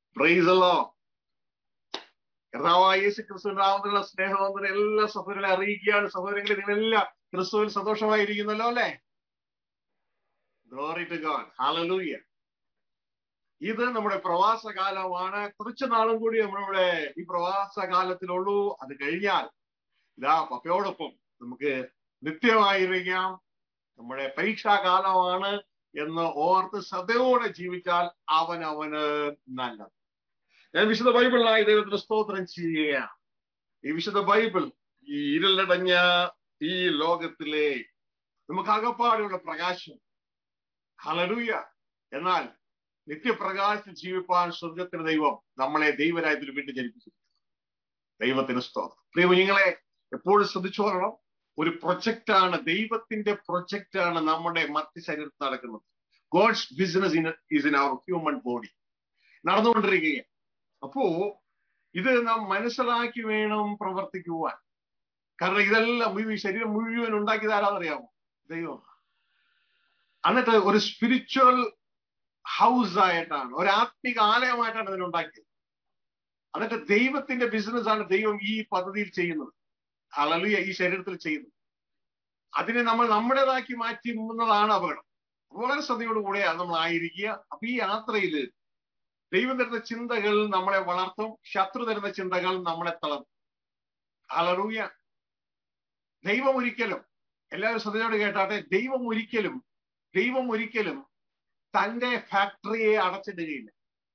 പ്രൈസല്ലോ കർത്താവായ യേശു ക്രിസ്തുവിന്റെ നാമത്തിലുള്ള സ്നേഹവന്ദന എല്ലാ സഹോദരങ്ങളെ അറിയിക്കുകയാണ് സഹോദരങ്ങളെ നിങ്ങളെല്ലാം ക്രിസ്തുവിൽ സന്തോഷമായിരിക്കുന്നല്ലോ അല്ലെ ഗ്ലോറി ടു ഗോഡ് ഹാലലൂയ ഇത് നമ്മുടെ പ്രവാസ കാലമാണ് കുറച്ചു നാളും കൂടി നമ്മളിവിടെ ഈ പ്രവാസ കാലത്തിലുള്ളൂ അത് കഴിഞ്ഞാൽ ഇതാ പപ്പയോടൊപ്പം നമുക്ക് നിത്യമായിരിക്കാം നമ്മുടെ പരീക്ഷാകാലമാണ് എന്ന് ഓർത്ത് ശ്രദ്ധയോടെ ജീവിച്ചാൽ അവൻ അവന് നല്ലത് ഞാൻ വിശുദ്ധ ബൈബിളിനായി ദൈവത്തിന് സ്തോത്രം ചെയ്യുകയാണ് ഈ വിശുദ്ധ ബൈബിൾ ഈ ഇരുളടഞ്ഞ ഈ ലോകത്തിലെ നമുക്ക് അകപ്പാടുള്ള പ്രകാശം ഹലലൂയ എന്നാൽ നിത്യപ്രകാശത്തിൽ ജീവിപ്പാൻ സ്വർഗത്തിന് ദൈവം നമ്മളെ ദൈവരായത്തിൽ വീണ്ടും ജനിപ്പിച്ചിരിക്കുന്നു ദൈവത്തിന് സ്തോത്രം പ്രിയ കുഞ്ഞുങ്ങളെ എപ്പോഴും ശ്രദ്ധിച്ചോളണം ഒരു പ്രൊജക്റ്റാണ് ദൈവത്തിന്റെ പ്രൊജക്റ്റാണ് നമ്മുടെ മധ്യ ശരീരത്തിൽ നടക്കുന്നത് God's business in is in our human body നടന്നുകൊണ്ടിരിക്കുകയാണ് അപ്പോ ഇത് നാം മനസ്സിലാക്കി വേണം പ്രവർത്തിക്കുവാൻ കാരണം ഇതെല്ലാം ഈ ശരീരം മുഴുവൻ ഉണ്ടാക്കിയത് ആരാന്നറിയാമോ ദൈവം എന്നിട്ട് ഒരു സ്പിരിച്വൽ ഹൗസ് ആയിട്ടാണ് ഒരു ആത്മിക ആലയമായിട്ടാണ് ഇതിനുണ്ടാക്കിയത് എന്നിട്ട് ദൈവത്തിന്റെ ബിസിനസ് ആണ് ദൈവം ഈ പദ്ധതിയിൽ ചെയ്യുന്നത് അളലിയ ഈ ശരീരത്തിൽ ചെയ്യുന്നത് അതിനെ നമ്മൾ നമ്മുടേതാക്കി മാറ്റി മുന്നതാണ് അപകടം വളരെ ശ്രദ്ധയോടുകൂടെയാണ് നമ്മൾ ആയിരിക്കുക അപ്പൊ ഈ യാത്രയിൽ ദൈവം തരുന്ന ചിന്തകൾ നമ്മളെ വളർത്തും ശത്രു തരുന്ന ചിന്തകൾ നമ്മളെ തളർത്തും അലറൂയ ദൈവം ഒരിക്കലും എല്ലാവരും ശ്രദ്ധയോട് കേട്ടാട്ടെ ദൈവം ഒരിക്കലും ദൈവം ഒരിക്കലും തന്റെ ഫാക്ടറിയെ അടച്ചിടുകയില്ല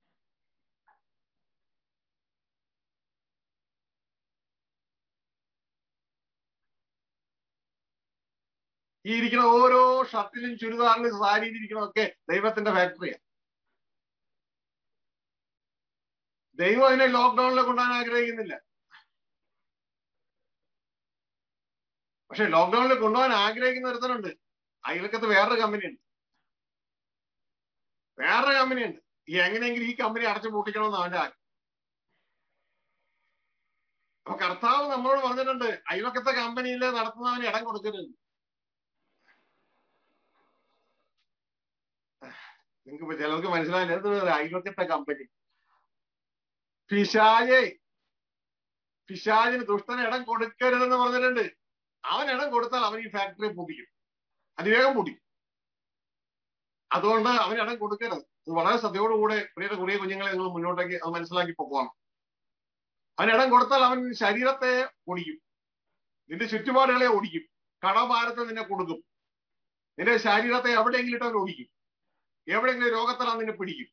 ഈ ഇരിക്കുന്ന ഓരോ ഷർട്ടിലും ചുരിദാറിലും സാരിയിലും ഇരിക്കണമൊക്കെ ദൈവത്തിന്റെ ഫാക്ടറിയാണ് ദൈവം അതിനെ ലോക്ക്ഡൌണിൽ കൊണ്ടുപോകാൻ ആഗ്രഹിക്കുന്നില്ല പക്ഷെ ലോക്ക്ഡൌണിൽ കൊണ്ടുപോകാൻ ആഗ്രഹിക്കുന്ന ഒരുത്തനുണ്ട് അയൽക്കത്ത് വേറൊരു കമ്പനി ഉണ്ട് വേറൊരു കമ്പനി ഉണ്ട് ഈ എങ്ങനെയെങ്കിലും ഈ കമ്പനി അടച്ചു പൂട്ടിക്കണമെന്ന് അവന്റെ ആഗ്രഹം അപ്പൊ കർത്താവ് നമ്മളോട് പറഞ്ഞിട്ടുണ്ട് അയൽവക്കത്തെ കമ്പനിയിൽ നടത്തുന്നവന് ഇടം കൊടുക്കരുത് നിങ്ങൾക്ക് ചിലർക്ക് മനസ്സിലായില്ല എന്ത് അയൽവക്കത്തെ കമ്പനി പിശാജെ പിശാജിന് ദുഷ്ടന് ഇടം കൊടുക്കരുതെന്ന് പറഞ്ഞിട്ടുണ്ട് അവൻ ഇടം കൊടുത്താൽ അവൻ ഈ ഫാക്ടറി പൂട്ടിക്കും അതിവേഗം പൂട്ടിക്കും അതുകൊണ്ട് അവൻ ഇടം കൊടുക്കരുത് ഇത് വളരെ ശ്രദ്ധയോടുകൂടെ പ്രിയുടെ കുറിയ കുഞ്ഞുങ്ങളെ നിങ്ങൾ മുന്നോട്ടേക്ക് അത് മനസ്സിലാക്കി പോകണം അവൻ ഇടം കൊടുത്താൽ അവൻ ശരീരത്തെ ഒടിക്കും നിന്റെ ചുറ്റുപാടുകളെ ഒടിക്കും കടഭാരത്തെ നിന്നെ കൊടുക്കും നിന്റെ ശരീരത്തെ എവിടെയെങ്കിലും ഇട്ട് അവൻ ഒടിക്കും എവിടെയെങ്കിലും രോഗത്തിൽ അവൻ നിന്നെ പിടിക്കും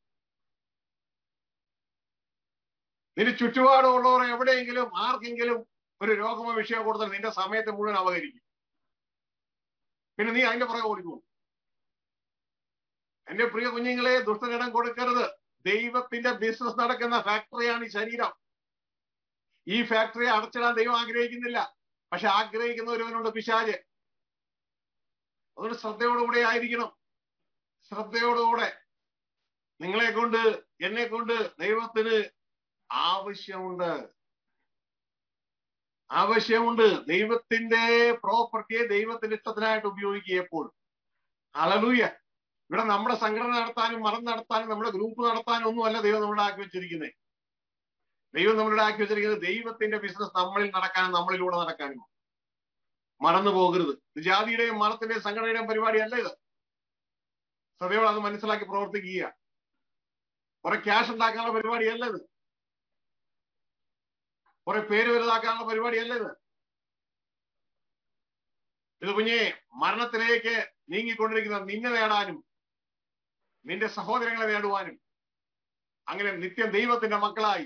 നിന്റെ ചുറ്റുപാടുള്ളവർ എവിടെയെങ്കിലും ആർക്കെങ്കിലും ഒരു രോഗമോ വിഷയമോ കൊടുത്താൽ നിന്റെ സമയത്തെ മുഴുവൻ അപകരിക്കും പിന്നെ നീ അതിന്റെ പുറകെ ഓടിക്കോളും എന്റെ പ്രിയ കുഞ്ഞുങ്ങളെ ദുഷ്ടനിടം കൊടുക്കരുത് ദൈവത്തിന്റെ ബിസിനസ് നടക്കുന്ന ഫാക്ടറിയാണ് ഈ ശരീരം ഈ ഫാക്ടറി അടച്ചിടാൻ ദൈവം ആഗ്രഹിക്കുന്നില്ല പക്ഷെ ആഗ്രഹിക്കുന്ന ഒരുവനുണ്ട് പിശാജ് അതുകൊണ്ട് ശ്രദ്ധയോടുകൂടെ ആയിരിക്കണം ശ്രദ്ധയോടുകൂടെ നിങ്ങളെ കൊണ്ട് എന്നെ കൊണ്ട് ദൈവത്തിന് ആവശ്യമുണ്ട് ആവശ്യമുണ്ട് ദൈവത്തിന്റെ പ്രോപ്പർട്ടിയെ ദൈവത്തിന്റെ ഇഷ്ടത്തിനായിട്ട് ഉപയോഗിക്കുക എപ്പോഴും അളലൂയ ഇവിടെ നമ്മുടെ സംഘടന നടത്താനും മറം നടത്താനും നമ്മുടെ ഗ്രൂപ്പ് നടത്താനും ഒന്നുമല്ല ദൈവം നമ്മുടെ ആക്കി വെച്ചിരിക്കുന്നത് ദൈവം നമ്മളുടെ ആക്കി വെച്ചിരിക്കുന്നത് ദൈവത്തിന്റെ ബിസിനസ് നമ്മളിൽ നടക്കാനും നമ്മളിലൂടെ നടക്കാനും മറന്നു പോകരുത് ഇത് ജാതിയുടെയും മതത്തിന്റെയും സംഘടനയുടെയും പരിപാടിയല്ല ഇത് സഭയോട് അത് മനസ്സിലാക്കി പ്രവർത്തിക്കുക കുറെ ക്യാഷ് ഉണ്ടാക്കാനുള്ള പരിപാടിയല്ല ഇത് കുറെ പേര് വലുതാക്കാനുള്ള പരിപാടിയല്ല ഇത് ഇത് കുഞ്ഞെ മരണത്തിലേക്ക് നീങ്ങിക്കൊണ്ടിരിക്കുന്ന നിന്നെ നേടാനും നിന്റെ സഹോദരങ്ങളെ നേടുവാനും അങ്ങനെ നിത്യം ദൈവത്തിന്റെ മക്കളായി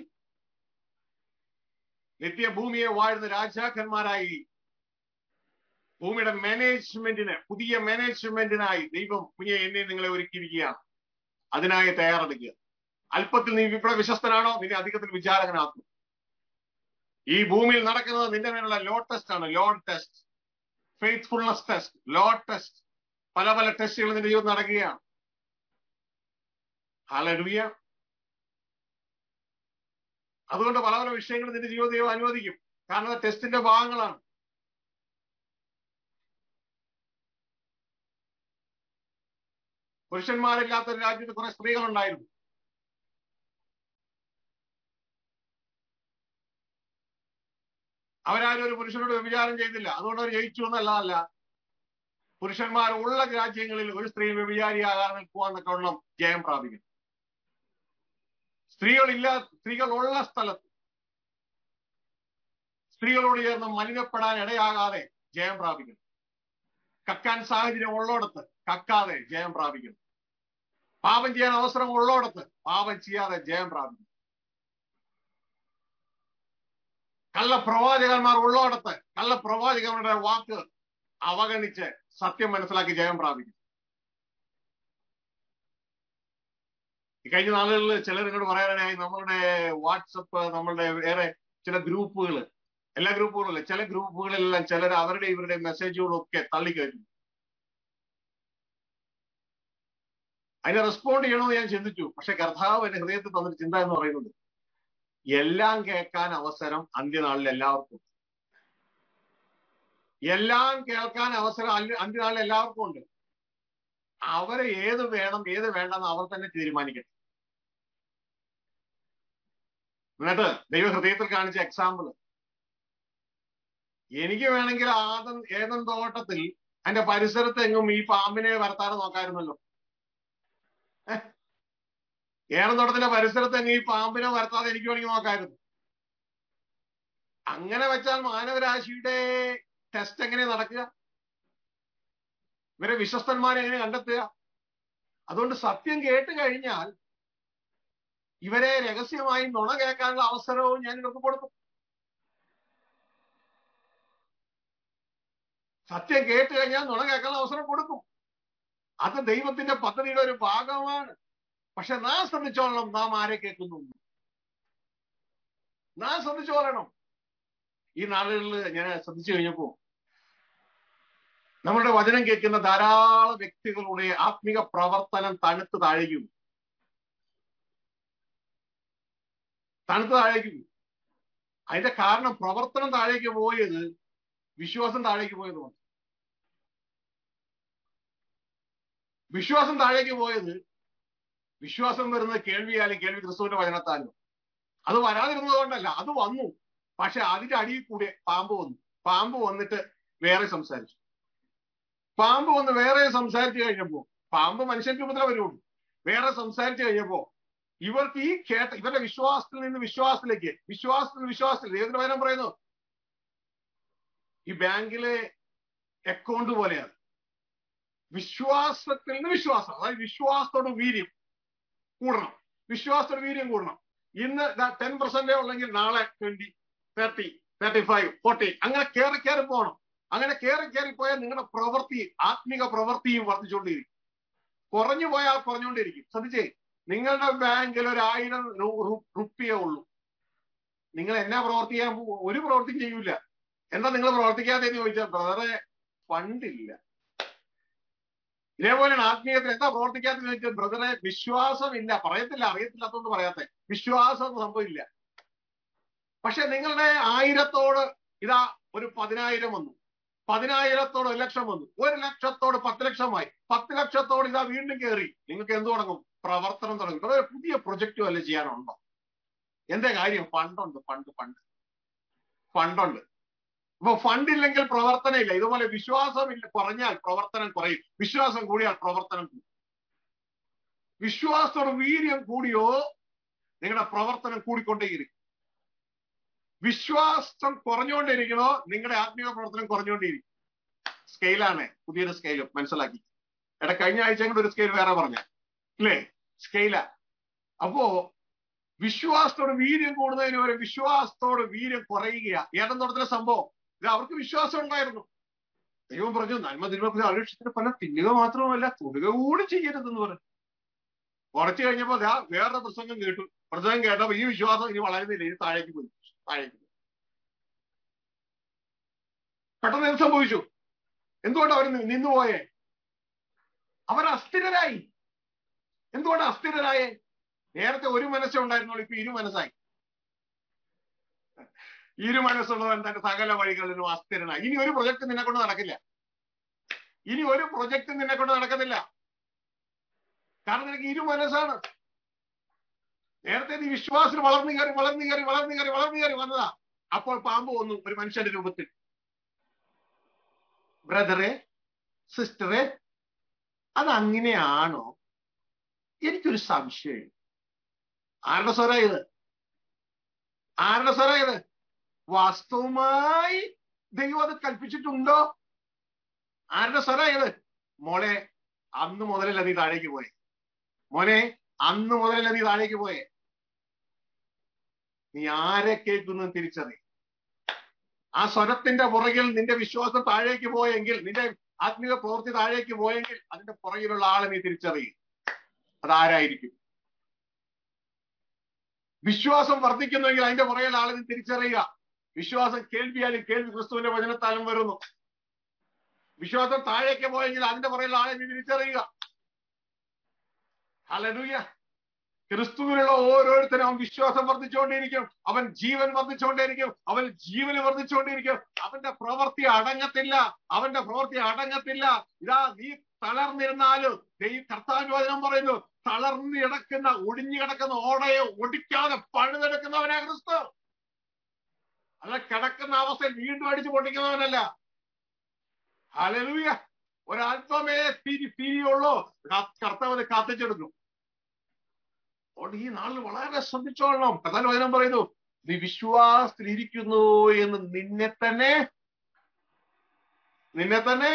നിത്യ ഭൂമിയെ വാഴുന്ന രാജാക്കന്മാരായി ഭൂമിയുടെ മാനേജ്മെന്റിന് പുതിയ മാനേജ്മെന്റിനായി ദൈവം കുഞ്ഞെ എന്നെ നിങ്ങളെ ഒരുക്കിയിരിക്കുകയാണ് അതിനായി തയ്യാറെടുക്കുക അല്പത്തിൽ നീ ഇവിടെ വിശ്വസ്തനാണോ നിന്നെ അധികത്തിൽ വിചാരകനാക്കും ഈ ഭൂമിയിൽ നടക്കുന്നത് നിന്റെ മേലുള്ള ലോ ടെസ്റ്റ് ആണ് load test faithfulness test load test പല പല ടെസ്റ്റുകൾ നിന്റെ ജീവിതം നടക്കുകയാണ് ഹാലലുയ അതുകൊണ്ട് പല പല വിഷയങ്ങൾ നിന്റെ ജീവിതം അനുവദിക്കും കാരണം അത് ടെസ്റ്റിന്റെ ഭാഗങ്ങളാണ് പുരുഷന്മാരില്ലാത്ത ഒരു രാജ്യത്ത് കുറെ സ്ത്രീകളുണ്ടായിരുന്നു അവരാരും ഒരു പുരുഷനോട് വ്യഭിചാരം ചെയ്തില്ല അതുകൊണ്ട് അവർ ജയിച്ചു എന്നല്ല പുരുഷന്മാർ ഉള്ള രാജ്യങ്ങളിൽ ഒരു സ്ത്രീ വ്യഭിചാരിയാകാതെ നിൽക്കുവാന്നൊക്കെ ഉള്ളം ജയം പ്രാപിക്കും സ്ത്രീകളില്ല സ്ത്രീകൾ ഉള്ള സ്ഥലത്ത് സ്ത്രീകളോട് ചേർന്ന് മലിനപ്പെടാൻ ഇടയാകാതെ ജയം പ്രാപിക്കണം കക്കാൻ സാഹചര്യം ഉള്ളോടത്ത് കക്കാതെ ജയം പ്രാപിക്കണം പാപം ചെയ്യാൻ അവസരം ഉള്ളോടത്ത് പാപം ചെയ്യാതെ ജയം പ്രാപിക്കണം കള്ള പ്രവാചകന്മാർ ഉള്ളോടത്ത് കള്ള പ്രവാചകന്മാരുടെ വാക്ക് അവഗണിച്ച് സത്യം മനസ്സിലാക്കി ജയം പ്രാപിക്കും ഈ കഴിഞ്ഞ നാളുകളിൽ ചിലർ ഇങ്ങോട്ട് പറയാനായി നമ്മളുടെ വാട്സപ്പ് നമ്മളുടെ വേറെ ചില ഗ്രൂപ്പുകൾ എല്ലാ ഗ്രൂപ്പുകളിലും ചില ഗ്രൂപ്പുകളിലെല്ലാം ചിലർ അവരുടെ ഇവരുടെ മെസ്സേജുകളൊക്കെ തള്ളിക്കയറ്റും അതിനെ റെസ്പോണ്ട് ചെയ്യണമെന്ന് ഞാൻ ചിന്തിച്ചു പക്ഷെ കർത്താവ് എന്റെ ഹൃദയത്തിൽ തന്നൊരു ചിന്ത എന്ന് പറയുന്നത് എല്ലാം കേൾക്കാൻ അവസരം അന്ത്യനാളിൽ എല്ലാവർക്കും ഉണ്ട്. എല്ലാം കേൾക്കാൻ അവസരം അന്ത്യ- അന്ത്യനാളിൽ എല്ലാവർക്കും ഉണ്ട് അവരെ ഏത് വേണം ഏത് വേണ്ടെന്ന് അവർ തന്നെ തീരുമാനിക്കട്ടെ എന്നിട്ട് ദൈവ ഹൃദയത്തിൽ കാണിച്ച എക്സാമ്പിൾ എനിക്ക് വേണമെങ്കിൽ ആദം ഏതൻ തോട്ടത്തിൽ അതിന്റെ പരിസരത്ത് എങ്ങും ഈ പാമ്പിനെ വരത്താതെ നോക്കായിരുന്നല്ലോ ഏതൻ തോട്ടത്തിന്റെ പരിസരത്ത് എങ്ങും ഈ പാമ്പിനെ വരത്താതെ എനിക്ക് വേണമെങ്കിൽ നോക്കായിരുന്നു അങ്ങനെ വെച്ചാൽ മാനവരാശിയുടെ ടെസ്റ്റ് എങ്ങനെ നടക്കുക ഇവരെ വിശ്വസ്തന്മാരെ എങ്ങനെ കണ്ടെത്തുക അതുകൊണ്ട് സത്യം കേട്ട് കഴിഞ്ഞാൽ ഇവരെ രഹസ്യമായി നുണ കേൾക്കാനുള്ള അവസരവും ഞാൻ ഇവർക്ക് കൊടുക്കും സത്യം കേട്ട് കഴിഞ്ഞാൽ നുണ കേൾക്കാനുള്ള അവസരം കൊടുക്കും അത് ദൈവത്തിന്റെ പദ്ധതിയുടെ ഒരു ഭാഗമാണ് പക്ഷെ നാം ശ്രദ്ധിച്ചോളണം നാം ആരെ കേൾക്കുന്നു നാം ശ്രദ്ധിച്ചോളണം ഈ നാളുകളിൽ ഞാൻ ശ്രദ്ധിച്ചു കഴിഞ്ഞപ്പോ നമ്മുടെ വചനം കേൾക്കുന്ന ധാരാളം വ്യക്തികളുടെ ആത്മിക പ്രവർത്തനം തണുത്ത് താഴേക്കും തണുത്ത് താഴേക്കും അതിന്റെ കാരണം പ്രവർത്തനം താഴേക്ക് പോയത് വിശ്വാസം താഴേക്ക് പോയതുകൊണ്ട് വിശ്വാസം താഴേക്ക് പോയത് വിശ്വാസം വരുന്നത് കേൾവിയാലും കേൾവി ക്രിസ്തുവിന്റെ വചനത്താലും അത് വരാതിരുന്നത് കൊണ്ടല്ല അത് വന്നു പക്ഷെ അതിന്റെ അടിയിൽ കൂടെ പാമ്പ് വന്നു പാമ്പ് വന്നിട്ട് വേറെ സംസാരിച്ചു പാമ്പ് വന്ന് വേറെ സംസാരിച്ചു കഴിഞ്ഞപ്പോ പാമ്പ് മനുഷ്യൻ രൂപത്തിലേ വരുള്ളൂ വേറെ സംസാരിച്ചു കഴിഞ്ഞപ്പോ ഇവർക്ക് ഈ കേട്ട ഇവരുടെ വിശ്വാസത്തിൽ നിന്ന് വിശ്വാസത്തിലേക്ക് വിശ്വാസത്തിൽ നിന്ന് വിശ്വാസത്തിൽ ഏതൊരു വചനം പറയുന്നു ഈ ബാങ്കിലെ അക്കൗണ്ട് പോലെയാണ് വിശ്വാസത്തിൽ നിന്ന് വിശ്വാസം അതായത് വിശ്വാസത്തോട് വീര്യം കൂടണം വിശ്വാസത്തോട് വീര്യം കൂടണം ഇന്ന് ടെൻ പെർസെന്റേ ഉള്ളെങ്കിൽ നാളെ twenty thirty thirty five forty അങ്ങനെ കയറി കയറി പോകണം അങ്ങനെ കയറി കയറി പോയാൽ നിങ്ങളുടെ പ്രവൃത്തി ആത്മിക പ്രവൃത്തിയും വർദ്ധിച്ചുകൊണ്ടിരിക്കും കുറഞ്ഞു പോയാൽ കുറഞ്ഞുകൊണ്ടിരിക്കും ശ്രദ്ധിച്ചേ നിങ്ങളുടെ ബാങ്കിൽ ഒരു ആയിരം റുപ്യേ ഉള്ളൂ നിങ്ങൾ എന്നാ പ്രവർത്തിക്കാൻ പോ- ഒരു പ്രവർത്തിയും ചെയ്യൂല എന്താ നിങ്ങൾ പ്രവർത്തിക്കാതെ എന്ന് ചോദിച്ചാൽ ബ്രദറെ ഫണ്ടില്ല ഇതേപോലെയാണ് ആത്മീയത്തിൽ എന്താ പ്രവർത്തിക്കാത്തെന്ന് ചോദിച്ചാൽ ബ്രദറെ വിശ്വാസമില്ല പറയത്തില്ല അറിയത്തില്ലാത്തോണ്ട് പറയാത്തെ വിശ്വാസം സംഭവമില്ല പക്ഷെ നിങ്ങളുടെ ആയിരത്തോട് ഇതാ ഒരു പതിനായിരം വന്നു പതിനായിരത്തോട് ഒരു ലക്ഷം വന്നു ഒരു ലക്ഷത്തോട് പത്ത് ലക്ഷമായി പത്ത് ലക്ഷത്തോട് ഇതാ വീണ്ടും കയറി നിങ്ങൾക്ക് എന്ത് തുടങ്ങും പ്രവർത്തനം തുടങ്ങും ബ്രദറെ പുതിയ പ്രൊജക്റ്റ് വല്ല ചെയ്യാനുണ്ടോ എന്താ കാര്യം ഫണ്ടുണ്ട് ഫണ്ട് ഫണ്ട് ഫണ്ടുണ്ട് അപ്പൊ ഫണ്ട് ഇല്ലെങ്കിൽ പ്രവർത്തനം ഇല്ല ഇതുപോലെ വിശ്വാസം ഇല്ല കുറഞ്ഞാൽ പ്രവർത്തനം കുറയും വിശ്വാസം കൂടിയാൽ പ്രവർത്തനം കൂടും വിശ്വാസത്തോട് വീര്യം കൂടിയോ നിങ്ങളുടെ പ്രവർത്തനം കൂടിക്കൊണ്ടേയിരിക്കും വിശ്വാസം കുറഞ്ഞുകൊണ്ടിരിക്കണോ നിങ്ങളുടെ ആത്മീയ പ്രവർത്തനം കുറഞ്ഞുകൊണ്ടിരിക്കും സ്കെയിലാണ് പുതിയൊരു സ്കെയിൽ മനസ്സിലാക്കി എടാ കഴിഞ്ഞ ആഴ്ച കൂടെ ഒരു സ്കെയിൽ വേറെ പറഞ്ഞ അല്ലേ സ്കെയില അപ്പോ വിശ്വാസത്തോട് വീര്യം കൂടുന്നതിന് ഒരു വിശ്വാസത്തോട് വീര്യം കുറയുക ഏതെന്ന് പറഞ്ഞ സംഭവം ഇത് അവർക്ക് വിശ്വാസം ഉണ്ടായിരുന്നു ദൈവം പറഞ്ഞു നന്മ തിരുമക്കുന്ന അലക്ഷ്യത്തിന് ഫലം തിന്നുക മാത്രമല്ല തൊടുക കൂടി ചെയ്യരുതെന്ന് പറഞ്ഞു കുറച്ചു കഴിഞ്ഞപ്പോ ദാ വേറൊരു പ്രസംഗം കേട്ടു പ്രസംഗം കേട്ടപ്പോ ഈ വിശ്വാസം ഇനി വളരുന്നില്ല ഇനി താഴേക്ക് പോയി താഴേക്ക് പോയി പെട്ടെന്ന് എന്ത് സംഭവിച്ചു എന്തുകൊണ്ട് അവർ നിന്നുപോയേ അവർ അസ്ഥിരരായി എന്തുകൊണ്ട് അസ്ഥിരരായേ നേരത്തെ ഒരു മനസ്സേ ഉണ്ടായിരുന്നുള്ളൂ ഇപ്പൊ ഇരു മനസ്സായി ഇരു മനസ്സുള്ളവൻ തന്റെ സകല വഴികളിലും അസ്ഥിരനായി ഇനി ഒരു പ്രൊജക്ട് നിന്നെ കൊണ്ട് നടക്കില്ല ഇനി ഒരു പ്രൊജക്ട് നിന്നെ കൊണ്ട് നടക്കുന്നില്ല കാരണം നിനക്ക് ഇരു മനസ്സാണ് നേരത്തെ നീ വിശ്വാസത്തിൽ വളർന്നു കയറി വളർന്നു കയറി വളർന്നു കയറി വളർന്നു കയറി വന്നതാ അപ്പോൾ പാമ്പ് വന്നു ഒരു മനുഷ്യന്റെ രൂപത്തിൽ ബ്രദറെ സിസ്റ്ററെ അത് അങ്ങനെയാണോ എനിക്കൊരു സംശയം ആരുടെ സ്വരം ഇത് ആരുടെ സ്വരം ഇത് വാസ്തവമായി ദൈവം അത് കൽപ്പിച്ചിട്ടുണ്ടോ ആരുടെ സ്വരം ഇത് മോളെ അന്ന് മുതലല്ല നീ താഴേക്ക് പോയെ മോനെ അന്ന് മുതലല്ല നീ താഴേക്ക് പോയെ നീ ആരെ കേൾക്കുന്നു തിരിച്ചറി ആ സ്വരത്തിന്റെ പുറകിൽ നിന്റെ വിശ്വാസം താഴേക്ക് പോയെങ്കിൽ നിന്റെ ആത്മീയ പ്രവൃത്തി താഴേക്ക് പോയെങ്കിൽ അതിന്റെ പുറകിലുള്ള ആളെ നീ തിരിച്ചറിയും അതാരായിരിക്കും വിശ്വാസം വർദ്ധിക്കുന്നുവെങ്കിൽ അതിന്റെ പുറകിൽ ആളെ നീ തിരിച്ചറിയുക വിശ്വാസം കേൾവിയാലും കേൾവി ക്രിസ്തുവിന്റെ വചനത്താലും വരുന്നു വിശ്വാസം താഴേക്ക് പോയെങ്കിൽ അതിന്റെ പുറകിൽ ആളെ നീ തിരിച്ചറിയുക ഹലലൂയ ക്രിസ്തുവിനുള്ള ഓരോരുത്തരും അവൻ വിശ്വാസം വർദ്ധിച്ചുകൊണ്ടിരിക്കും അവൻ ജീവൻ വർദ്ധിച്ചുകൊണ്ടിരിക്കും അവൻ ജീവന് വർദ്ധിച്ചുകൊണ്ടിരിക്കും അവന്റെ പ്രവൃത്തി അടങ്ങത്തില്ല അവന്റെ പ്രവൃത്തി അടങ്ങത്തില്ല ഇതാ നീ തളർന്നിരുന്നാലും ദൈവ കർത്താവിന്റെ വചനം പറയുന്നു തളർന്നു കിടക്കുന്ന ഒടിഞ്ഞു കിടക്കുന്ന ഓടയെ ഒടിക്കാതെ പഴുതെടുക്കുന്നവനാ ക്രിസ്തു അല്ല കിടക്കുന്ന അവസ്ഥയിൽ വീണ്ടും അടിച്ചു പൊട്ടിക്കുന്നവനല്ല ഹലലൂയ ഒരല്പമേ തിരി തിരിയുള്ളൂ കർത്താവിനെ കാത്തിച്ചെടുക്കും അതുകൊണ്ട് ഈ നാളിൽ വളരെ ശ്രദ്ധിച്ചോളണം കഥാൻ വചനം പറയുന്നു നീ വിശ്വാസത്തിലിരിക്കുന്നു എന്ന് നിന്നെ തന്നെ നിന്നെ തന്നെ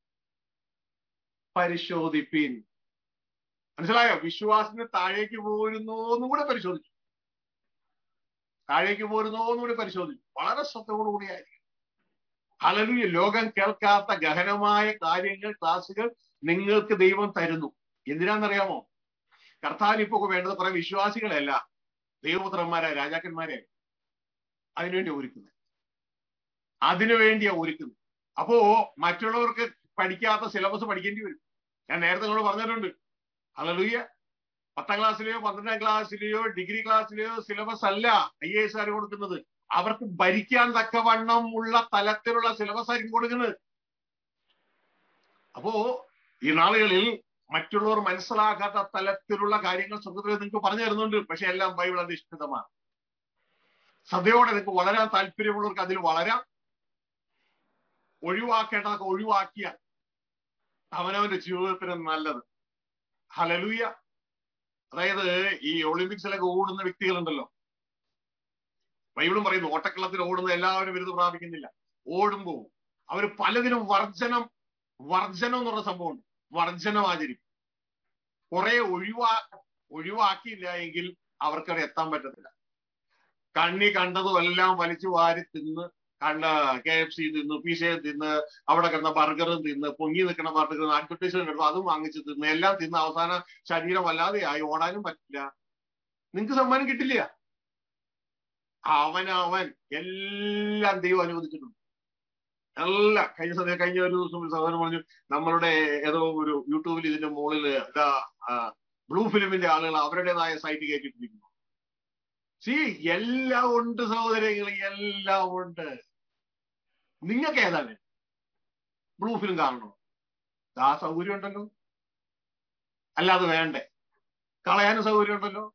പരിശോധിപ്പിൻ മനസ്സിലായോ വിശ്വാസത്തിന് താഴേക്ക് പോരുന്നു എന്നും കൂടെ പരിശോധിച്ചു താഴേക്ക് പോരുന്നോ എന്നുകൂടി പരിശോധിച്ചു വളരെ ശ്രദ്ധയോടുകൂടിയായിരിക്കും ഹലലുയ ലോകം കേൾക്കാത്ത ഗഹനമായ കാര്യങ്ങൾ ക്ലാസുകൾ നിങ്ങൾക്ക് ദൈവം തരുന്നു എന്തിനാണെന്നറിയാമോ കർത്താവിന് ഇപ്പൊ വേണ്ടത് കുറെ വിശ്വാസികളല്ല ദൈവപുത്രന്മാരെ രാജാക്കന്മാരെ അതിനുവേണ്ടി ഒരുക്കുന്നത് അതിനുവേണ്ടിയാ ഒരുക്കുന്നത് അപ്പോ മറ്റുള്ളവർക്ക് പഠിക്കാത്ത സിലബസ് പഠിക്കേണ്ടി വരും ഞാൻ നേരത്തെ നിങ്ങളോട് പറഞ്ഞിട്ടുണ്ട് ഹലലുയ്യ പത്താം ക്ലാസ്സിലെയോ പന്ത്രണ്ടാം ക്ലാസ്സിലെയോ ഡിഗ്രി ക്ലാസ്സിലെയോ സിലബസ് അല്ല ഐ എ എസ് ആർ കൊടുക്കുന്നത് അവർക്ക് ഭരിക്കാൻ തക്കവണ്ണം ഉള്ള തലത്തിലുള്ള സിലബസ് ആയിരിക്കും കൊടുക്കുന്നത് അപ്പോ ഈ നാളുകളിൽ മറ്റുള്ളവർ മനസ്സിലാക്കാത്ത തലത്തിലുള്ള കാര്യങ്ങൾ സ്വർഗത്തിൽ നിങ്ങൾക്ക് പറഞ്ഞു തരുന്നുണ്ട് പക്ഷെ എല്ലാം ബൈബിൾ അധിഷ്ഠിതമാണ് സദ്യയോടെ നിങ്ങൾക്ക് വളരാൻ താല്പര്യമുള്ളവർക്ക് അതിൽ വളരാം ഒഴിവാക്കേണ്ടതൊക്കെ ഒഴിവാക്കിയ അവനവന്റെ ജീവിതത്തിന് നല്ലത് ഹലലൂയ അതായത് ഈ ഒളിമ്പിക്സിലൊക്കെ ഓടുന്ന വ്യക്തികളുണ്ടല്ലോ ബൈബിളും പറയുന്നു ഓട്ടക്കളത്തിൽ ഓടുന്ന എല്ലാവരും വിരുദ്ധ പ്രാപിക്കുന്നില്ല ഓടുമ്പോൾ അവർ പലതിനും വർജനം വർജനം എന്ന് പറഞ്ഞ സംഭവമുണ്ട് വർജനം ആചരിക്കും കുറെ ഒഴിവാ ഒഴിവാക്കിയില്ല എങ്കിൽ അവർക്കവിടെ എത്താൻ പറ്റത്തില്ല കണ്ണി കണ്ടതും എല്ലാം വലിച്ചു വാരി തിന്ന് കണ്ട കെ എഫ് സി തിന്ന് പിസ തിന്ന് അവിടെ കിടന്ന ബർഗറും തിന്ന് പൊങ്ങി നിൽക്കുന്ന ബർഗർ അഡ്വർടൈസ്മെന്റ് എടുത്തു അതും വാങ്ങിച്ച് തിന്ന് എല്ലാം തിന്ന് അവസാന ശരീരം വല്ലാതെയായി ഓടാനും പറ്റില്ല നിങ്ങക്ക് സമ്മാനം കിട്ടില്ല അവനവൻ എല്ലാം ദൈവം അനുവദിച്ചിട്ടുണ്ട് എല്ലാം കഴിഞ്ഞ സമയം കഴിഞ്ഞ ഒരു ദിവസം ഒരു സഹോദരൻ പറഞ്ഞു നമ്മളുടെ ഏതോ ഒരു യൂട്യൂബിൽ ഇതിന്റെ മുകളിൽ ഇതാ ബ്ലൂ ഫിലിമിന്റെ ആളുകൾ അവരുടേതായ സൈറ്റ് കയറ്റിട്ടിരിക്കുന്നു സി എല്ലാം ഉണ്ട് സഹോദരങ്ങൾ എല്ലാം ഉണ്ട് നിങ്ങൾക്ക് ഏതാണ് ബ്ലൂ ഫിലിം കാണണോ ആ സൗകര്യം ഉണ്ടല്ലോ അല്ലാതെ വേണ്ടേ കളയാനും സൗകര്യം ഉണ്ടല്ലോ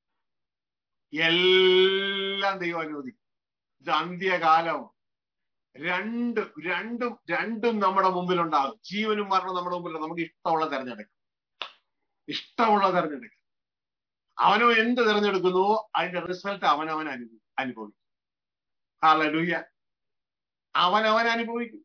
എല്ലാം ദൈവം അനുവദിക്കും ഇത് അന്ത്യകാലം രണ്ട് രണ്ടും രണ്ടും നമ്മുടെ മുമ്പിലുണ്ടാകും ജീവനും മരണവും നമ്മുടെ മുമ്പിൽ നമുക്ക് ഇഷ്ടമുള്ള തെരഞ്ഞെടുക്കാം ഇഷ്ടമുള്ള തെരഞ്ഞെടുക്കാം അവനോ എന്ത് തിരഞ്ഞെടുക്കുന്നു അതിന്റെ റിസൾട്ട് അവനവൻ അനുഭവി അനുഭവിക്കും ഹാലലൂയ അവനവൻ അനുഭവിക്കും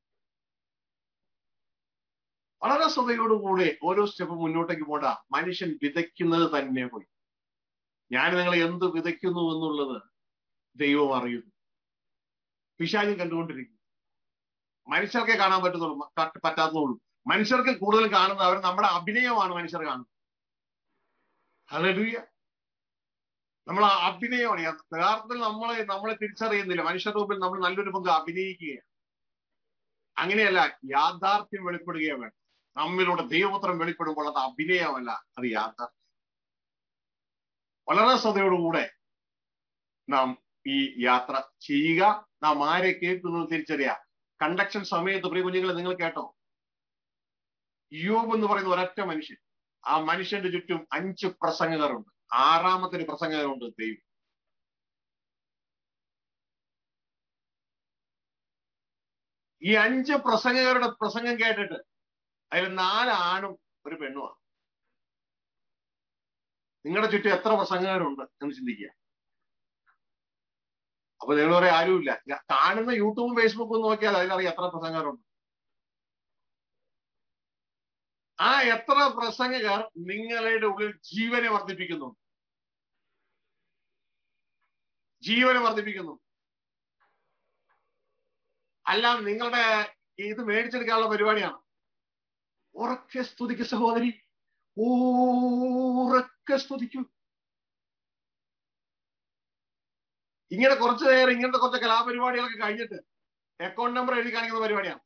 വളരെ ശ്രദ്ധയോടുകൂടെ ഓരോ സ്റ്റെപ്പ് മുന്നോട്ടേക്ക് പോടാ മനുഷ്യൻ വിതയ്ക്കുന്നത് തന്നെ പോയി ഞാൻ നിങ്ങൾ എന്ത് വിതയ്ക്കുന്നു എന്നുള്ളത് ദൈവം അറിയുന്നു പിശാചും കണ്ടുകൊണ്ടിരിക്കും മനുഷ്യർക്കെ കാണാൻ പറ്റുന്നുള്ളൂ പറ്റാത്തതുള്ളൂ മനുഷ്യർക്ക് കൂടുതൽ കാണുന്നത് അവർ നമ്മുടെ അഭിനയമാണ് മനുഷ്യർ കാണുന്നത് ഹലലൂയ നമ്മൾ അഭിനയമാണ് യഥാർത്ഥത്തിൽ നമ്മളെ നമ്മളെ തിരിച്ചറിയുന്നില്ല മനുഷ്യരുടെ മുമ്പിൽ നമ്മൾ നല്ലൊരു പങ്ക് അഭിനയിക്കുകയാണ് അങ്ങനെയല്ല യാഥാർത്ഥ്യം വെളിപ്പെടുകയോ വേണം നമ്മിലൂടെ ദൈവപുത്രം വെളിപ്പെടുമ്പോൾ അത് അഭിനയമല്ല അത് യാഥാർത്ഥ്യം വളരെ ശ്രദ്ധയോടുകൂടെ നാം ഈ യാത്ര ചെയ്യുക നാം ആരെ കേൾക്കുന്നു തിരിച്ചറിയുക കണ്ടക്ഷൻ സമയത്ത് പ്രിയ കുഞ്ഞുങ്ങളെ നിങ്ങൾ കേട്ടോ യോബ് എന്ന് പറയുന്ന ഒരൊറ്റ മനുഷ്യൻ ആ മനുഷ്യന്റെ ചുറ്റും അഞ്ച് പ്രസംഗകരുണ്ട് ആറാമത്തെ ഒരു പ്രസംഗകരുണ്ട് ദൈവം ഈ അഞ്ച് പ്രസംഗകരുടെ പ്രസംഗം കേട്ടിട്ട് അതിൽ നാലാണും ഒരു പെണ്ണുമാണ് നിങ്ങളുടെ ചുറ്റും എത്ര പ്രസംഗകരുണ്ട് എന്ന് ചിന്തിക്കുക അപ്പൊ നിങ്ങൾ പറയാം ആരുമില്ല ഞാൻ കാണുന്ന യൂട്യൂബും ഫേസ്ബുക്കും നോക്കിയാൽ അതിലറിയാം എത്ര പ്രസംഗകരുണ്ട് ആ എത്ര പ്രസംഗകർ നിങ്ങളുടെ ഉള്ളിൽ ജീവനെ വർദ്ധിപ്പിക്കുന്നു ജീവനെ വർദ്ധിപ്പിക്കുന്നു അല്ല നിങ്ങളുടെ ഇത് മേടിച്ചെടുക്കാനുള്ള പരിപാടിയാണ് ഉറക്കെ സ്തുതിക്ക് സഹോദരി ഉറക്കെ സ്തുതിക്കൂ ഇങ്ങനെ കുറച്ചു നേരം ഇങ്ങനത്തെ കുറച്ച് കലാപരിപാടികളൊക്കെ കഴിഞ്ഞിട്ട് അക്കൗണ്ട് നമ്പർ എഴുതി കാണിക്കുന്ന പരിപാടിയാണ്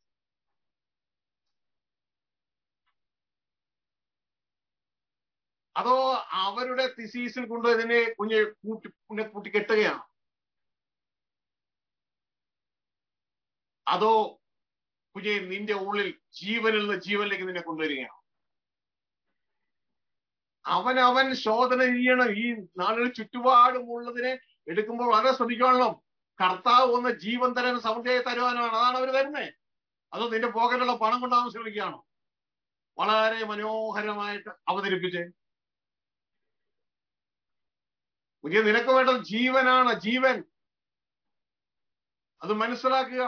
അതോ അവരുടെ തിസീസിൽ കൊണ്ട് ഇതിനെ കുഞ്ഞ് കൂട്ടി കുഞ്ഞെ കൂട്ടി കെട്ടുകയാണ് അതോ കുഞ്ഞെ നിന്റെ ഉള്ളിൽ ജീവനിൽ നിന്ന് ജീവനിലേക്ക് നിന്നെ കൊണ്ടുവരികയാണ് അവൻ അവൻ ശോധന ചെയ്യണം ഈ നാളുകളിൽ ചുറ്റുപാടുമുള്ളതിനെ എടുക്കുമ്പോൾ വളരെ ശ്രദ്ധിക്കണം കർത്താവ് ഒന്ന് ജീവൻ തരാൻ സമൃദ്ധിയായി തരുവാനാണ് അതാണ് അവർ തരുന്നത് അതോ നിന്റെ പോക്കറ്റിലുള്ള പണം കൊണ്ടാവാൻ ശ്രമിക്കുകയാണോ വളരെ മനോഹരമായിട്ട് അവതരിപ്പിച്ച് പുതിയ നിനക്ക് വേണ്ടത് ജീവനാണ് ജീവൻ അത് മനസ്സിലാക്കുക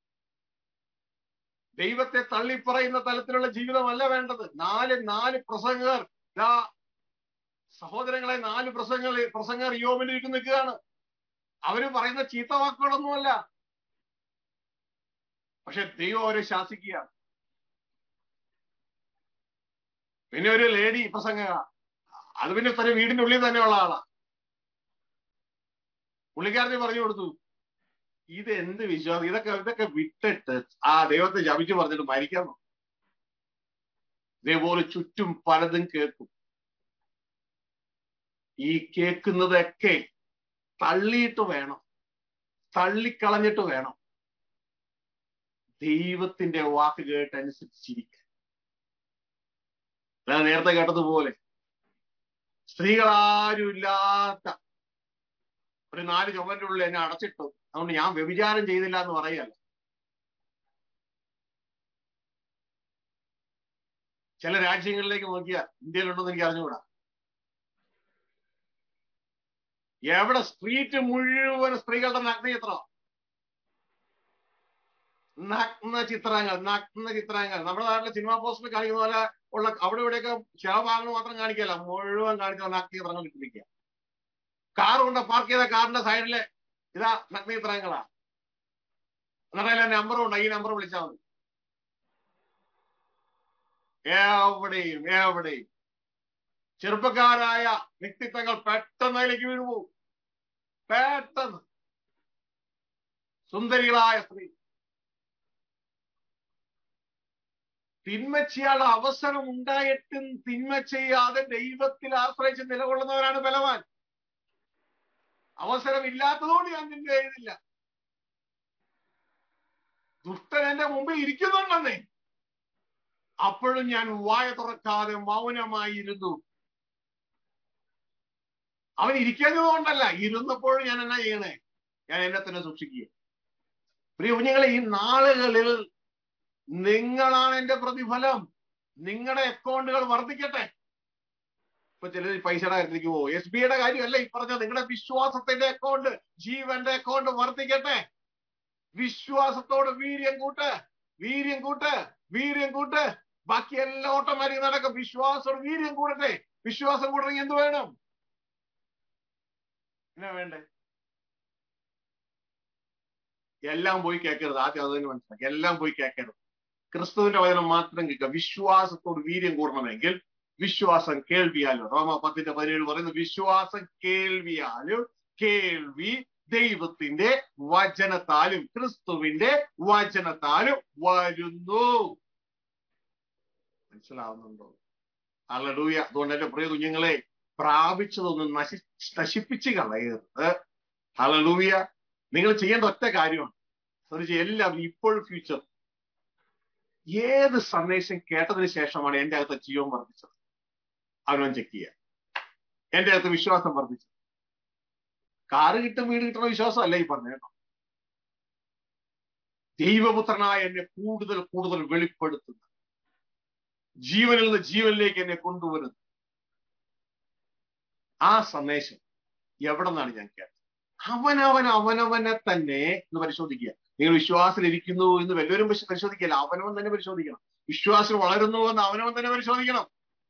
ദൈവത്തെ തള്ളിപ്പറയുന്ന തലത്തിലുള്ള ജീവിതമല്ല വേണ്ടത് നാല് നാല് പ്രസംഗർ ദാ സഹോദരങ്ങളെ നാല് പ്രസംഗങ്ങൾ പ്രസംഗർ യോബിലേക്ക് നിൽക്കുകയാണ് അവര് പറയുന്ന ചീത്ത വാക്കുകളൊന്നുമല്ല പക്ഷെ ദൈവം അവരെ ശാസിക്കുകയാണ് പിന്നെ ഒരു ലേഡി പ്രസംഗ അത് പിന്നെ തന്നെ വീടിന്റെ ഉള്ളിൽ തന്നെയുള്ള ആളാ പുള്ളിക്കാരനെ പറഞ്ഞു കൊടുത്തു ഇത് എന്ത് വിശ്വാസം ഇതൊക്കെ ഇതൊക്കെ വിട്ടിട്ട് ആ ദൈവത്തെ ജപിച്ചു പറഞ്ഞിട്ട് മരിക്കാൻ നോക്കും ഇതേപോലെ ചുറ്റും പലതും കേൾക്കും ഈ കേൾക്കുന്നതൊക്കെ തള്ളിയിട്ട് വേണം തള്ളിക്കളഞ്ഞിട്ട് വേണം ദൈവത്തിന്റെ വാക്ക് കേട്ടനുസരിച്ചിരിക്കാൻ ഞാൻ നേരത്തെ കേട്ടതുപോലെ സ്ത്രീകളാരും ഇല്ലാത്ത ഒരു നാല് ചുമന്റെ ഉള്ളിൽ എന്നെ അടച്ചിട്ടു അതുകൊണ്ട് ഞാൻ വ്യഭിചാരം ചെയ്തില്ല എന്ന് പറയല്ല ചില രാജ്യങ്ങളിലേക്ക് നോക്കിയാൽ ഇന്ത്യയിലുണ്ടെന്ന് എനിക്ക് അറിഞ്ഞുകൂടാ എവിടെ സ്ട്രീറ്റ് മുഴുവൻ സ്ത്രീകളുടെ നഗ്നചിത്രം നഗ്ന ചിത്രങ്ങൾ നഗ്ന ചിത്രങ്ങൾ നമ്മുടെ നാട്ടിലെ സിനിമാ പോസ്റ്ററിൽ കാണിക്കുന്ന പോലെ ഉള്ള അവിടെ ഇവിടെയൊക്കെ ചില ഭാഗങ്ങൾ മാത്രം കാണിക്കല്ല മുഴുവൻ കാണിക്കുന്ന നഗ്ന ചിത്രങ്ങൾ ഇട്ടിരിക്കുക കാർ കൊണ്ട് പാർക്ക് ചെയ്ത കാറിന്റെ സൈഡില് ഇതാ നഗ്ന ചിത്രങ്ങളാ എന്നിട്ട് നമ്പറും ഉണ്ട് ഈ നമ്പർ വിളിച്ചാൽ മതി എവിടെയും എവിടെയും ചെറുപ്പക്കാരായ വ്യക്തിത്വങ്ങൾ പെട്ടെന്ന് അതിലേക്ക് വീഴുപോകും പെട്ടെന്ന് സുന്ദരികളായ സ്ത്രീ തിന്മ ചെയ്യാനുള്ള അവസരം ഉണ്ടായിട്ടും തിന്മ ചെയ്യാതെ ദൈവത്തിൽ ആശ്രയിച്ച് നിലകൊള്ളുന്നവരാണ് ബലവാൻ അവസരം ഇല്ലാത്തതുകൊണ്ട് ഞാൻ തിന്മ ചെയ്തില്ല ദുഷ്ടൻ എന്റെ മുമ്പിൽ ഇരിക്കുന്നുണ്ടെന്നേ അപ്പോഴും ഞാൻ വായ തുറക്കാതെ മൗനമായിരുന്നു അവൻ ഇരിക്കുന്നത് കൊണ്ടല്ല ഇരുന്നപ്പോഴും ഞാൻ എന്നാ ചെയ്യണേ ഞാൻ എന്നെ തന്നെ സൂക്ഷിക്കുക പ്രിയ കുഞ്ഞുങ്ങളെ ഈ നാളുകളിൽ നിങ്ങളാണ് എന്റെ പ്രതിഫലം നിങ്ങളുടെ അക്കൗണ്ടുകൾ വർദ്ധിക്കട്ടെ ഇപ്പൊ ചിലർ പൈസയുടെ കാര്യത്തിലേക്ക് പോകും എസ് ബിയുടെ കാര്യമല്ല ഈ പറഞ്ഞ നിങ്ങളുടെ വിശ്വാസത്തിന്റെ അക്കൗണ്ട് ജീവന്റെ അക്കൗണ്ട് വർദ്ധിക്കട്ടെ വിശ്വാസത്തോട് വീര്യം കൂട്ട് വീര്യം കൂട്ട് വീര്യം കൂട്ട് ബാക്കി എല്ലാം ഓട്ടോമാറ്റിക് നടക്കും വിശ്വാസം വീര്യം കൂടട്ടെ വിശ്വാസം കൂടണമെങ്കിൽ എന്ത് വേണം എന്നാ വേണ്ടേ എല്ലാം പോയി കേൾക്കരുത് ആദ്യം അത് തന്നെ മനസ്സിലാക്കി എല്ലാം പോയി കേൾക്കരുത് ക്രിസ്തുവിന്റെ വചനം മാത്രം കേൾക്കുക വിശ്വാസത്തോട് വീര്യം കൂടണമെങ്കിൽ വിശ്വാസം കേൾവിയാലോ റോമ പത്തിന്റെ പതിനേഴ് പറയുന്നു വിശ്വാസം കേൾവിയാലും കേൾവി ദൈവത്തിന്റെ വചനത്താലും ക്രിസ്തുവിന്റെ വചനത്താലും വരുന്നു മനസ്സിലാവുന്നുണ്ടോ അല്ലടൂയ അതുകൊണ്ട് എന്റെ പ്രിയ കുഞ്ഞുങ്ങളെ പ്രാപിച്ചതൊന്നും നശി നശിപ്പിച്ച് കളയരുത് ഹലലൂയ നിങ്ങൾ ചെയ്യേണ്ട ഒറ്റ കാര്യമാണ് ശ്രദ്ധിച്ച് എല്ലാം ഇപ്പോൾ ഫ്യൂച്ചർ ഏത് സന്ദേശം കേട്ടതിന് ശേഷമാണ് എന്റെ അകത്ത് ജീവൻ വർദ്ധിച്ചത് അവനവൻ ചെക്ക് ചെയ്യുക എന്റെ അകത്ത് വിശ്വാസം വർദ്ധിച്ചത് കാറ് കിട്ടും വീട് കിട്ടുന്ന വിശ്വാസം അല്ല ഈ പറഞ്ഞ കേട്ടോ ദൈവപുത്രനായ എന്നെ കൂടുതൽ കൂടുതൽ വെളിപ്പെടുത്തുന്ന ജീവനിൽ നിന്ന് ജീവനിലേക്ക് എന്നെ കൊണ്ടുവരുന്നു ആ സന്ദേശം എവിടെ നിന്നാണ് ഞാൻ കേട്ടത് അവനവൻ അവനവനെ തന്നെ എന്ന് പരിശോധിക്കുക നിങ്ങൾ വിശ്വാസത്തിൽ ഇരിക്കുന്നു എന്ന് വല്ലവരും പരിശോധിക്കില്ല അവനവൻ തന്നെ പരിശോധിക്കണം വിശ്വാസം വളരുന്നു എന്ന് അവനവൻ തന്നെ പരിശോധിക്കണം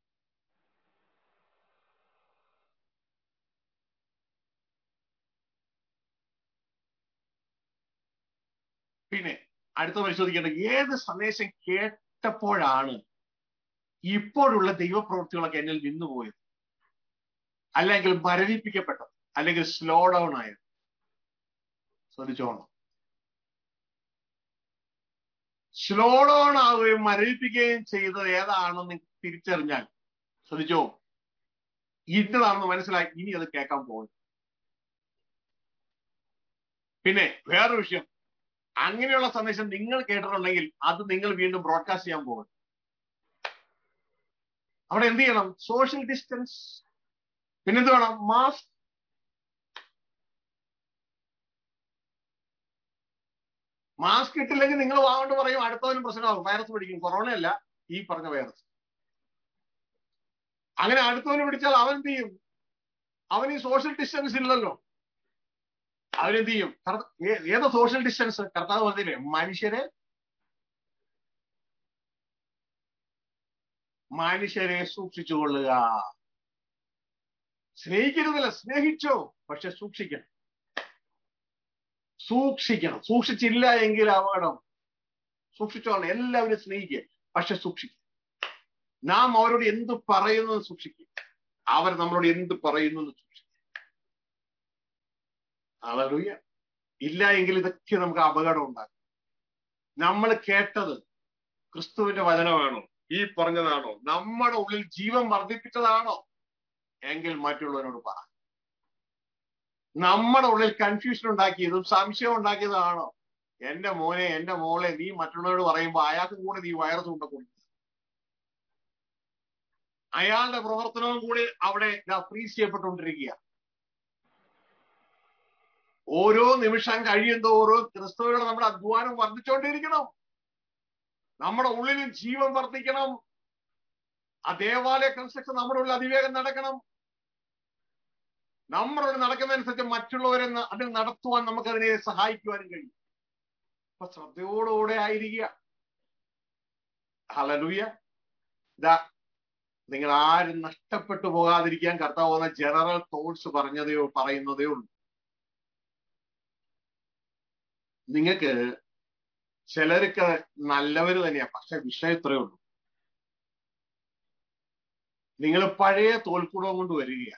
പിന്നെ അടുത്ത പരിശോധിക്കേണ്ടത് ഏത് സന്ദേശം കേട്ടപ്പോഴാണ് ഇപ്പോഴുള്ള ദൈവപ്രവൃത്തികളൊക്കെ എന്നിൽ നിന്നുപോയത് അല്ലെങ്കിൽ മരവിപ്പിക്കപ്പെട്ടത് അല്ലെങ്കിൽ സ്ലോ ഡൗൺ ആയത് ശ്രദ്ധിച്ചോണം സ്ലോ ഡൗൺ ആവുകയും മരവിപ്പിക്കുകയും ചെയ്തത് ഏതാണെന്ന് തിരിച്ചറിഞ്ഞാൽ ശ്രദ്ധിച്ചോ ഇന്നതാണെന്ന് മനസ്സിലാക്കി ഇനി അത് കേൾക്കാൻ പോകും പിന്നെ വേറൊരു വിഷയം അങ്ങനെയുള്ള സന്ദേശം നിങ്ങൾ കേട്ടിട്ടുണ്ടെങ്കിൽ അത് നിങ്ങൾ വീണ്ടും ബ്രോഡ്കാസ്റ്റ് ചെയ്യാൻ പോകും അവിടെ എന്ത് ചെയ്യണം സോഷ്യൽ ഡിസ്റ്റൻസ് പിന്നെന്ത് വേണം മാസ്ക് മാസ്ക് ഇട്ടില്ലെങ്കിൽ നിങ്ങൾ വാങ്ങോണ്ട് പറയും അടുത്തവനും പ്രശ്നമാകും വൈറസ് പിടിക്കും കൊറോണ അല്ല ഈ പറഞ്ഞ വൈറസ് അങ്ങനെ അടുത്തവന് പിടിച്ചാൽ അവൻ എന്ത് ചെയ്യും അവൻ ഈ സോഷ്യൽ ഡിസ്റ്റൻസ് ഇല്ലല്ലോ അവരെന്ത് ചെയ്യും ഏത് സോഷ്യൽ ഡിസ്റ്റൻസ് കർത്താവ് പറഞ്ഞില്ലേ മനുഷ്യരെ മനുഷ്യരെ സൂക്ഷിച്ചുകൊള്ളുക സ്നേഹിക്കരുതല്ല സ്നേഹിച്ചോ പക്ഷെ സൂക്ഷിക്കണം സൂക്ഷിക്കണം സൂക്ഷിച്ചില്ല എങ്കിൽ അപകടം സൂക്ഷിച്ചോളണം എല്ലാവരും സ്നേഹിക്കുക പക്ഷെ സൂക്ഷിക്കുക നാം അവരോട് എന്ത് പറയുന്നത് സൂക്ഷിക്കുക അവർ നമ്മളോട് എന്ത് പറയുന്നു സൂക്ഷിക്കുക അളറിയ ഇല്ല എങ്കിൽ ഇതൊക്കെ നമുക്ക് അപകടം ഉണ്ടാക്കും നമ്മൾ കേട്ടത് ക്രിസ്തുവിന്റെ വചനമാണോ ഈ പറഞ്ഞതാണോ നമ്മുടെ ഉള്ളിൽ ജീവൻ വർദ്ധിപ്പിച്ചതാണോ എങ്കിൽ മറ്റുള്ളവരോട് പറ നമ്മുടെ ഉള്ളിൽ കൺഫ്യൂഷൻ ഉണ്ടാക്കിയതും സംശയം ഉണ്ടാക്കിയതാണോ എന്റെ മോനെ എന്റെ മോളെ നീ മറ്റുള്ളവരോട് പറയുമ്പോ അയാൾക്കും കൂടെ നീ വൈറസ് കൊണ്ട കൊടുക്കുക അയാളുടെ പ്രവർത്തനവും കൂടി അവിടെ ഫ്രീസ് ചെയ്യപ്പെട്ടുകൊണ്ടിരിക്കുക ഓരോ നിമിഷം കഴിയുന്തോറും ക്രിസ്തുവയുടെ നമ്മുടെ അധ്വാനം വർദ്ധിച്ചുകൊണ്ടിരിക്കണം നമ്മുടെ ഉള്ളിൽ ജീവൻ വർദ്ധിക്കണം ആ ദേവാലയ കൺസ്ട്രക്ഷൻ നമ്മുടെ ഉള്ളിൽ അതിവേഗം നടക്കണം നമ്മളോട് നടക്കുന്നതനുസരിച്ച് മറ്റുള്ളവരെ അതിൽ നടത്തുവാൻ നമുക്ക് അതിനെ സഹായിക്കുവാനും കഴിയും അപ്പൊ ശ്രദ്ധയോടുകൂടെ ആയിരിക്കുക ഹലലുയ ഇതാ നിങ്ങൾ ആരും നഷ്ടപ്പെട്ടു പോകാതിരിക്കാൻ കർത്താവ് പോകുന്ന ജനറൽ തോട്ട്സ് പറഞ്ഞതേ പറയുന്നതേ ഉള്ളൂ നിങ്ങൾക്ക് ചിലർക്ക് നല്ലവര് തന്നെയാ പക്ഷെ വിഷയം ഇത്രയേ ഉള്ളൂ നിങ്ങൾ പഴയ തോൽക്കുടം കൊണ്ട് വരികയാണ്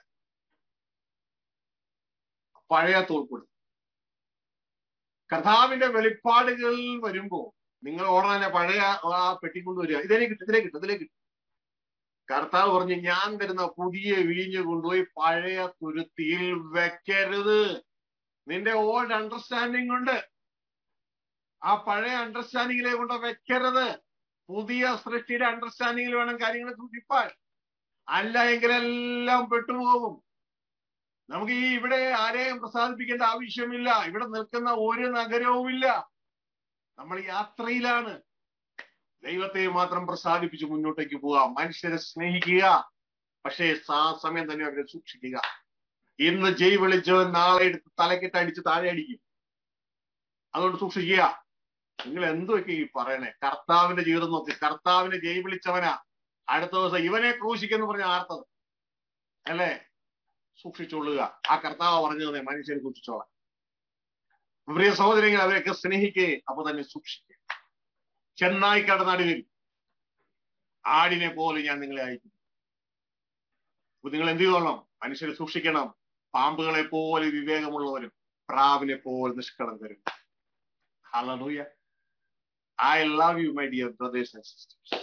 പഴയ തോൽക്കുടം കർത്താവിന്റെ വെളിപ്പാടുകൾ വരുമ്പോ നിങ്ങൾ ഓടാനെ പഴയ ആ പെട്ടി കൊണ്ടുവരിക ഇതിനെ കിട്ടും ഇതിനെ കിട്ടും ഇതിനെ കിട്ടും കർത്താവ് പറഞ്ഞു ഞാൻ തരുന്ന പുതിയ വീഞ്ഞ് കൊണ്ടുപോയി പഴയ തുരുത്തിയിൽ വെക്കരുത് നിന്റെ ഓൾഡ് അണ്ടർസ്റ്റാൻഡിങ് കൊണ്ട് ആ പഴയ അണ്ടർസ്റ്റാൻഡിങ്ങിലെ കൊണ്ട് വെക്കരുത് പുതിയ സൃഷ്ടിയുടെ അണ്ടർസ്റ്റാൻഡിങ്ങിൽ വേണം കാര്യങ്ങൾ സൂക്ഷിപ്പാൻ അല്ല എങ്കിലെല്ലാം പെട്ടുപോകും നമുക്ക് ഈ ഇവിടെ ആരെയും പ്രസാദിപ്പിക്കേണ്ട ആവശ്യമില്ല ഇവിടെ നിൽക്കുന്ന ഒരു നഗരവുമില്ല നമ്മൾ യാത്രയിലാണ് ദൈവത്തെ മാത്രം പ്രസാദിപ്പിച്ച് മുന്നോട്ടേക്ക് പോവുക മനുഷ്യരെ സ്നേഹിക്കുക പക്ഷേ ആ സമയം തന്നെ അവരെ സൂക്ഷിക്കുക ഇന്ന് ജയ് വിളിച്ചവൻ നാളെ എടുത്ത് തലക്കെട്ട് അടിച്ച് താഴെ അടിക്കും അതുകൊണ്ട് സൂക്ഷിക്കുക നിങ്ങൾ എന്തൊക്കെ ഈ പറയണേ കർത്താവിന്റെ ജീവിതം നോക്കി കർത്താവിനെ ജയ് വിളിച്ചവനാ അടുത്ത ദിവസം ഇവനെ ക്രൂശിക്കെന്ന് പറഞ്ഞ ആർത്തത് അല്ലേ സൂക്ഷിച്ചോളുക ആ കർത്താവ് പറഞ്ഞത് മനുഷ്യനെ സൂക്ഷിച്ചോളാം പ്രിയ സഹോദരങ്ങൾ അവരെയൊക്കെ സ്നേഹിക്കേ അപ്പൊ തന്നെ സൂക്ഷിക്കുക ചെന്നായിക്കട നടുവിൽ ആടിനെ പോലെ ഞാൻ നിങ്ങളെ അയക്കും അപ്പൊ നിങ്ങൾ എന്ത് ചെയ്തോളണം മനുഷ്യരെ സൂക്ഷിക്കണം പാമ്പുകളെ പോലെ വിവേകമുള്ളവരും പ്രാവിനെ പോലെ നിഷ്കളങ്കരും hallelujah I love you my dear brothers and sisters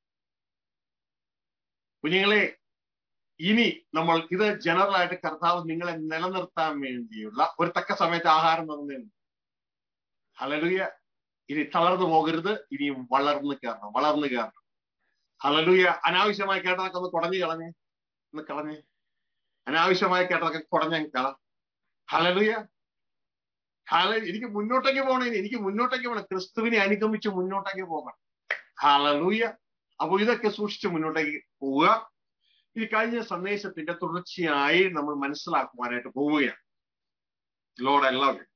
കുഞ്ഞുങ്ങളെ ഇനി നമ്മൾ ഇത് ജനറൽ ആയിട്ട് കർത്താവ് നിങ്ങളെ നിലനിർത്താൻ വേണ്ടിയുള്ള ഒരു തക്ക സമയത്ത് ആഹാരം തന്നേന്ന് ഹലലുയ ഇനി തളർന്നു പോകരുത് ഇനിയും വളർന്നു കയറണം വളർന്നു കയറണം ഹലലുയ അനാവശ്യമായി കേട്ടതൊക്കെ ഒന്ന് കുടഞ്ഞു കളഞ്ഞേ ഒന്ന് കളഞ്ഞേ അനാവശ്യമായി കേട്ടതൊക്കെ കുടഞ്ഞ കള ഹലലുയ ഹാല എനിക്ക് മുന്നോട്ടേക്ക് പോകണം എനിക്ക് മുന്നോട്ടേക്ക് പോകണം ക്രിസ്തുവിനെ അനുഗമിച്ച് മുന്നോട്ടേക്ക് പോകണം ഹാലലൂയ അപ്പൊ ഇതൊക്കെ സൂക്ഷിച്ച് മുന്നോട്ടേക്ക് പോവുക ഈ കഴിഞ്ഞ സന്ദേശത്തിന്റെ തുടർച്ചയായി നമ്മൾ മനസ്സിലാക്കുവാനായിട്ട് പോവുകയാണ് ലോഡ് എല്ലാവരും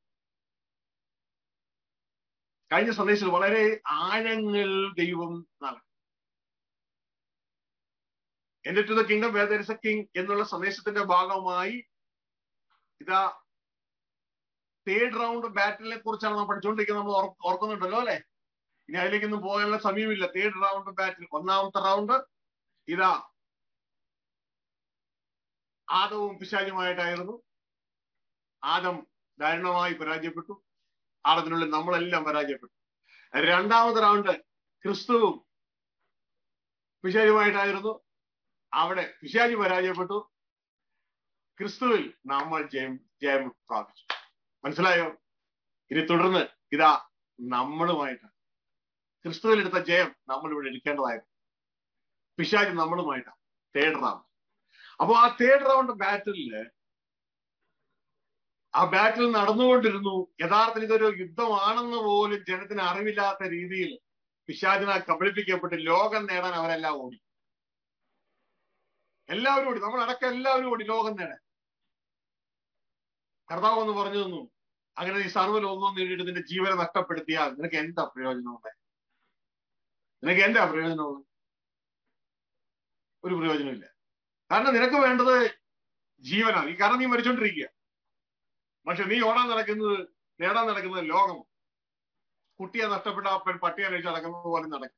കഴിഞ്ഞ സന്ദേശത്തിൽ വളരെ ആഴങ്ങൾ ദൈവം നൽകും എന്റെ to the kingdom where there is a king എന്നുള്ള സന്ദേശത്തിന്റെ ഭാഗമായി ഇതാ തേർഡ് റൗണ്ട് ബാറ്റിലിനെ കുറിച്ചാണ് നമ്മൾ പഠിച്ചുകൊണ്ടിരിക്കുന്നത് നമ്മൾ ഓർ- ഓർക്കുന്നുണ്ടല്ലോ അല്ലെ ഇനി അതിലേക്കൊന്നും പോകാനുള്ള സമയമില്ല തേർഡ് റൗണ്ട് ബാറ്റിൽ ഒന്നാമത്തെ റൗണ്ട് ഇതാ ആദവും പിശാചുമായിട്ടായിരുന്നു ആദം ദാരുണമായി പരാജയപ്പെട്ടു ആടത്തിനുള്ളിൽ നമ്മളെല്ലാം പരാജയപ്പെട്ടു രണ്ടാമത്തെ റൗണ്ട് ക്രിസ്തുവും പിശാചുമായിട്ടായിരുന്നു അവിടെ പിശാചി പരാജയപ്പെട്ടു ക്രിസ്തുവിൽ നമ്മൾ ജയം ജയം പ്രാപിച്ചു മനസ്സിലായോ ഇനി തുടർന്ന് ഇതാ നമ്മളുമായിട്ടാണ് ക്രിസ്തുവിൽ എടുത്ത ജയം നമ്മൾ ഇവിടെ എടുക്കേണ്ടതായിരുന്നു പിശാചി നമ്മളുമായിട്ടാണ് തേർഡ് റൗണ്ട് അപ്പൊ ആ തേർഡ് റൗണ്ട് ബാറ്റില് ആ ബാറ്റിൽ നടന്നുകൊണ്ടിരുന്നു യഥാർത്ഥത്തിൽ ഇതൊരു യുദ്ധമാണെന്ന് പോലും ജനത്തിന് അറിവില്ലാത്ത രീതിയിൽ പിശാചിനാൽ കബളിപ്പിക്കപ്പെട്ട് ലോകം നേടാൻ അവരെല്ലാം ഓടി എല്ലാവരും ഓടി നമ്മളടക്കം എല്ലാവരും ഓടി ലോകം നേടാൻ കർത്താവ് എന്ന് പറഞ്ഞു തന്നു അങ്ങനെ നീ സർവ്വലോകവും നേടിയിട്ട് നിന്റെ ജീവനെ നഷ്ടപ്പെടുത്തിയാൽ നിനക്ക് എന്താ പ്രയോജനമുണ്ട് നിനക്ക് എന്താ പ്രയോജനമുള്ളത് ഒരു പ്രയോജനമില്ല കാരണം നിനക്ക് വേണ്ടത് ജീവനാണ് ഈ കാരണം നീ മരിച്ചോണ്ടിരിക്കുക പക്ഷെ നീ ഓടാൻ നടക്കുന്നത് നേടാൻ നടക്കുന്നത് ലോകം കുട്ടിയെ നഷ്ടപ്പെട്ട അപ്പൻ പട്ടിയെ അന്വേഷിച്ച് നടക്കുന്നത് പോലെ നടക്കും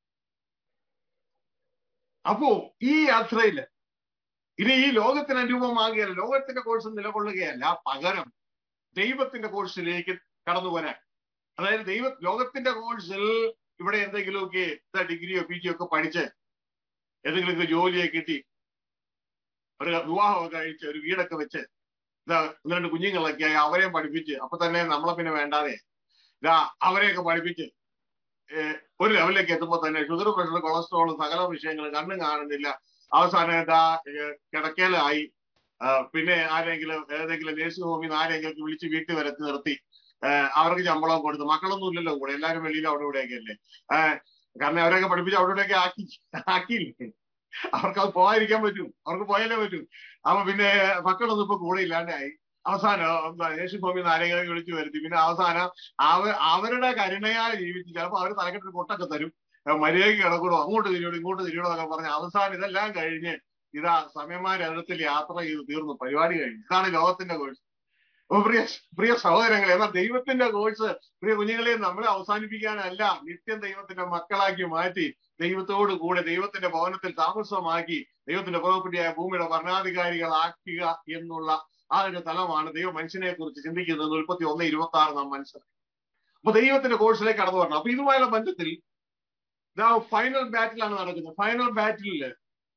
അപ്പോ ഈ യാത്രയില് ഇനി ഈ ലോകത്തിന് അനുരൂപമാകുകയല്ല ലോകത്തിന്റെ കോഴ്സ് നിലകൊള്ളുകയല്ല പകരം ദൈവത്തിന്റെ കോഴ്സിലേക്ക് കടന്നു വരാൻ അതായത് ദൈവ ലോകത്തിന്റെ കോഴ്സിൽ ഇവിടെ എന്തെങ്കിലുമൊക്കെ ഡിഗ്രിയോ പി ജിയോ ഒക്കെ പഠിച്ച് ഏതെങ്കിലുമൊക്കെ ജോലിയെ കിട്ടി ഒരു വിവാഹമൊക്കെ കഴിച്ച് ഒരു വീടൊക്കെ വെച്ച് ഇതാ ഒന്ന് രണ്ട് കുഞ്ഞുങ്ങളൊക്കെ ആയി അവരെയും പഠിപ്പിച്ച് അപ്പൊ തന്നെ നമ്മളെ പിന്നെ വേണ്ടാതെ ഇതാ അവരെയൊക്കെ പഠിപ്പിച്ച് ഏഹ് ഒരു ലെവലിലേക്ക് എത്തുമ്പോൾ തന്നെ ഷുഗർ പ്രഷർ കൊളസ്ട്രോൾ സകല വിഷയങ്ങൾ കണ്ണും കാണുന്നില്ല അവസാനം ഇതാ ഏഹ് കിടക്കലായി ആ, പിന്നെ ആരെങ്കിലും ഏതെങ്കിലും നേഴ്സിംഗ് ഹോമിൽ നിന്ന് ആരെങ്കിലും വിളിച്ച് വീട്ടിൽ വരത്തി നിർത്തി ഏഹ് അവർക്ക് ശമ്പളം കൊടുത്തു മക്കളൊന്നും ഇല്ലല്ലോ കൂടെ എല്ലാവരും വെളിയിൽ അവിടെ ഇവിടെയൊക്കെ അല്ലേ ഏഹ് കാരണം അവരെയൊക്കെ പഠിപ്പിച്ച് അവിടെ ഇവിടെയൊക്കെ ആക്കി ആക്കിയില്ലേ അവർക്ക് അത് പോകാതിരിക്കാൻ പറ്റും അവർക്ക് പോയാലേ പറ്റൂ അപ്പൊ പിന്നെ മക്കളൊന്നും ഇപ്പൊ കൂടെ ഇല്ലാണ്ടായി അവസാനം നേഴ്സിംഗ് ഹോമിൽ നിന്ന് ആരെങ്കിലും വിളിച്ചു വരുത്തി പിന്നെ അവസാനം അവ അവരുടെ കരുണയാൽ ജീവിച്ച് ചിലപ്പോൾ അവർ തലക്കെട്ടൊരു കൊട്ടൊക്കെ തരും മര്യാദയ്ക്ക് കിടക്കണോ അങ്ങോട്ട് തിരിയണോ ഇങ്ങോട്ട് തിരിയണോ എന്നൊക്കെ പറഞ്ഞ് അവസാനം ഇതെല്ലാം കഴിഞ്ഞ് ഇതാ സമയമാരത്തിൽ യാത്ര ചെയ്ത് തീർന്നു പരിപാടി കഴിഞ്ഞു ഇതാണ് ലോകത്തിന്റെ കോഴ്സ് അപ്പൊ പ്രിയ പ്രിയ സഹോദരങ്ങളെ എന്നാൽ ദൈവത്തിന്റെ കോഴ്സ് പ്രിയ കുഞ്ഞുങ്ങളെ നമ്മളെ അവസാനിപ്പിക്കാനല്ല നിത്യം ദൈവത്തിന്റെ മക്കളാക്കി മാറ്റി ദൈവത്തോട് കൂടെ ദൈവത്തിന്റെ ഭവനത്തിൽ താമസമാക്കി ദൈവത്തിന്റെ പ്രോപ്പർട്ടിയായ ഭൂമിയുടെ ഭരണാധികാരികളാക്കുക എന്നുള്ള ആ ഒരു തലമാണ് ദൈവം മനുഷ്യനെ കുറിച്ച് ചിന്തിക്കുന്നത് മുപ്പത്തി ഒന്ന് ഇരുപത്തി ആറ് നാം മനസ്സിലാക്കി അപ്പൊ ദൈവത്തിന്റെ കോഴ്സിലേക്ക് കടന്നു വരണം അപ്പൊ ഇതുമായുള്ള ബന്ധത്തിൽ ഇതാ ഫൈനൽ ബാറ്റിലാണ് നടക്കുന്നത് ഫൈനൽ ബാറ്റില്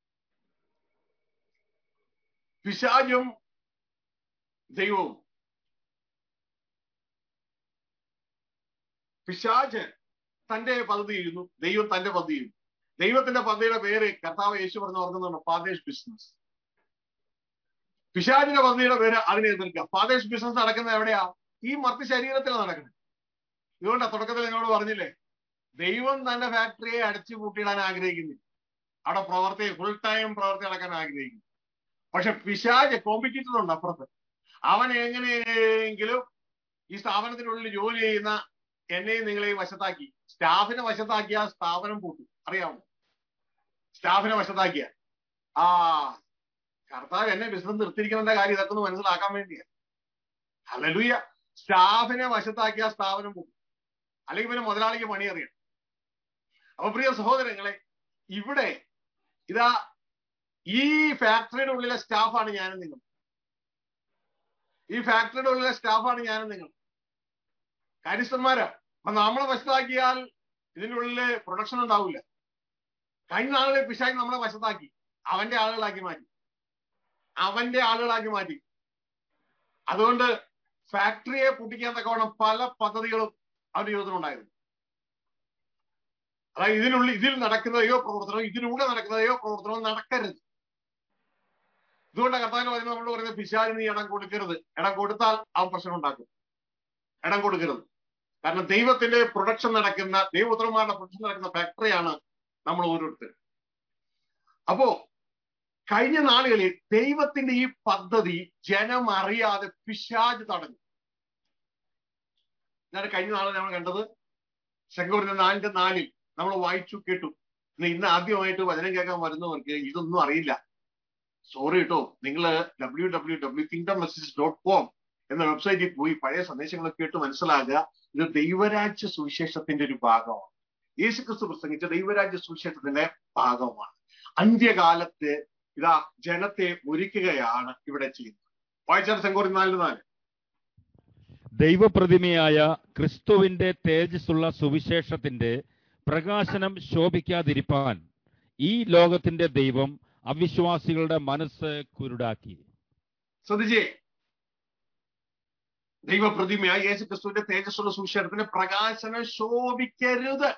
പിശാചും ദൈവവും പിശാജ് തന്റെ പദ്ധതി ചെയ്യുന്നു ദൈവം തന്റെ പദ്ധതി ചെയ്യുന്നു ദൈവത്തിന്റെ പദ്ധതിയുടെ പേര് കർത്താവ് യേശു പറഞ്ഞു ഓർക്കുന്നുണ്ട് ഫാദേഷ് ബിസിനസ് പിശാജിന്റെ പദ്ധതിയുടെ പേര് അതിനെ എതിർക്കുക ഫാദേഷ് ബിസിനസ് നടക്കുന്നത് എവിടെയാ ഈ മർത്തി ശരീരത്തിലാണ് നടക്കുന്നത് ഇതുകൊണ്ടാ തുടക്കത്തിൽ എന്നോട് പറഞ്ഞില്ലേ ദൈവം തന്റെ ഫാക്ടറിയെ അടച്ചു പൂട്ടിയിടാൻ ആഗ്രഹിക്കുന്നില്ല അവിടെ പ്രവർത്തി ഫുൾ ടൈം പ്രവർത്തി നടക്കാൻ ആഗ്രഹിക്കുന്നു പക്ഷെ പിശാജ് കോമ്പറ്റീറ്റർ ഉണ്ട് അപ്പുറത്ത് അവൻ എങ്ങനെയെങ്കിലും ഈ സ്ഥാപനത്തിനുള്ളിൽ ജോലി ചെയ്യുന്ന എന്നെയും നിങ്ങളെയും വശത്താക്കി സ്റ്റാഫിനെ വശത്താക്കിയ സ്ഥാപനം പൂട്ടും അറിയാമോ സ്റ്റാഫിനെ വശത്താക്കിയ ആ കർത്താവ് എന്നെ ബിസിനസ് നിർത്തിയിരിക്കുന്നതിന്റെ കാര്യം ഇതൊക്കെ ഒന്ന് മനസ്സിലാക്കാൻ വേണ്ടിയാ അല്ലൂയ സ്റ്റാഫിനെ വശത്താക്കിയ സ്ഥാപനം പൂട്ടും അല്ലെങ്കിൽ പിന്നെ മുതലാളിക്ക് പണി അറിയണം അപ്പൊ പ്രിയ സഹോദരങ്ങളെ ഇവിടെ ഇതാ ഈ ഫാക്ടറിയുടെ ഉള്ളിലെ സ്റ്റാഫാണ് ഞാനും നിങ്ങൾ ഈ ഫാക്ടറിയുടെ ഉള്ളിലെ സ്റ്റാഫാണ് ഞാനും നിങ്ങൾ കാര്യസ്ഥന്മാരാ അപ്പൊ നമ്മളെ വശത്താക്കിയാൽ ഇതിന്റെ ഉള്ളില് പ്രൊഡക്ഷൻ ഉണ്ടാവില്ല കഴിഞ്ഞ നാളിലെ പിശായി നമ്മളെ വശത്താക്കി അവന്റെ ആളുകളാക്കി മാറ്റി അവന്റെ ആളുകളാക്കി മാറ്റി അതുകൊണ്ട് ഫാക്ടറിയെ പൊട്ടിക്കാൻ തക്കവണ്ണം പല പദ്ധതികളും അവന്റെ ജീവിതത്തിലുണ്ടായിരുന്നു അതായത് ഇതിനുള്ളിൽ ഇതിൽ നടക്കുന്നതയോ പ്രവർത്തനവും ഇതിലൂടെ നടക്കുന്നതയോ പ്രവർത്തനവും നടക്കരുത് ഇതുകൊണ്ട് കർത്താവിന് പറയുന്നത് നമ്മൾ പറയുന്നത് പിശാചിന് നീ ഇടം കൊടുക്കരുത് ഇടം കൊടുത്താൽ അവൻ പ്രശ്നം ഉണ്ടാക്കും ഇടം കൊടുക്കരുത് കാരണം ദൈവത്തിന്റെ പ്രൊഡക്ഷൻ നടക്കുന്ന ദൈവപുത്രന്മാരുടെ പ്രൊഡക്ഷൻ നടക്കുന്ന ഫാക്ടറിയാണ് നമ്മൾ ഓരോരുത്തർ അപ്പോ കഴിഞ്ഞ നാളുകളിൽ ദൈവത്തിന്റെ ഈ പദ്ധതി ജനം അറിയാതെ പിശാജ് തടഞ്ഞു ഞാൻ കഴിഞ്ഞ നാളെ നമ്മൾ കണ്ടത് ശങ്കൂറിന്റെ നാലിന്റെ നാലിൽ നമ്മൾ വായിച്ചു കേട്ടു ഇന്ന് ഇന്ന് ആദ്യമായിട്ട് വചനം കേൾക്കാൻ വരുന്നവർക്ക് ഇതൊന്നും അറിയില്ല സോറി കേട്ടോ നിങ്ങൾ W W W kingdom message dot com എന്ന വെബ്സൈറ്റിൽ പോയി പഴയ സന്ദേശങ്ങളൊക്കെ കേട്ട് മനസ്സിലാകുക ഇത് ദൈവരാജ്യ സുവിശേഷത്തിന്റെ ഒരു ഭാഗമാണ് യേശുക്രിസ്തു പ്രസംഗിച്ച ദൈവരാജ്യ സുവിശേഷത്തിന്റെ ഭാഗമാണ് അന്ത്യകാലത്ത് ഇതാ ജനത്തെ ഒരുക്കുകയാണ് ഇവിടെ ചെയ്യുന്നത് വായിച്ചാൽ ശങ്കൂറി നാലിന് നാല് ദൈവപ്രതിമയായ ക്രിസ്തുവിന്റെ തേജസ്സുള്ള സുവിശേഷത്തിന്റെ പ്രകാശനം ശോഭിക്കാതിരിപ്പാൻ ഈ ലോകത്തിന്റെ ദൈവം അവിശ്വാസികളുടെ മനസ്സ് കുരുടാക്കി ശ്രദ്ധിച്ചേ ദൈവപ്രതിമയായ യേശു ക്രിസ്തുവിന്റെ തേജസ്സുള്ള സുവിശേഷത്തിന്റെ പ്രകാശനം ശോഭിക്കരുത്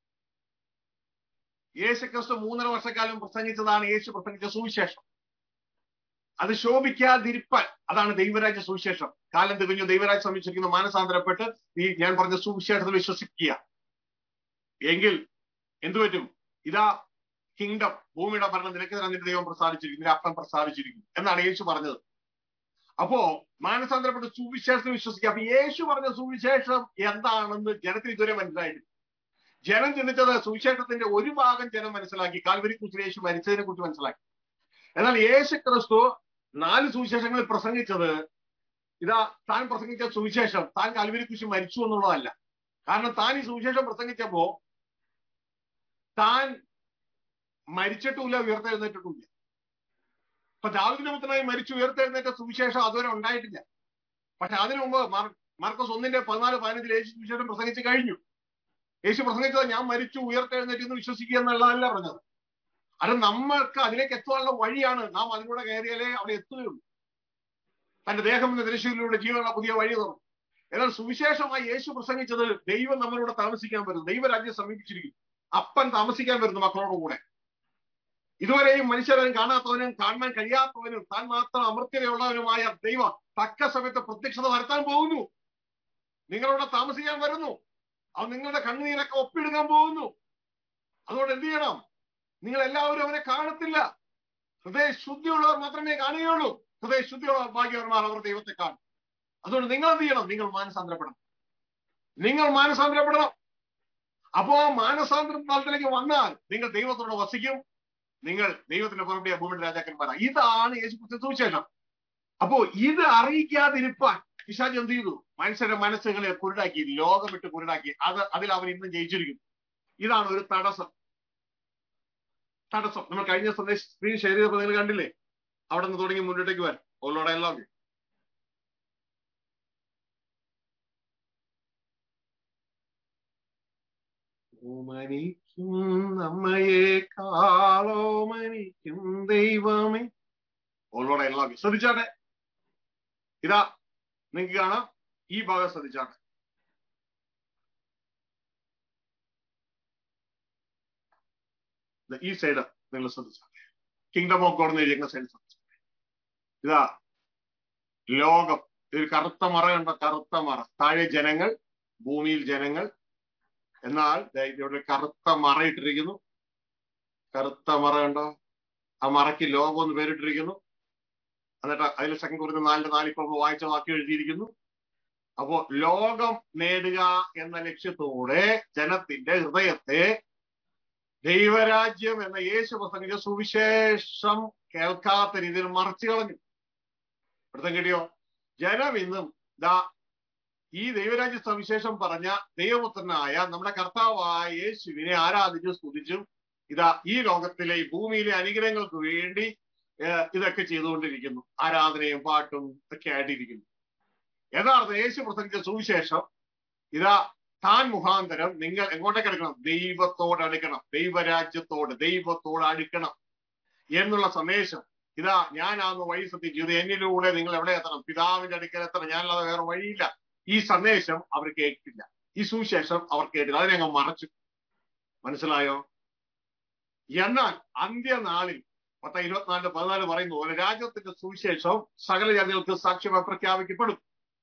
യേശു ക്രിസ്തു മൂന്നര വർഷക്കാലം പ്രസംഗിച്ചതാണ് യേശു പ്രസംഗിച്ച സുവിശേഷം അത് ശോഭിക്കാതിരിപ്പാൻ അതാണ് ദൈവരാജ്യ സുവിശേഷം കാലം തികഞ്ഞു ദൈവരാജ്യം സമീപിച്ചിരിക്കുന്ന മാനസാന്തരപ്പെട്ട് ഈ ഞാൻ പറഞ്ഞ സുവിശേഷത്തിൽ വിശ്വസിക്കുക എങ്കിൽ എന്തു പറ്റും ഇതാ കിങ്ഡം ഭൂമിയുടെ ഭരണം നിനക്ക് നിന്റെ ദൈവം പ്രസാദിച്ചിരിക്കും നിന്റെ അപ്പം പ്രസാദിച്ചിരിക്കും എന്നാണ് യേശു പറഞ്ഞത് അപ്പോ മാനസാന്തരപ്പെട്ട് സുവിശേഷത്തിൽ വിശ്വസിക്കുക അപ്പൊ യേശു പറഞ്ഞ സുവിശേഷം എന്താണെന്ന് ജനത്തിന് ഇതുവരെ മനസ്സിലായിട്ടില്ല ജനം ചിന്തിച്ചത് സുവിശേഷത്തിന്റെ ഒരു ഭാഗം ജനം മനസ്സിലാക്കി കാൽവരി കുറിച്ച് യേശു മരിച്ചതിനെ കുറിച്ച് മനസ്സിലാക്കി എന്നാൽ യേശു ക്രിസ്തു നാല് സുവിശേഷങ്ങളിൽ പ്രസംഗിച്ചത് ഇതാ താൻ പ്രസംഗിച്ച സുവിശേഷം താൻ കാൽവരി കുറിച്ച് മരിച്ചു എന്നുള്ളതല്ല കാരണം താൻ ഈ സുവിശേഷം പ്രസംഗിച്ചപ്പോ താൻ മരിച്ചിട്ടുമില്ല ഉയർത്തെഴുന്നേറ്റിട്ടുമില്ല അപ്പൊ ദാവിദിന്റെ പുത്രനായി മരിച്ചു ഉയർത്തെഴുന്നേറ്റ സുവിശേഷം അതുവരെ ഉണ്ടായിട്ടില്ല പക്ഷെ അതിനു മുമ്പ് മാർക്കസ് ഒന്നിന്റെ പതിനാല് പതിനഞ്ചിൽ യേശു സുവിശേഷം പ്രസംഗിച്ച് കഴിഞ്ഞു യേശു പ്രസംഗിച്ചത് ഞാൻ മരിച്ചു ഉയർത്തെഴുന്നേറ്റ് എന്ന് വിശ്വസിക്കുക എന്നുള്ളതല്ല പറഞ്ഞത് അത് നമ്മൾക്ക് അതിലേക്ക് എത്തുവാനുള്ള വഴിയാണ് നാം അതിലൂടെ കയറിയാലേ അവിടെ എത്തുകയുള്ളൂ തന്റെ ദേഹം എന്ന ദൃശ്യത്തിലൂടെ ജീവനുള്ള പുതിയ വഴി തുറന്നു എന്നാൽ സുവിശേഷമായി യേശു പ്രസംഗിച്ചത് ദൈവം നമ്മളോട് താമസിക്കാൻ വരുന്നു ദൈവരാജ്യം സമീപിച്ചിരിക്കുന്നു അപ്പൻ താമസിക്കാൻ വരുന്നു മക്കളോട് കൂടെ ഇതുവരെയും മനുഷ്യരും കാണാത്തവനും കാണാൻ കഴിയാത്തവനും താൻ മാത്രം അമൃത്യതയുള്ളവനുമായ ദൈവം തക്ക സമയത്ത് പ്രത്യക്ഷത വരുത്താൻ പോകുന്നു നിങ്ങളോട് താമസിക്കാൻ വരുന്നു അത് നിങ്ങളുടെ കണ്ണുനീരൊക്കെ ഒപ്പിടുക്കാൻ പോകുന്നു അതുകൊണ്ട് എന്ത് ചെയ്യണം നിങ്ങൾ എല്ലാവരും അവനെ കാണത്തില്ല ഹൃദയ ശുദ്ധിയുള്ളവർ മാത്രമേ കാണുകയുള്ളൂ ഹൃദയ ശുദ്ധിയുള്ളവർ ഭാഗ്യവന്മാർ അവർ ദൈവത്തെ കാണും അതുകൊണ്ട് നിങ്ങൾ എന്ത് ചെയ്യണം നിങ്ങൾ മാനസാന്തരപ്പെടണം നിങ്ങൾ മാനസാന്തരപ്പെടണം അപ്പോ ആ മാനസാന്തര കാലത്തിലേക്ക് വന്നാൽ നിങ്ങൾ ദൈവത്തോട് വസിക്കും നിങ്ങൾ ദൈവത്തിന്റെ പുറമെ ഭൂമിയുടെ രാജാക്കന്മാരാണ് ഇതാണ് യേശു സുവിശേഷം അപ്പോ ഇത് അറിയിക്കാതിരിപ്പാൻ പിശാജ് എന്ത് ചെയ്തു മനുഷ്യരുടെ മനസ്സുകളെ കുരുടാക്കി ലോകം വിട്ട് കുരുടാക്കി അത് അതിൽ അവൻ ഇന്നും ജയിച്ചിരിക്കുന്നു ഇതാണ് ഒരു തടസ്സം തടസ്സം നമ്മൾ കഴിഞ്ഞ സന്ദേശ സ്ക്രീൻ ഷെയർ ചെയ്തപ്പോൾ നിങ്ങൾ കണ്ടില്ലേ അവിടെ നിന്ന് തുടങ്ങി മുന്നോട്ടേക്ക് വരാം ഓളോടെ എല്ലാം ഓമനിക്കും നമ്മയെ കാളോമനിക്കും ദൈവമേ ഓളോടെ എല്ലാം ശ്രദ്ധിച്ചാട്ടെ ഇതാ നിങ്ങൾക്ക് കാണാം ഈ ഭാഗം ശ്രദ്ധിച്ചാട്ടെ ഈ സൈഡ് നിങ്ങൾ ശ്രദ്ധിച്ചാട്ടെ കിങ്ഡം ഓഫ് ഗോഡ് എന്ന് എഴുതിയ സൈഡ് ശ്രദ്ധിച്ചാട്ടെ ഇതാ ലോകം ഒരു കറുത്ത മറ കണ്ട കറുത്ത മറ താഴെ ജനങ്ങൾ ഭൂമിയിൽ ജനങ്ങൾ എന്നാൽ ഇവിടെ കറുത്ത മറ ഇട്ടിരിക്കുന്നു കറുത്ത മറ കണ്ടോ ആ മറയ്ക്ക് ലോകം എന്ന് പേരിട്ടിരിക്കുന്നു എന്നിട്ട് അതിൽ സെക്കൻഡ് കുറിച്ച് നാലിന്റെ നാല് ഇപ്പൊ വായിച്ച വാക്യം എഴുതിയിരിക്കുന്നു അപ്പോ ലോകം നേടുക എന്ന ലക്ഷ്യത്തോടെ ജനത്തിന്റെ ഹൃദയത്തെ ദൈവരാജ്യം എന്ന യേശു പ്രസംഗിച്ച സുവിശേഷം കേൾക്കാത്ത രീതിയിൽ മറച്ചു കളഞ്ഞു ഇവിടുത്തെ കിട്ടിയോ ജനം ഇന്നും ദാ ഈ ദൈവരാജ്യ സവിശേഷം പറഞ്ഞ ദൈവപുത്രനായ നമ്മുടെ കർത്താവായ യേശുവിനെ ആരാധിച്ചു സ്തുതിച്ചും ഇതാ ഈ ലോകത്തിലെ ഈ ഭൂമിയിലെ അനുഗ്രഹങ്ങൾക്ക് വേണ്ടി ഇതൊക്കെ ചെയ്തുകൊണ്ടിരിക്കുന്നു ആരാധനയും പാട്ടും ഒക്കെ ആയിട്ടിരിക്കുന്നു യഥാർത്ഥ യേശു പ്രസംഗിച്ച സുവിശേഷം ഇതാ താൻ മുഖാന്തരം നിങ്ങൾ എങ്ങോട്ടേക്ക് അടുക്കണം ദൈവത്തോട് അടുക്കണം ദൈവരാജ്യത്തോട് ദൈവത്തോട് അടുക്കണം എന്നുള്ള സന്ദേശം ഇതാ ഞാനാന്ന് വഴി സത്യം ചെയ്തു എന്നിലൂടെ നിങ്ങൾ എവിടെ എത്തണം പിതാവിന്റെ അടുക്കൽ എത്തണം ഞാനല്ലാതെ വേറെ വഴിയില്ല ഈ സന്ദേശം അവർ കേട്ടില്ല ഈ സുവിശേഷം അവർ കേട്ടില്ല അതിനെ അങ്ങ് മറച്ചു മനസ്സിലായോ എന്നാൽ അന്ത്യനാളിൽ പത്ത ഇരുപത്തിനാലിന് പതിനാല് പറയുന്നു ഒരു രാജ്യത്തിന്റെ സുവിശേഷം സകല ജാതികൾക്ക് സാക്ഷ്യമായി പ്രഖ്യാപിക്കപ്പെടും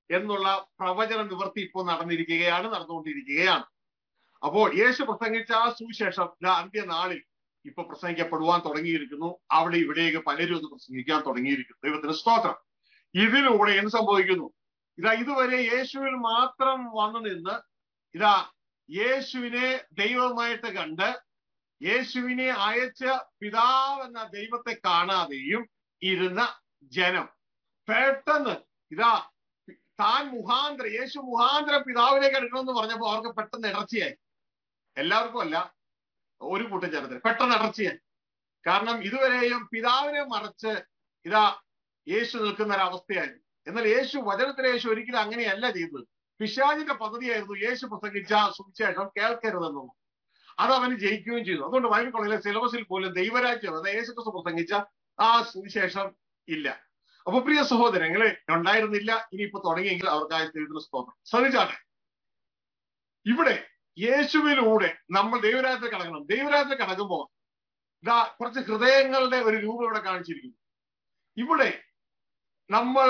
എന്നുള്ള പ്രവചന നിവൃത്തി ഇപ്പോൾ നടന്നിരിക്കുകയാണ് നടന്നുകൊണ്ടിരിക്കുകയാണ് അപ്പോൾ യേശു പ്രസംഗിച്ച ആ സുവിശേഷം ദാ അന്ത്യനാളിൽ ഇപ്പൊ പ്രസംഗിക്കപ്പെടുവാൻ തുടങ്ങിയിരിക്കുന്നു അവിടെ ഇവിടെയൊക്കെ പലരും അത് പ്രസംഗിക്കാൻ തുടങ്ങിയിരിക്കുന്നു ദൈവത്തിന് സ്തോത്രം ഇതിലൂടെ എന്ത് സംഭവിക്കുന്നു ഇതാ ഇതുവരെ യേശുവിൽ മാത്രം വന്നു നിന്ന് ഇതാ യേശുവിനെ ദൈവമായിട്ട് കണ്ട് യേശുവിനെ അയച്ച പിതാവ് എന്ന ദൈവത്തെ കാണാതെയും ഇരുന്ന ജനം പെട്ടെന്ന് ഇതാ താൻ മുഖാന്തര യേശു മുഖാന്തര പിതാവിലേക്ക് എടുക്കണമെന്ന് പറഞ്ഞപ്പോ അവർക്ക് പെട്ടെന്ന് ഇടർച്ചയായി എല്ലാവർക്കും അല്ല ഒരു കൂട്ടം ജനത്തിന് പെട്ടെന്ന് ഇടർച്ചയായി കാരണം ഇതുവരെയും പിതാവിനെ മറച്ച് ഇതാ യേശു നിൽക്കുന്ന ഒരു അവസ്ഥയായിരുന്നു എന്നാൽ യേശു വചനത്തിലെ യേശു ഒരിക്കലും അങ്ങനെയല്ല ചെയ്തത് പിശാചിന്റെ പദ്ധതിയായിരുന്നു യേശു പ്രസംഗിച്ച സുവിശേഷം കേൾക്കരുതെന്നും അത് അവന് ജയിക്കുകയും ചെയ്തു അതുകൊണ്ട് ബൈബിൾ കോളേജിലെ സിലബസിൽ പോലും ദൈവരാജ്യം അതായത് യേശു ക്രിസ്തു പ്രസംഗിച്ച ആ സുവിശേഷം ഇല്ല അപ്പൊ പ്രിയ സഹോദരങ്ങളെ ഉണ്ടായിരുന്നില്ല ഇനിയിപ്പോ തുടങ്ങിയെങ്കിൽ അവർക്കായ ദൈവത്തിന് സ്തോത്രം ശ്രദ്ധിച്ചാട്ടെ ഇവിടെ യേശുവിലൂടെ നമ്മൾ ദൈവരാജ്യത്തിൽ കടക്കണം ദൈവരാജ്യത്തിൽ കടക്കുമ്പോൾ ഇതാ കുറച്ച് ഹൃദയങ്ങളുടെ ഒരു രൂപം ഇവിടെ കാണിച്ചിരിക്കുന്നു ഇവിടെ നമ്മൾ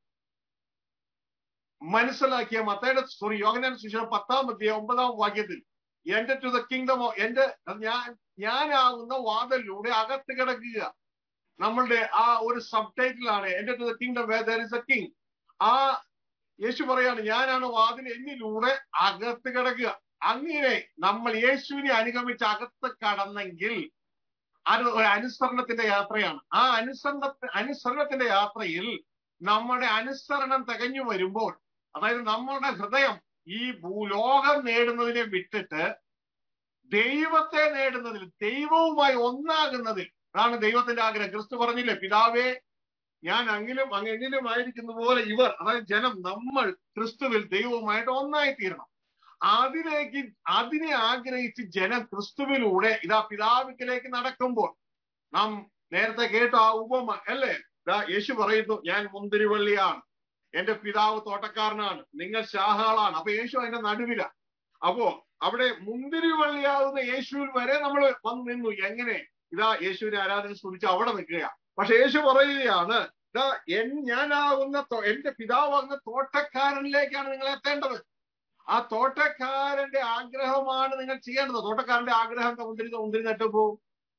മനസ്സിലാക്കിയ മത്തയുടെ സോറി യോഗനാൻ സുശേഷം പത്താം അധ്യായം ഒമ്പതാം വാക്യത്തിൽ എന്റെ ടു ദ കിങ്ഡം എന്റെ ഞാൻ ഞാനാകുന്ന വാതിലൂടെ അകത്ത് കിടക്കുക നമ്മളുടെ ആ ഒരു സബ് ടൈറ്റിലാണ് എന്റെ to the kingdom where there is a king ആ യേശു പറയാണ് ഞാനാണ് വാതിൽ എന്നിലൂടെ അകത്ത് കിടക്കുക അങ്ങനെ നമ്മൾ യേശുവിനെ അനുഗമിച്ച് അകത്ത് കടന്നെങ്കിൽ അത് ഒരു അനുസരണത്തിന്റെ യാത്രയാണ് ആ അനുസരണ അനുസരണത്തിന്റെ യാത്രയിൽ നമ്മുടെ അനുസരണം തികഞ്ഞു വരുമ്പോൾ അതായത് നമ്മുടെ ഹൃദയം ഈ ഭൂലോകം നേടുന്നതിനെ വിട്ടിട്ട് ദൈവത്തെ നേടുന്നതിൽ ദൈവവുമായി ഒന്നാകുന്നതിൽ അതാണ് ദൈവത്തിന്റെ ആഗ്രഹം ക്രിസ്തു പറഞ്ഞില്ലേ പിതാവേ ഞാൻ അങ്ങിലും അങ്ങെങ്കിലും ആയിരിക്കുന്ന പോലെ ഇവർ അതായത് ജനം നമ്മൾ ക്രിസ്തുവിൽ ദൈവവുമായിട്ട് ഒന്നായി തീരണം അതിലേക്ക് അതിനെ ആഗ്രഹിച്ച് ജനം ക്രിസ്തുവിലൂടെ ഇതാ പിതാവിലേക്ക് നടക്കുമ്പോൾ നാം നേരത്തെ കേട്ട ആ ഉപമ അല്ലേ ഇതാ യേശു പറയുന്നു ഞാൻ മുന്തിരിവള്ളിയാണ് എന്റെ പിതാവ് തോട്ടക്കാരനാണ് നിങ്ങൾ ശാഖകളാണ് അപ്പൊ യേശു അതിന്റെ നടുവില അപ്പോ അവിടെ മുന്തിരിവള്ളിയാവുന്ന യേശുവിൽ വരെ നമ്മൾ വന്നു നിന്നു എങ്ങനെ ഇതാ യേശുവിനെ ആരാധന സ്തുതിച്ച് അവിടെ നിൽക്കുക പക്ഷെ യേശു പറയുകയാണ് ഇതാ എൻ ഞാനാകുന്ന എന്റെ പിതാവാകുന്ന തോട്ടക്കാരനിലേക്കാണ് നിങ്ങൾ എത്തേണ്ടത് ആ തോട്ടക്കാരന്റെ ആഗ്രഹമാണ് നിങ്ങൾ ചെയ്യേണ്ടത് തോട്ടക്കാരന്റെ ആഗ്രഹം മുന്തിരി മുന്തിരി നട്ടു പോവും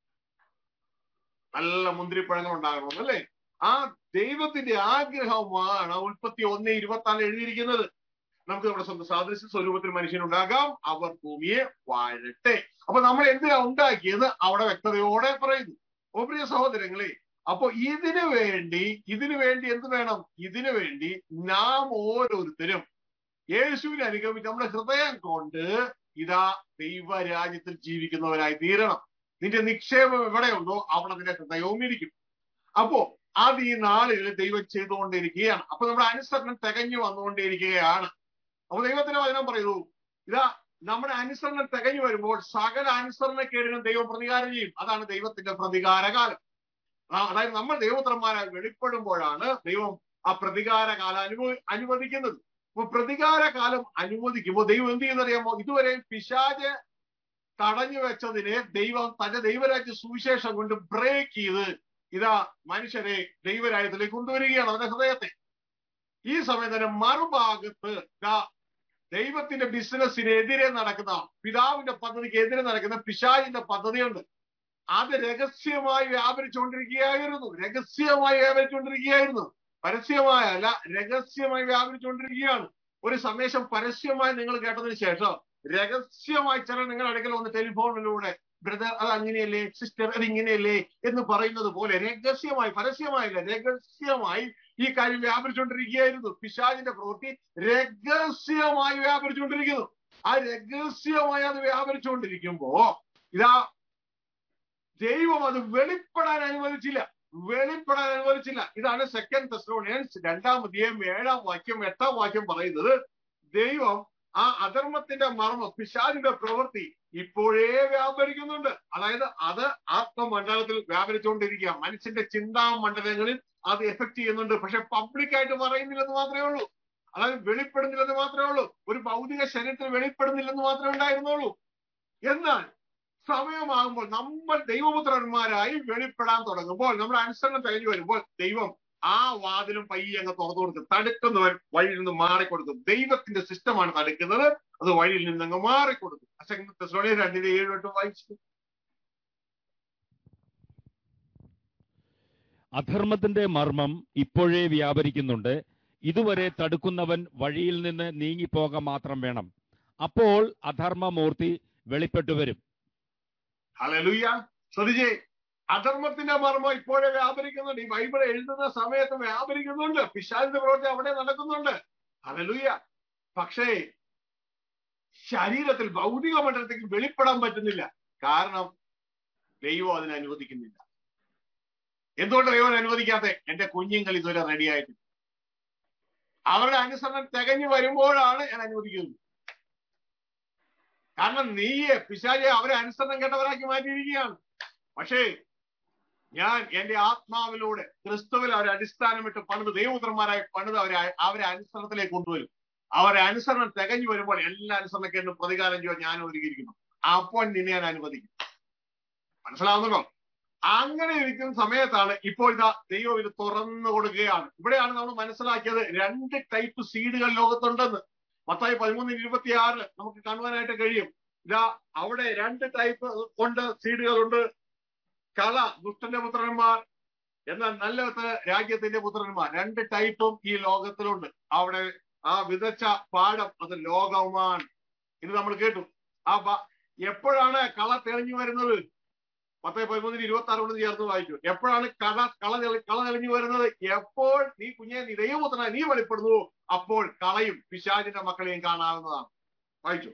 നല്ല മുന്തിരിപ്പഴങ്ങൾ ഉണ്ടാകണം അല്ലേ ആ ദൈവത്തിന്റെ ആഗ്രഹമാണ് ഉൽപ്പത്തി ഒന്ന് ഇരുപത്തി നാല് എഴുതിയിരിക്കുന്നത് നമുക്ക് നമ്മുടെ സ്വന്തം സാദൃശ്യ സ്വരൂപത്തിൽ മനുഷ്യനുണ്ടാകാം അവർ ഭൂമിയെ വാഴട്ടെ അപ്പൊ നമ്മൾ എന്തിനാ ഉണ്ടാക്കിയത് അവിടെ വ്യക്തതയോടെ പറയുന്നു ഓ പ്രിയ സഹോദരങ്ങളെ അപ്പൊ ഇതിനു വേണ്ടി ഇതിനു വേണ്ടി എന്ത് വേണം ഇതിനു വേണ്ടി നാം ഓരോരുത്തരും യേശുവിനെ അനുഗമിച്ച് നമ്മുടെ ഹൃദയം കൊണ്ട് ഇതാ ദൈവരാജ്യത്തിൽ ജീവിക്കുന്നവരായി തീരണം നിന്റെ നിക്ഷേപം എവിടെയുണ്ടോ അവിടെ നിന്റെ ഹൃദയവും ഇരിക്കും അപ്പോ അത് ഈ നാളുകളിൽ ദൈവം ചെയ്തുകൊണ്ടിരിക്കുകയാണ് അപ്പൊ നമ്മുടെ അനുസരണം തികഞ്ഞു വന്നുകൊണ്ടിരിക്കുകയാണ് അപ്പൊ ദൈവത്തിന്റെ വചനം പറയുന്നു ഇതാ നമ്മുടെ അനുസരണം തികഞ്ഞു വരുമ്പോൾ സകല അനുസരണക്കേടിനും ദൈവം പ്രതികാരം ചെയ്യും അതാണ് ദൈവത്തിന്റെ പ്രതികാരകാലം അതായത് നമ്മൾ ദൈവപുത്രന്മാരായി വെളിപ്പെടുമ്പോഴാണ് ദൈവം ആ പ്രതികാര കാലം അനുഭവ അനുവദിക്കുന്നത് അപ്പൊ പ്രതികാര കാലം അനുവദിക്കുമ്പോൾ ദൈവം എന്ത് ചെയ്യുന്നറിയാമോ ഇതുവരെ പിശാജ് തടഞ്ഞു വെച്ചതിനെ ദൈവം തന്റെ ദൈവരാജ്യ സുവിശേഷം കൊണ്ട് ബ്രേക്ക് ചെയ്ത് ഇതാ മനുഷ്യരെ ദൈവരാജ്യത്തിലേക്ക് കൊണ്ടുവരികയാണ് അവന്റെ ഹൃദയത്തെ ഈ സമയം തന്നെ മറുഭാഗത്ത് ഇതാ ദൈവത്തിന്റെ ബിസിനസ്സിനെതിരെ നടക്കുന്ന പിതാവിന്റെ പദ്ധതിക്ക് എതിരെ നടക്കുന്ന പിശാജിന്റെ പദ്ധതിയുണ്ട് അത് രഹസ്യമായി വ്യാപരിച്ചുകൊണ്ടിരിക്കുകയായിരുന്നു രഹസ്യമായി വ്യാപരിച്ചുകൊണ്ടിരിക്കുകയായിരുന്നു പരസ്യമായ അല്ല രഹസ്യമായി വ്യാപരിച്ചുകൊണ്ടിരിക്കുകയാണ് ഒരു സന്ദേശം പരസ്യമായി നിങ്ങൾ കേട്ടതിന് ശേഷം രഹസ്യമായി ചിലർ നിങ്ങൾ അടുക്കൽ വന്ന് ടെലിഫോണിലൂടെ ബ്രദർ അത് അങ്ങനെയല്ലേ സിസ്റ്റർ അത് ഇങ്ങനെയല്ലേ എന്ന് പറയുന്നത് പോലെ രഹസ്യമായി പരസ്യമായില്ല രഹസ്യമായി ഈ കാര്യം വ്യാപരിച്ചുകൊണ്ടിരിക്കുകയായിരുന്നു പിശാജിന്റെ പ്രവൃത്തി രഹസ്യമായി വ്യാപരിച്ചുകൊണ്ടിരിക്കുന്നു ആ രഹസ്യമായി അത് വ്യാപരിച്ചുകൊണ്ടിരിക്കുമ്പോ ഇതാ ദൈവം അത് വെളിപ്പെടാൻ അനുവദിച്ചില്ല വെളിപ്പെടാൻ അനുവദിച്ചില്ല ഇതാണ് സെക്കൻഡ് തെസ്ലോണിയൻസ് രണ്ടാം അധ്യായം ഏഴാം വാക്യം എട്ടാം വാക്യം പറയുന്നത് ദൈവം ആ അധർമ്മത്തിന്റെ മർമ്മം പിശാചിന്റെ പ്രവൃത്തി ഇപ്പോഴേ വ്യാപരിക്കുന്നുണ്ട് അതായത് അത് ആത്മമണ്ഡലത്തിൽ വ്യാപരിച്ചുകൊണ്ടിരിക്കുക മനുഷ്യന്റെ ചിന്താ മണ്ഡലങ്ങളിൽ അത് എഫക്ട് ചെയ്യുന്നുണ്ട് പക്ഷെ പബ്ലിക്കായിട്ട് പറയുന്നില്ലെന്ന് മാത്രമേ ഉള്ളൂ അതായത് വെളിപ്പെടുന്നില്ലെന്ന് മാത്രമേ ഉള്ളൂ ഒരു ഭൗതിക ശരീരത്തിൽ വെളിപ്പെടുന്നില്ലെന്ന് മാത്രമേ ഉണ്ടായിരുന്നുള്ളൂ എന്നാൽ സമയമാകുമ്പോൾ നമ്മൾ ദൈവപുത്രന്മാരായി വെളിപ്പെടാൻ തുടങ്ങുമ്പോൾ നമ്മുടെ അനുസരണം കഴിഞ്ഞു വരുമ്പോൾ ദൈവം ആ വാതിലും പയ്യെ അങ്ങ് തുറന്നു കൊടുക്കും തടുക്കുന്നവൻ വഴിയിൽ നിന്ന് മാറിക്കൊടുക്കും ദൈവത്തിന്റെ സിസ്റ്റമാണ് തടുക്കുന്നത് അത് വഴിയിൽ നിന്ന് അങ്ങ് മാറിക്കൊടുക്കും തെസ്സലോണിയർ രണ്ടിന്റെ ഏഴ് എട്ട് വായിച്ചു അധർമ്മത്തിന്റെ മർമ്മം ഇപ്പോഴേ വ്യാപരിക്കുന്നുണ്ട് ഇതുവരെ തടുക്കുന്നവൻ വഴിയിൽ നിന്ന് നീങ്ങിപ്പോക മാത്രം വേണം അപ്പോൾ അധർമ്മമൂർത്തി വെളിപ്പെട്ടു വരും ഹലലുയ്യ ശ്രദ്ധിച്ചേ അധർമ്മത്തിന്റെ മർമ്മം ഇപ്പോഴേ വ്യാപരിക്കുന്നുണ്ട് ഈ ബൈബിൾ എഴുതുന്ന സമയത്ത് വ്യാപരിക്കുന്നുണ്ട് പിശാലിന്റെ പ്രവൃത്തി അവിടെ നടക്കുന്നുണ്ട് ഹലലുയ്യ പക്ഷേ ശരീരത്തിൽ ഭൗതിക മണ്ഡലത്തേക്ക് വെളിപ്പെടാൻ പറ്റുന്നില്ല കാരണം ദൈവം അതിനെ അനുവദിക്കുന്നില്ല എന്തുകൊണ്ട് ദൈവം അനുവദിക്കാത്ത എന്റെ കുഞ്ഞുങ്ങൾ ഇതുവരെ റെഡിയായിട്ട് അവരുടെ അനുസരണം തികഞ്ഞു വരുമ്പോഴാണ് ഞാൻ അനുവദിക്കുന്നത് കാരണം നീയെ പിശാചെ അവരെ അനുസരണം കേട്ടവരാക്കി മാറ്റിയിരിക്കുകയാണ് പക്ഷേ ഞാൻ എന്റെ ആത്മാവിലൂടെ ക്രിസ്തുവിൽ അവരെ അടിസ്ഥാനമിട്ട് പണിത് ദൈവപുത്രന്മാരായി പണിത് അവരെ അവരെ അനുസരണത്തിലേക്ക് കൊണ്ടുവരും അവരെ അനുസരണം തികഞ്ഞു വരുമ്പോൾ എല്ലാ അനുസരണക്കേണ്ടും പ്രതികാരം ചെയ്യാൻ ഞാൻ ഒരുക്കിയിരിക്കുന്നു അപ്പോൾ നിന്നെ ഞാൻ അനുവദിക്കും മനസ്സിലാവുന്നുണ്ടോ അങ്ങനെ ഇരിക്കുന്ന സമയത്താണ് ഇപ്പോൾ ഇതാ ദൈവം ഇത് തുറന്നു കൊടുക്കുകയാണ് ഇവിടെയാണ് നമ്മൾ മനസ്സിലാക്കിയത് രണ്ട് ടൈപ്പ് സീഡുകൾ ലോകത്തുണ്ടെന്ന് മത്തായി പതിമൂന്ന് ഇരുപത്തിയാറില് നമുക്ക് കാണുവാനായിട്ട് കഴിയും ഇതാ അവിടെ രണ്ട് ടൈപ്പ് ഉണ്ട് സീഡുകളുണ്ട് കള ദുഷ്ടന്റെ പുത്രന്മാർ എന്നാൽ നല്ല രാജ്യത്തിന്റെ പുത്രന്മാർ രണ്ട് ടൈപ്പും ഈ ലോകത്തിലുണ്ട് അവിടെ ആ വിതച്ച പാഠം അത് ലോകവുമാണ് ഇത് നമ്മൾ കേട്ടു ആ എപ്പോഴാണ് കള തെളിഞ്ഞു വരുന്നത് പത്ത് പതിമൂന്നിന് ഇരുപത്തി ആറ് കൊണ്ട് ചേർത്ത് വായിച്ചു എപ്പോഴാണ് കള കള കള തെളിഞ്ഞു വരുന്നത് എപ്പോൾ നീ കുഞ്ഞെ നീ ദൈവപുത്രനായി നീ വെളിപ്പെടുന്നു അപ്പോൾ കളയും പിശാചിന്റെ മക്കളെയും കാണാവുന്നതാണ് വായിച്ചു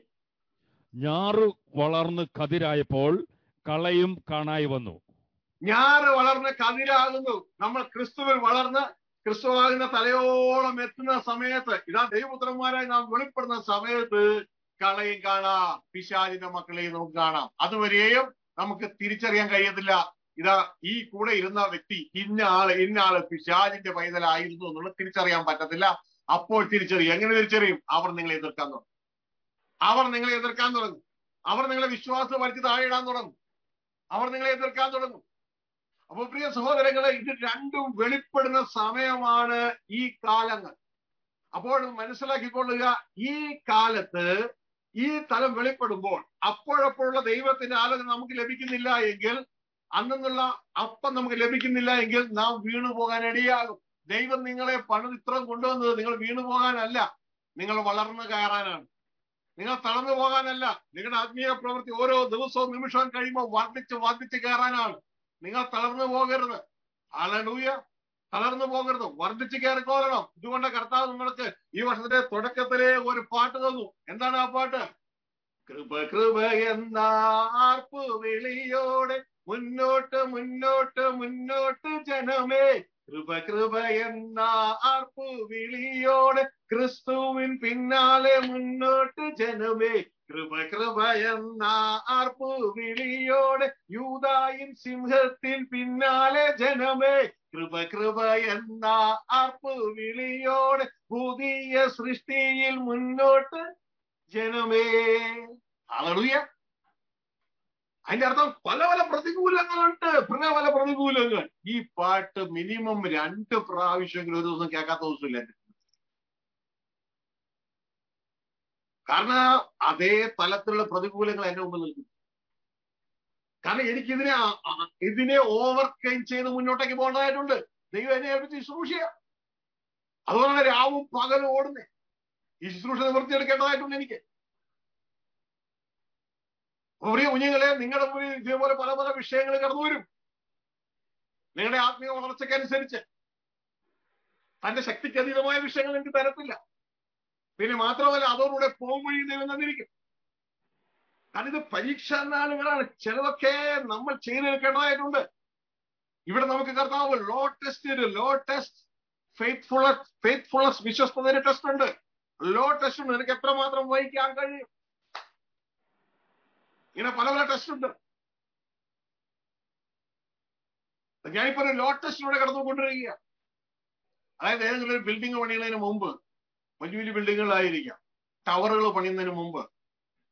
ഞാറു വളർന്ന് കതിരായപ്പോൾ കളയും കാണായി വന്നു ഞാറ് വളർന്ന് കതിരാകുന്നു നമ്മൾ ക്രിസ്തുവിൽ വളർന്ന് ക്രിസ്തുവാകുന്ന തലയോളം എത്തുന്ന സമയത്ത് ഇതാ ദൈവപുത്രന്മാരായി നാം വെളിപ്പെടുന്ന സമയത്ത് കളയും കാണാം പിശാചിന്റെ മക്കളെയും നമുക്ക് കാണാം അതുവരെയും നമുക്ക് തിരിച്ചറിയാൻ കഴിയത്തില്ല ഇതാ ഈ കൂടെ ഇരുന്ന വ്യക്തി ഇന്ന ആള് ഇന്ന ആള് പിശാചിന്റെ പൈതലായിരുന്നു എന്നുള്ളത് തിരിച്ചറിയാൻ പറ്റത്തില്ല അപ്പോൾ തിരിച്ചറിയും എങ്ങനെ തിരിച്ചറിയും അവർ നിങ്ങളെ എതിർക്കാൻ തുടങ്ങും അവർ നിങ്ങളെ എതിർക്കാൻ തുടങ്ങും അവർ നിങ്ങളെ വിശ്വാസം വലിച്ചു താഴെയിടാൻ തുടങ്ങും അവർ നിങ്ങളെ എതിർക്കാൻ തുടങ്ങും അപ്പൊ പ്രിയ സഹോദരങ്ങളെ ഇത് രണ്ടും വെളിപ്പെടുന്ന സമയമാണ് ഈ കാലങ്ങൾ അപ്പോൾ മനസ്സിലാക്കിക്കൊള്ളുക ഈ കാലത്ത് ഈ തലം വെളിപ്പെടുമ്പോൾ അപ്പോഴപ്പോഴുള്ള ദൈവത്തിന്റെ ആലോചന നമുക്ക് ലഭിക്കുന്നില്ല എങ്കിൽ അന്നുള്ള അപ്പം നമുക്ക് ലഭിക്കുന്നില്ല എങ്കിൽ നാം വീണു പോകാൻ ഇടയാകും ദൈവം നിങ്ങളെ പണിത് ഇത്രയും കൊണ്ടുവന്നത് നിങ്ങൾ വീണു പോകാനല്ല നിങ്ങൾ വളർന്നു കയറാനാണ് നിങ്ങൾ തളർന്നു പോകാനല്ല നിങ്ങളുടെ ആത്മീയ പ്രവൃത്തി ഓരോ ദിവസവും നിമിഷവും കഴിയുമ്പോൾ വർദ്ധിച്ച് വർദ്ധിച്ച് കയറാനാണ് നിങ്ങൾ തളർന്നു പോകരുത് അലൂയ തളർന്നു പോകരുത് വർദ്ധിച്ച് കയറിക്കോളണം ഇതുകൊണ്ട് കർത്താവ് നിങ്ങൾക്ക് ഈ വർഷത്തിന്റെ തുടക്കത്തിലെ ഒരു പാട്ട് തന്നു എന്താണ് ആ പാട്ട് കൃപ കൃപ എന്ന ആർപ്പ് വിളിയോടെ മുന്നോട്ട് മുന്നോട്ട് മുന്നോട്ട് ജനമേ കൃപ കൃപ എന്ന ആർപ്പ് വിളിയോടെ ക്രിസ്തുവിൻ പിന്നാലെ മുന്നോട്ട് ജനമേ കൃപ കൃപ എന്ന ആർപ്പു വിളിയോടെ യൂതായിൻ സിംഹത്തിൻ പിന്നാലെ ജനമേ കൃപ കൃപ എന്ന ആർപ്പു വിളിയോടെ പുതിയ സൃഷ്ടിയിൽ മുന്നോട്ട് ജനമേ അളറിയ അതിന്റെ അർത്ഥം പല പല പ്രതികൂലങ്ങളുണ്ട് പല പല പ്രതികൂലങ്ങൾ ഈ പാട്ട് മിനിമം രണ്ട് പ്രാവശ്യമെങ്കിലും ഒരു ദിവസം കേൾക്കാത്ത ദിവസമില്ല കാരണം അതേ തലത്തിലുള്ള പ്രതികൂലങ്ങൾ എന്റെ മുമ്പിൽ നിൽക്കും കാരണം എനിക്ക് ഇതിനെ ഇതിനെ ഓവർകം ചെയ്ത് മുന്നോട്ടേക്ക് പോകേണ്ടതായിട്ടുണ്ട് ദൈവം എന്നെ ഏൽപ്പിച്ച് ശുശ്രൂഷ അതുകൊണ്ടാണ് രാവും പകലും ഓടുന്നേ ഈ ശുശ്രൂഷ നിവർത്തിയെടുക്കേണ്ടതായിട്ടുണ്ട് എനിക്ക് പ്രിയ കുഞ്ഞുങ്ങളെ നിങ്ങളുടെ മുന്നിൽ ഇതേപോലെ പല പല വിഷയങ്ങൾ കടന്നു വരും നിങ്ങളുടെ ആത്മീയ വളർച്ചയ്ക്കനുസരിച്ച് തന്റെ ശക്തിക്ക് അതീതമായ വിഷയങ്ങൾ എനിക്ക് തരത്തില്ല പിന്നെ മാത്രമല്ല അതോടുകൂടെ പോകും വഴി ദൈവം തന്നിരിക്കും കാരണം ഇത് പരീക്ഷാ നാളുകളാണ് ചിലതൊക്കെ നമ്മൾ ചെയ്തെടുക്കേണ്ടതായിട്ടുണ്ട് ഇവിടെ നമുക്ക് കർത്താവ് law test law test faithful faithfulness വിശ്വസ്തയുടെ ടെസ്റ്റ് ഉണ്ട് ലോ ടെസ്റ്റ് ഉണ്ട് നിനക്ക് എത്രമാത്രം വഹിക്കാൻ കഴിയും ഇങ്ങനെ പല പല ടെസ്റ്റ് ഉണ്ട് ഞാനിപ്പോ ഒരു ലോ ടെസ്റ്റിലൂടെ കടന്നുകൊണ്ടിരിക്കുക അതായത് ഏതെങ്കിലും ഒരു ബിൽഡിംഗ് പണിയുന്നതിന് മുമ്പ് വലിയ വലിയ ബിൽഡിങ്ങുകളായിരിക്കാം ടവറുകൾ പണിയുന്നതിന് മുമ്പ്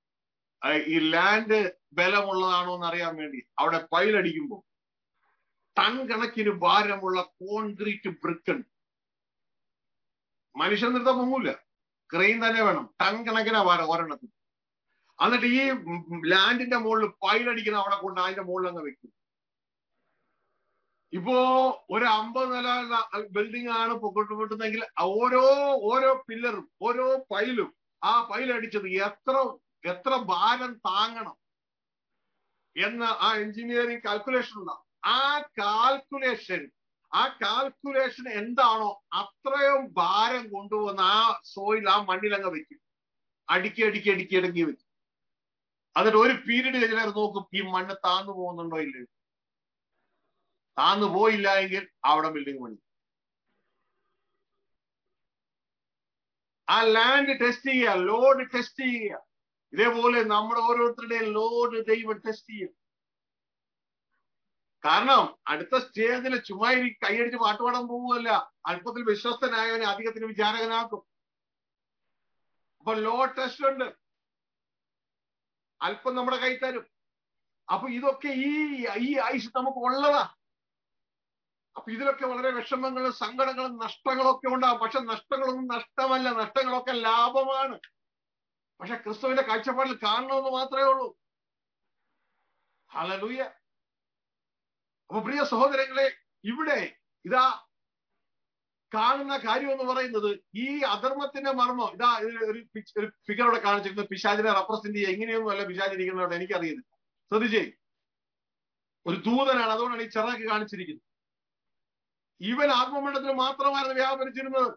ഈ ലാൻഡ് ബലമുള്ളതാണോ എന്ന് അറിയാൻ വേണ്ടി അവിടെ പൈലടിക്കുമ്പോൾ ടൺ കണക്കിന് ഭാരമുള്ള കോൺക്രീറ്റ് ബ്രിക്ക് ഉണ്ട് മനുഷ്യൻ നിർത്താൻ പൊങ്ങൂല ക്രെയിൻ തന്നെ വേണം ടൺ കണക്കിനാ ഭാരം ഒരെണ്ണത്തിന് എന്നിട്ട് ഈ ലാൻഡിന്റെ മുകളിൽ പൈലടിക്കുന്ന അവിടെ കൊണ്ട് അതിന്റെ മുകളിൽ അങ്ങ് വെക്കും ഇപ്പോ ഒരു അമ്പത് നില ബിൽഡിംഗ് ആണ് പൊക്കൊണ്ടുപോട്ടുന്നെങ്കിൽ ഓരോ ഓരോ പില്ലറും ഓരോ പൈലും ആ പൈലടിച്ചത് എത്ര എത്ര ഭാരം താങ്ങണം എന്ന് ആ എഞ്ചിനീയറിംഗ് കാൽക്കുലേഷൻ ഉണ്ടാവും ആ കാൽക്കുലേഷൻ ആ കാൽക്കുലേഷൻ എന്താണോ അത്രയും ഭാരം കൊണ്ടുവന്ന് ആ സോയിൽ ആ മണ്ണിൽ അങ്ങ് വെക്കും അടുക്കി അടുക്കി അടുക്കി അടുക്കി വെക്കും എന്നിട്ട് ഒരു പീരീഡ് കഴിഞ്ഞാൽ നോക്കും ഈ മണ്ണ് താന്നു പോകുന്നുണ്ടോ ഇല്ലേ താന്നു പോയില്ല എങ്കിൽ അവിടെ ബിൽഡിംഗ് പണി ആ ലാൻഡ് ടെസ്റ്റ് ചെയ്യുക ലോഡ് ടെസ്റ്റ് ചെയ്യുക ഇതേപോലെ നമ്മുടെ ഓരോരുത്തരുടെയും ലോഡ് ദൈവം ടെസ്റ്റ് ചെയ്യും കാരണം അടുത്ത സ്റ്റേജിൽ ചുമ്മാ ഇരി കൈയടിച്ച് പാട്ടുപാടാൻ പോവുകയല്ല അല്പത്തിൽ വിശ്വസ്തനായവനെ അധികത്തിന് വിചാരകനാക്കും അപ്പൊ ലോ ടെസ്റ്റ് ഉണ്ട് അല്പം നമ്മുടെ കൈ തരും അപ്പൊ ഇതൊക്കെ ഈ ഈ ആയുസ് നമുക്ക് ഉള്ളതാ അപ്പൊ ഇതിലൊക്കെ വളരെ വിഷമങ്ങളും സങ്കടങ്ങളും നഷ്ടങ്ങളും ഒക്കെ ഉണ്ടാവും പക്ഷെ നഷ്ടങ്ങളൊന്നും നഷ്ടമല്ല നഷ്ടങ്ങളൊക്കെ ലാഭമാണ് പക്ഷെ ക്രിസ്തുവിന്റെ കാഴ്ചപ്പാടിൽ കാണണമെന്ന് മാത്രമേ ഉള്ളൂ ഹലലൂയ അപ്പൊ പ്രിയ സഹോദരങ്ങളെ ഇവിടെ ഇതാ കാണുന്ന കാര്യം എന്ന് പറയുന്നത് ഈ അധർമ്മത്തിന്റെ മർമ്മം ഇതാ ഒരു ഒരു ഫിഗറോടെ കാണിച്ചിരിക്കുന്നത് പിശാചിനെ റെപ്രസെന്റ് ചെയ്യുക എങ്ങനെയൊന്നും അല്ല പിശാചിരിക്കുന്നതോടെ എനിക്കറിയുന്നത് ശ്രദ്ധിച്ചേ ഒരു ദൂതനാണ് അതുകൊണ്ടാണ് ഈ ചിറക് കാണിച്ചിരിക്കുന്നത് ഇവൻ ആത്മമണ്ഡലത്തിൽ മാത്രമായിരുന്നു വ്യാപരിച്ചിരുന്നത്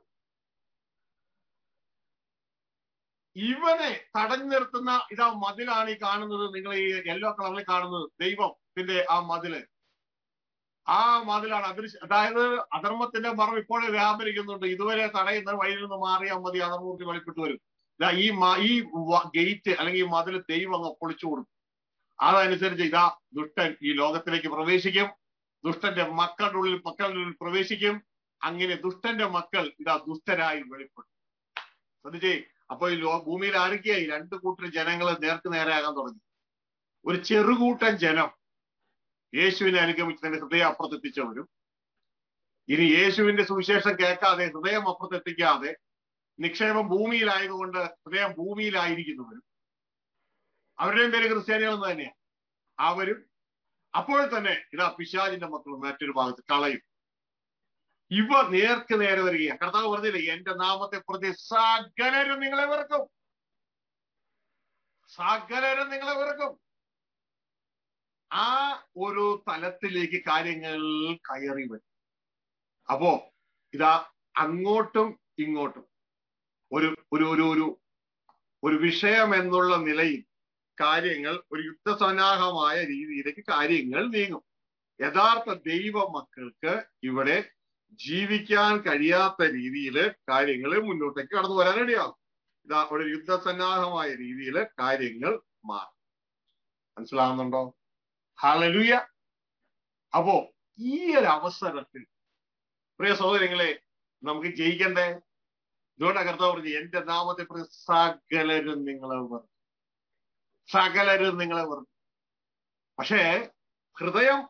ഇവനെ തടഞ്ഞു നിർത്തുന്ന ഇതാ മതിലാണ് ഈ കാണുന്നത് നിങ്ങൾ ഈ യെല്ലോ കളറിൽ കാണുന്നത് ദൈവത്തിന്റെ ആ മതില് ആ മതിലാണ് അദൃശ്യ അതായത് അധർമ്മത്തിന്റെ മറം ഇപ്പോഴേ വ്യാപരിക്കുന്നുണ്ട് ഇതുവരെ തടയുന്ന വഴിയിൽ നിന്ന് മാറിയാൽ മതി അധർമ്മൂർത്തി വെളിപ്പെട്ടു വരും ഇതാ ഈ ഈ ഗേറ്റ് അല്ലെങ്കിൽ ഈ മതിൽ ദൈവം അങ്ങ് പൊളിച്ചു കൊടുക്കും അതനുസരിച്ച് ഇതാ ദുഷ്ടൻ ഈ ലോകത്തിലേക്ക് പ്രവേശിക്കും ദുഷ്ടന്റെ മക്കളുടെ ഉള്ളിൽ മക്കളുടെ ഉള്ളിൽ പ്രവേശിക്കും അങ്ങനെ ദുഷ്ടന്റെ മക്കൾ ഇതാ ദുഷ്ടരായി വെളിപ്പെടും ശ്രദ്ധിച്ചേ അപ്പൊ ഈ ലോ ഭൂമിയിൽ ആരൊക്കെയായി രണ്ടു കൂട്ടർ ജനങ്ങൾ നേർക്ക് നേരെയാകാൻ തുടങ്ങി ഒരു ചെറുകൂട്ടൻ ജനം യേശുവിനെ അനുഗമിച്ച് തന്റെ ഹൃദയം അപ്പുറത്തെത്തിച്ചവരും ഇനി യേശുവിന്റെ സുവിശേഷം കേൾക്കാതെ ഹൃദയം അപ്പുറത്തെത്തിക്കാതെ നിക്ഷേപം ഭൂമിയിലായതുകൊണ്ട് ഹൃദയം ഭൂമിയിലായിരിക്കുന്നവരും അവരുടെയും പേര് ക്രിസ്ത്യാനികളെന്ന് തന്നെയാണ് അവരും അപ്പോൾ തന്നെ ഇതാ പിശാജിന്റെ മക്കളും മറ്റൊരു ഭാഗത്ത് കളയും ഇവ നേർക്ക് നേരെ വരികയാണ് കർത്താവ് പറഞ്ഞില്ലേ എന്റെ നാമത്തെ പ്രതി സകലരും നിങ്ങളെ വെറുക്കും സകലരും നിങ്ങളെ വെറുക്കും ആ ഒരു തലത്തിലേക്ക് കാര്യങ്ങൾ കയറി വരും അപ്പോ ഇതാ അങ്ങോട്ടും ഇങ്ങോട്ടും ഒരു ഒരു ഒരു ഒരു ഒരു വിഷയം എന്നുള്ള നിലയിൽ കാര്യങ്ങൾ ഒരു യുദ്ധസന്നാഹമായ രീതിയിലേക്ക് കാര്യങ്ങൾ നീങ്ങും യഥാർത്ഥ ദൈവ മക്കൾക്ക് ഇവിടെ ജീവിക്കാൻ കഴിയാത്ത രീതിയിൽ കാര്യങ്ങൾ മുന്നോട്ടേക്ക് കടന്നു വരാൻ ഇടയാകും ഇതാ ഒരു യുദ്ധസന്നാഹമായ രീതിയിൽ കാര്യങ്ങൾ മാറും മനസ്സിലാകുന്നുണ്ടോ ഹലലുയ അപ്പോ ഈ ഒരു അവസരത്തിൽ പ്രിയ സഹോദരങ്ങളെ നമുക്ക് ജയിക്കണ്ടേ ഇതുകൊണ്ടാണ് കർത്താവ് പറഞ്ഞു എന്റെ നാമത്തെ പ്രതി സകലരും നിങ്ങളെ പറഞ്ഞു സകലരും നിങ്ങളെ പറഞ്ഞു പക്ഷേ ഹൃദയം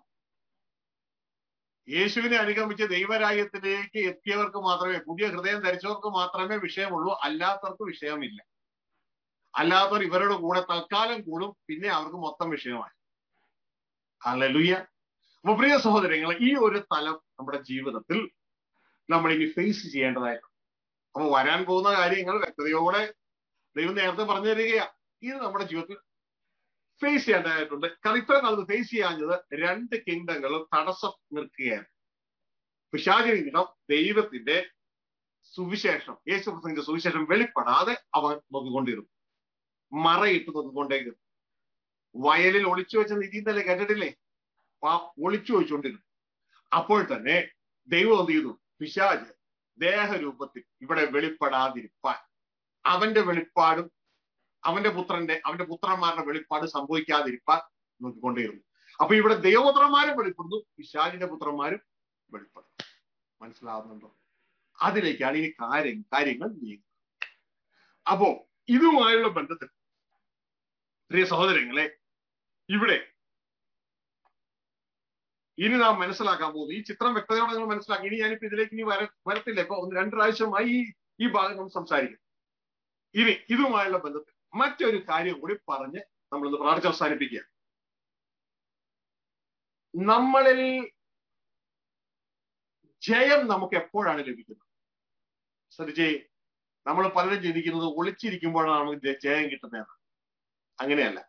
യേശുവിനെ അനുഗമിച്ച് ദൈവരാജ്യത്തിലേക്ക് എത്തിയവർക്ക് മാത്രമേ പുതിയ ഹൃദയം ധരിച്ചവർക്ക് മാത്രമേ വിഷയമുള്ളൂ അല്ലാത്തവർക്ക് വിഷയമില്ല അല്ലാത്തവർ ഇവരുടെ കൂടെ തൽക്കാലം കൂടും പിന്നെ അവർക്ക് മൊത്തം വിഷയമായി അല്ലലുയ്യ അപ്പൊ പ്രിയ സഹോദരങ്ങൾ ഈ ഒരു തലം നമ്മുടെ ജീവിതത്തിൽ നമ്മൾ ഇനി ഫേസ് ചെയ്യേണ്ടതായിട്ടുണ്ട് അപ്പൊ വരാൻ പോകുന്ന കാര്യങ്ങൾ വ്യക്തതയോടെ ദൈവം നേരത്തെ പറഞ്ഞു തരികയാ ഇത് നമ്മുടെ ജീവിതത്തിൽ ഫേസ് ചെയ്യേണ്ടതായിട്ടുണ്ട് കാരണം ഇത്രയും നാൾ ഫേസ് ചെയ്യാഞ്ഞത് രണ്ട് കിങ്ഡങ്ങളും തടസ്സം നിൽക്കുകയാണ് പിശാചി കിങ്ഡം ദൈവത്തിന്റെ സുവിശേഷം യേശു ക്രിസ്തുവിന്റെ സുവിശേഷം വെളിപ്പെടാതെ അവൻ നോക്കിക്കൊണ്ടിരുന്നു മറയിട്ട് നോക്കിക്കൊണ്ടേയിരുന്നു വയലിൽ ഒളിച്ചു വെച്ച നിധി തന്നെ കേട്ടിട്ടില്ലേ ആ ഒളിച്ചു വെച്ചുകൊണ്ടിരുന്നു അപ്പോൾ തന്നെ ദൈവം എന്ത് ചെയ്തു പിശാജ് ദേഹരൂപത്തിൽ ഇവിടെ വെളിപ്പെടാതിരിപ്പാൻ അവന്റെ വെളിപ്പാടും അവന്റെ പുത്രന്റെ അവന്റെ പുത്രന്മാരുടെ വെളിപ്പാട് സംഭവിക്കാതിരിപ്പാൻ നോക്കിക്കൊണ്ടേയിരുന്നു അപ്പൊ ഇവിടെ ദൈവപുത്രന്മാരും വെളിപ്പെടുന്നു പിശാജിന്റെ പുത്രന്മാരും വെളിപ്പെടുന്നു മനസ്സിലാവുന്നുണ്ടോ അതിലേക്കാണ് ഇനി കാര്യം കാര്യങ്ങൾ നീങ്ങുന്നത് അപ്പോ ഇതുമായുള്ള ബന്ധത്തിൽ പ്രിയ സഹോദരങ്ങളെ ഇവിടെ ഇനി നാം മനസ്സിലാക്കാൻ പോകുന്നു ഈ ചിത്രം വ്യക്തതയോടെ നിങ്ങൾ മനസ്സിലാക്കി ഇനി ഞാനിപ്പോ ഇതിലേക്ക് ഇനി വര വരത്തില്ല ഇപ്പൊ ഒന്ന് രണ്ട് പ്രാവശ്യമായി ഈ ഈ ഭാഗം നമ്മൾ സംസാരിക്കും ഇനി ഇതുമായുള്ള ബന്ധത്തിൽ മറ്റൊരു കാര്യം കൂടി പറഞ്ഞ് നമ്മളിന്ന് പ്രാർത്ഥിച്ച് അവസാനിപ്പിക്കുക നമ്മളിൽ ജയം നമുക്ക് എപ്പോഴാണ് ലഭിക്കുന്നത് ശ്രദ്ധിച്ചേ നമ്മൾ പലരും ചിന്തിക്കുന്നത് ഒളിച്ചിരിക്കുമ്പോഴാണ് നമുക്ക് ജ- ജയം കിട്ടുന്നത് അങ്ങനെയല്ല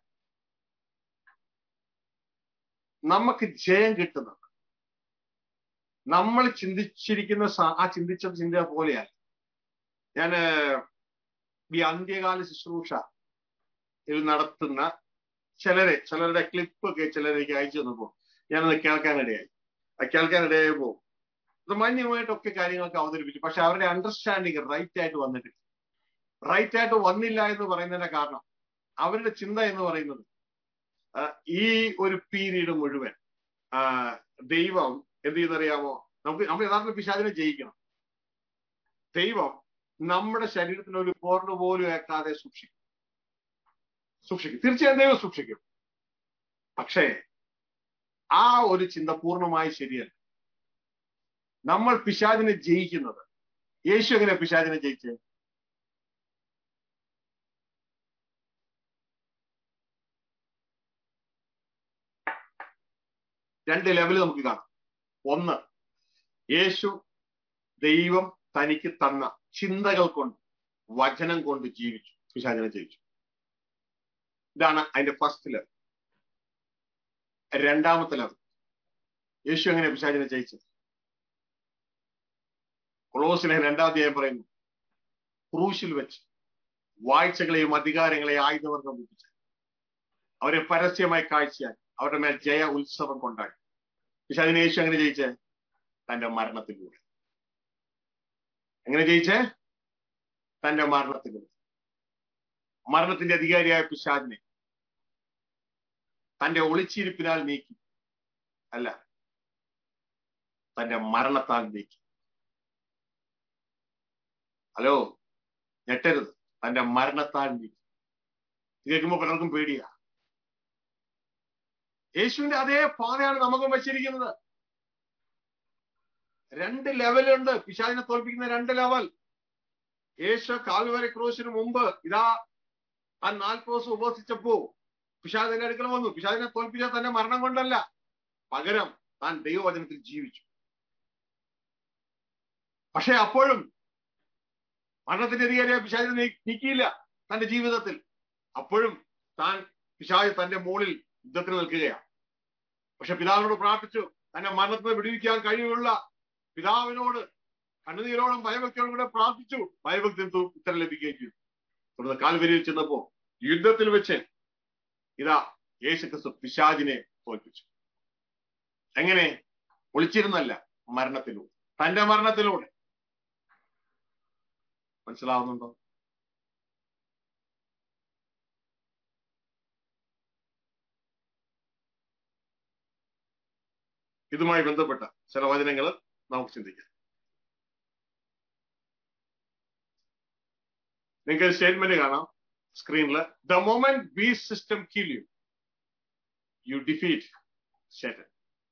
നമുക്ക് ജയം കിട്ടുന്നത് നമ്മൾ ചിന്തിച്ചിരിക്കുന്ന സ- ആ ചിന്തിച്ച ചിന്ത പോലെയല്ല ഞാൻ ഈ അന്ത്യകാല ശുശ്രൂഷ ഇതിൽ നടത്തുന്ന ചിലരെ ചിലരുടെ ക്ലിപ്പ് ഒക്കെ ചിലരേക്ക് അയച്ചു തന്നപ്പോ ഞാനത് കേൾക്കാനിടയായി ആ കേൾക്കാനിടയായപ്പോ ഇത് മാന്യമായിട്ടൊക്കെ കാര്യങ്ങളൊക്കെ അവതരിപ്പിച്ചു പക്ഷെ അവരുടെ അണ്ടർസ്റ്റാൻഡിങ് റൈറ്റ് ആയിട്ട് വന്നിട്ടില്ല റൈറ്റ് ആയിട്ട് വന്നില്ല എന്ന് പറയുന്നതിന്റെ കാരണം അവരുടെ ചിന്ത എന്ന് പറയുന്നത് ആ, ഈ ഒരു പീരീഡ് മുഴുവൻ ആ, ദൈവം എന്ത് ചെയ്യുന്നറിയാമോ നമുക്ക് നമ്മൾ യഥാർത്ഥ പിശാചിനെ ജയിക്കണം ദൈവം നമ്മുടെ ശരീരത്തിന് ഒരു പോറിന് പോലും ഏക്കാതെ സൂക്ഷിക്കും സൂക്ഷിക്കും തീർച്ചയായും ദൈവം സൂക്ഷിക്കും പക്ഷേ ആ ഒരു ചിന്ത പൂർണ്ണമായി ശരിയല്ല നമ്മൾ പിശാചിനെ ജയിക്കുന്നത് യേശു എങ്ങനെ പിശാചിനെ ജയിച്ചത് രണ്ട് ലെവൽ നമുക്ക് കാണാം ഒന്ന് യേശു ദൈവം തനിക്ക് തന്ന ചിന്തകൾ കൊണ്ട് വചനം കൊണ്ട് ജീവിച്ചു പിശാചിനെ ജയിച്ചു ഇതാണ് അതിന്റെ ഫസ്റ്റ് ലെവൽ രണ്ടാമത്തെ ലെവൽ യേശു എങ്ങനെ പിശാചിനെ ജയിച്ചത് കൊളോസിലെ രണ്ടാം അധ്യായം പറയുന്നു ക്രൂശിൽ വെച്ച് വാഴ്ചകളെയും അധികാരങ്ങളെയും ആയുധവർഗം വിധിച്ച് അവരെ പരസ്യമായി കാഴ്ചയാക്കി അവരുടെ മേൽ ജയ ഉത്സവം കൊണ്ടാടി പക്ഷെ അതിന് യേശു എങ്ങനെ ജയിച്ചേ തന്റെ മരണത്തിലൂടെ എങ്ങനെ ജയിച്ചേ തന്റെ മരണത്തിലൂടെ മരണത്തിന്റെ അധികാരിയായ പിശാദിനെ തന്റെ ഒളിച്ചിരിപ്പിനാൽ നീക്കി അല്ല തന്റെ മരണത്താൽ നീക്കി ഹലോ ഞെട്ടരുത് തന്റെ മരണത്താൽ നീക്കി ഇത് കേൾക്കുമ്പോ പലർക്കും പേടിയാ യേശുവിന്റെ അതേ പാതയാണ് നമുക്കും വച്ചിരിക്കുന്നത് രണ്ട് ലെവലുണ്ട് പിശാചിനെ തോൽപ്പിക്കുന്ന രണ്ട് ലെവൽ യേശു കാൽവരെ ക്രൂശിന് മുമ്പ് ഇതാ ആ നാൽപ്പത് ദിവസം ഉപവസിച്ചപ്പോ പിശാദിന്റെ അടുക്കൽ വന്നു പിശാദിനെ തോൽപ്പിച്ച തന്റെ മരണം കൊണ്ടല്ല പകരം താൻ ദൈവവചനത്തിൽ ജീവിച്ചു പക്ഷെ അപ്പോഴും മരണത്തിന്റെ അധികാരിയെ പിശാചിനെ നീ- നീക്കിയില്ല തന്റെ ജീവിതത്തിൽ അപ്പോഴും താൻ പിശാജ് തന്റെ മുകളിൽ യുദ്ധത്തിന് നിൽക്കുകയാണ് പക്ഷെ പിതാവിനോട് പ്രാർത്ഥിച്ചു തന്നെ മരണത്തിന് വിടുവിക്കാൻ കഴിവുള്ള പിതാവിനോട് കണ്ണുനീരോടും ഭയഭക്തിയോടും കൂടെ പ്രാർത്ഥിച്ചു ഭയഭക്തി ഉത്തരം ലഭിക്കുകയും ചെയ്തു തുടർന്ന് കാൽവരിയിൽ ചെന്നപ്പോ യുദ്ധത്തിൽ വെച്ച് ഇതാ യേശു ക്രിസ്തു പിശാജിനെ തോൽപ്പിച്ചു എങ്ങനെ ഒളിച്ചിരുന്നല്ല മരണത്തിലൂടെ തന്റെ മരണത്തിലൂടെ മനസ്സിലാവുന്നുണ്ടോ ഇതുമായി ബന്ധപ്പെട്ട ചില വചനങ്ങൾ നമുക്ക് ചിന്തിക്കാം നിങ്ങൾക്ക് സ്റ്റേറ്റ്മെന്റ് കാണാം സ്ക്രീനിൽ the moment be system kill you you defeat Satan.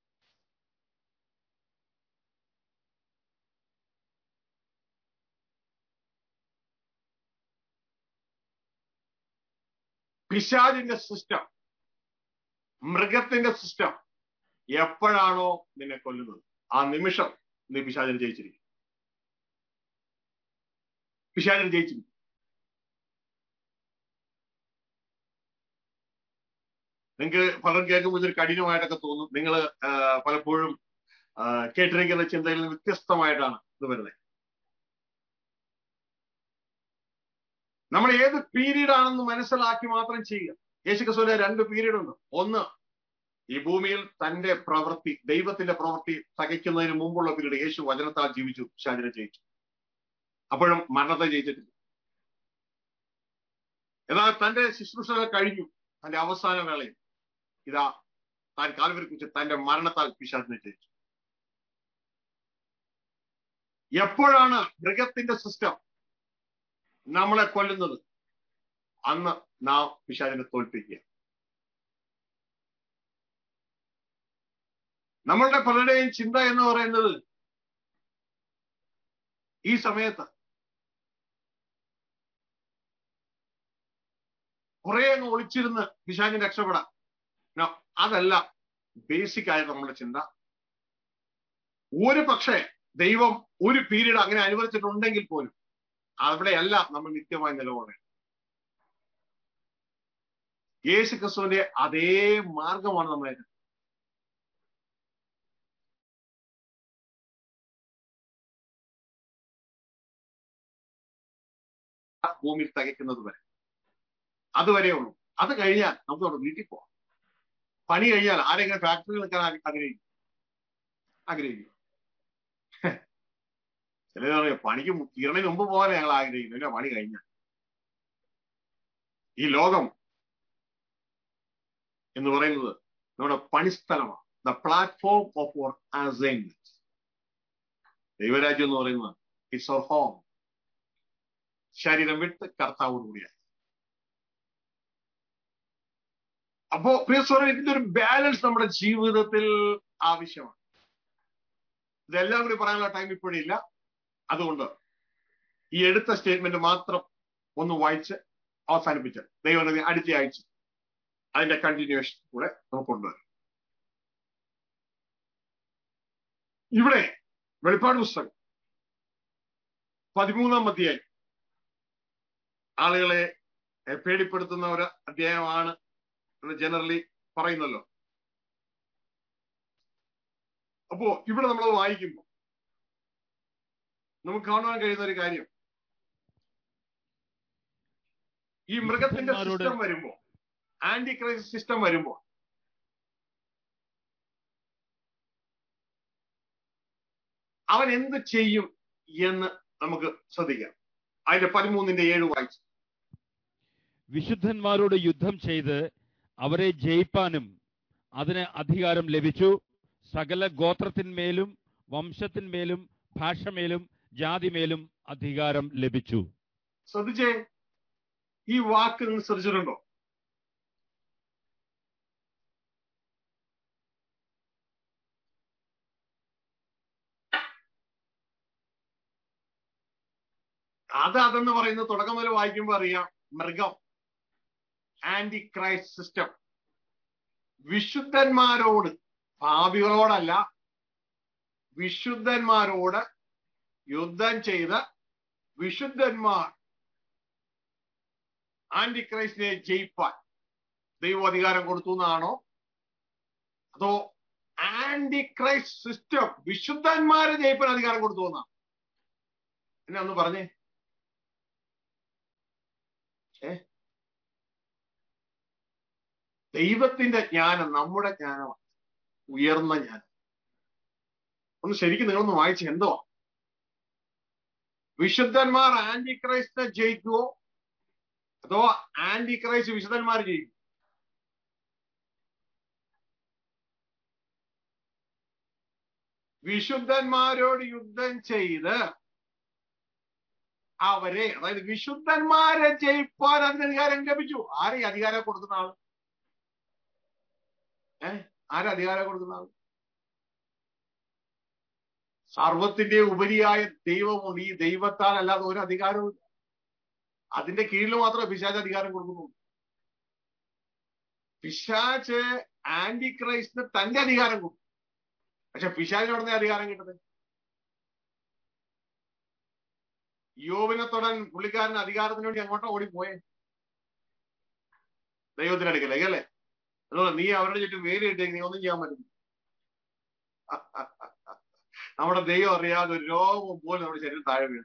പിശാജിന്റെ സിസ്റ്റം മൃഗത്തിന്റെ സിസ്റ്റം എപ്പോഴാണോ നിന്നെ കൊല്ലുന്നത് ആ നിമിഷം നീ പിശാചിനെ ജയിച്ചിരിക്കും പിശാചിനെ ജയിച്ചിരിക്കും നിങ്ങൾക്ക് പലരും കേൾക്കുമ്പോൾ ഇതൊരു കഠിനമായിട്ടൊക്കെ തോന്നും നിങ്ങൾ പലപ്പോഴും ആ, കേട്ടിരിക്കുന്ന ചിന്തയിൽ നിന്ന് വ്യത്യസ്തമായിട്ടാണ് ഇത് വരുന്നത് നമ്മൾ ഏത് പീരീഡ് ആണെന്ന് മനസ്സിലാക്കി മാത്രം ചെയ്യുക യേശുക്രിസ്തുവിന്റെ രണ്ട് പീരീഡ് ഉണ്ട് ഒന്ന് ഈ ഭൂമിയിൽ തന്റെ പ്രവൃത്തി ദൈവത്തിന്റെ പ്രവൃത്തി തകയ്ക്കുന്നതിന് മുമ്പുള്ള പീരീഡ് യേശു വചനത്താൽ ജീവിച്ചു ശാചനം ജയിച്ചു അപ്പോഴും മരണത്തെ ജയിച്ചിട്ടില്ല എന്നാൽ തന്റെ ശുശ്രൂഷകൾ കഴിഞ്ഞു തന്റെ അവസാന വേളയിൽ ഇതാ താൻ കാൽവരി കുറിച്ച് തന്റെ മരണത്താൽ പിശാചിനെ ജയിച്ചു എപ്പോഴാണ് മൃഗത്തിന്റെ സിസ്റ്റം നമ്മളെ കൊല്ലുന്നത് അന്ന് നാം പിശാചിനെ തോൽപ്പിക്കുക നമ്മളുടെ പലരുടെയും ചിന്ത എന്ന് പറയുന്നത് ഈ സമയത്ത് കുറെ അങ്ങ് ഒളിച്ചിരുന്ന് പിശാചിന് രക്ഷപ്പെടാം No, അതല്ല ബേസിക് ആയിട്ട് നമ്മുടെ ചിന്ത ഒരു പക്ഷേ ദൈവം ഒരു പീരീഡ് അങ്ങനെ അനുവദിച്ചിട്ടുണ്ടെങ്കിൽ പോലും അവിടെയല്ല നമ്മൾ നിത്യമായി നിലകൊള്ളേണ്ടത് യേശു ക്രിസ്തുവിന്റെ അതേ മാർഗമാണ് നമ്മൾ ഭൂമിയിൽ തികയ്ക്കുന്നത് വരെ അതുവരെ ഉള്ളൂ അത് കഴിഞ്ഞാൽ നമുക്ക് അവിടെ വീട്ടിൽ പോവാം പണി കഴിഞ്ഞാൽ ആരെങ്കിലും ഫാക്ടറിയിൽ നിൽക്കാൻ ആഗ്ര- ആഗ്രഹിക്കും ആഗ്രഹിക്കും ചിലർ പറയും പണിക്ക് മു- തീരണതിന് മുമ്പ് പോകാൻ ഞങ്ങൾ ആഗ്രഹിക്കുന്നു പിന്നെ പണി കഴിഞ്ഞാൽ ഈ ലോകം എന്ന് പറയുന്നത് നമ്മുടെ പണിസ്ഥലമാണ് the platform of our assignment ദൈവരാജ്യം എന്ന് പറയുന്നത് ഇറ്റ്സ് അവർ ഹോം ശരീരം വിട്ട് കർത്താവോടുകൂടിയാണ് അപ്പോ പ്രിയ സ്വരം ഇതിന്റെ ഒരു ബാലൻസ് നമ്മുടെ ജീവിതത്തിൽ ആവശ്യമാണ് ഇതെല്ലാം കൂടി പറയാനുള്ള ടൈം ഇപ്പോഴില്ല അതുകൊണ്ട് ഈ എടുത്ത സ്റ്റേറ്റ്മെന്റ് മാത്രം ഒന്ന് വായിച്ച് അവസാനിപ്പിച്ച് ദൈവം അടുത്ത ആഴ്ച അതിന്റെ കണ്ടിന്യൂഷൻ കൂടെ നമുക്ക് കൊണ്ടുവരും ഇവിടെ വെളിപ്പാട് പുസ്തകം പതിമൂന്നാം അധ്യായം ആളുകളെ എ, പേടിപ്പെടുത്തുന്ന ഒരു അധ്യായമാണ് എന്ന് ജനറലി പറയുന്നല്ലോ അപ്പോ ഇവിടെ നമ്മൾ വായിക്കുമ്പോൾ നമുക്ക് കാണുവാൻ കഴിയുന്ന ഒരു കാര്യം ഈ മൃഗത്തിന്റെ വിശുദ്ധന്മാരോട് സിസ്റ്റം വരുമ്പോ ആന്റി ക്രൈസ്റ്റ് സിസ്റ്റം വരുമ്പോ അവൻ എന്ത് ചെയ്യും എന്ന് നമുക്ക് ശ്രദ്ധിക്കാം അതിന്റെ പതിമൂന്നിന്റെ ഏഴ് വായിച്ചു വിശുദ്ധന്മാരോട് യുദ്ധം ചെയ്ത് അവരെ ജയിപ്പാനും അതിന് അധികാരം ലഭിച്ചു സകല ഗോത്രത്തിന്മേലും വംശത്തിന്മേലും ഭാഷമേലും ജാതിമേലും അധികാരം ലഭിച്ചു ശ്രദ്ധിച്ചേ ഈ വാക്ക് നിങ്ങൾ ശ്രദ്ധിച്ചിട്ടുണ്ടോ അത് അതെന്ന് പറയുന്നത് തുടക്കം മുതൽ വായിക്കുമ്പോൾ അറിയാം മൃഗം ആന്റി ക്രൈസ്റ്റ് സിസ്റ്റം വിശുദ്ധന്മാരോട് പാപികളോടല്ല വിശുദ്ധന്മാരോട് യുദ്ധം ചെയ്ത് വിശുദ്ധന്മാർ ആന്റി ക്രൈസ്റ്റിനെ ജയിപ്പാൻ ദൈവം അധികാരം കൊടുത്തു എന്നാണോ അതോ ആന്റി ക്രൈസ്റ്റ് സിസ്റ്റം വിശുദ്ധന്മാരെ ജയിപ്പാൻ അധികാരം കൊടുത്തു എന്നാണ് എന്നെ ഒന്ന് പറഞ്ഞേ ഏ ദൈവത്തിന്റെ ജ്ഞാനം നമ്മുടെ ജ്ഞാനമാണ് ഉയർന്ന ജ്ഞാനം ഒന്ന് ശരിക്കും നിങ്ങളൊന്ന് വായിച്ച് എന്തോ വിശുദ്ധന്മാർ ആന്റി ക്രൈസ്റ്റിനെ ജയിക്കുവോ അതോ ആന്റി ക്രൈസ്റ്റ് വിശുദ്ധന്മാർ ജയിക്കും വിശുദ്ധന്മാരോട് യുദ്ധം ചെയ്ത് അവരെ അതായത് വിശുദ്ധന്മാരെ ജയിപ്പാൻ അതിന് അധികാരം ലഭിച്ചു ആരെ ഈ അധികാരം കൊടുക്കുന്ന ആള് ഏ ആരെ അധികാരം കൊടുക്കുന്ന ആള് സർവത്തിന്റെ ഉപരിയായ ദൈവമുണ്ട് ഈ ദൈവത്താൽ അല്ലാതെ ഒരു അധികാരവും ഇല്ല. അതിന്റെ കീഴിൽ മാത്രമേ പിശാച് അധികാരം കൊടുക്കുന്നുള്ളൂ പിശാച്ച് ആന്റി ക്രൈസ്റ്റിന് തന്റെ അധികാരം കൊടുക്കും പക്ഷെ പിശാചിന് ഉടനെ അധികാരം കിട്ടുന്നത് യോവിനെ തൊടാൻ പുള്ളിക്കാരൻ അധികാരത്തിന് വേണ്ടി അങ്ങോട്ടോ ഓടിപ്പോയേ ദൈവത്തിന്റെ അടുക്കലേക്ക് അല്ലേ അതുകൊണ്ട് നീ അവരുടെ ചുറ്റും വേലി ഇട്ടേക്ക് നീ ഒന്നും ചെയ്യാൻ പറ്റും നമ്മുടെ ദൈവം അറിയാതെ ഒരു രോഗം പോലും നമ്മുടെ ശരീരം താഴെ വീഴും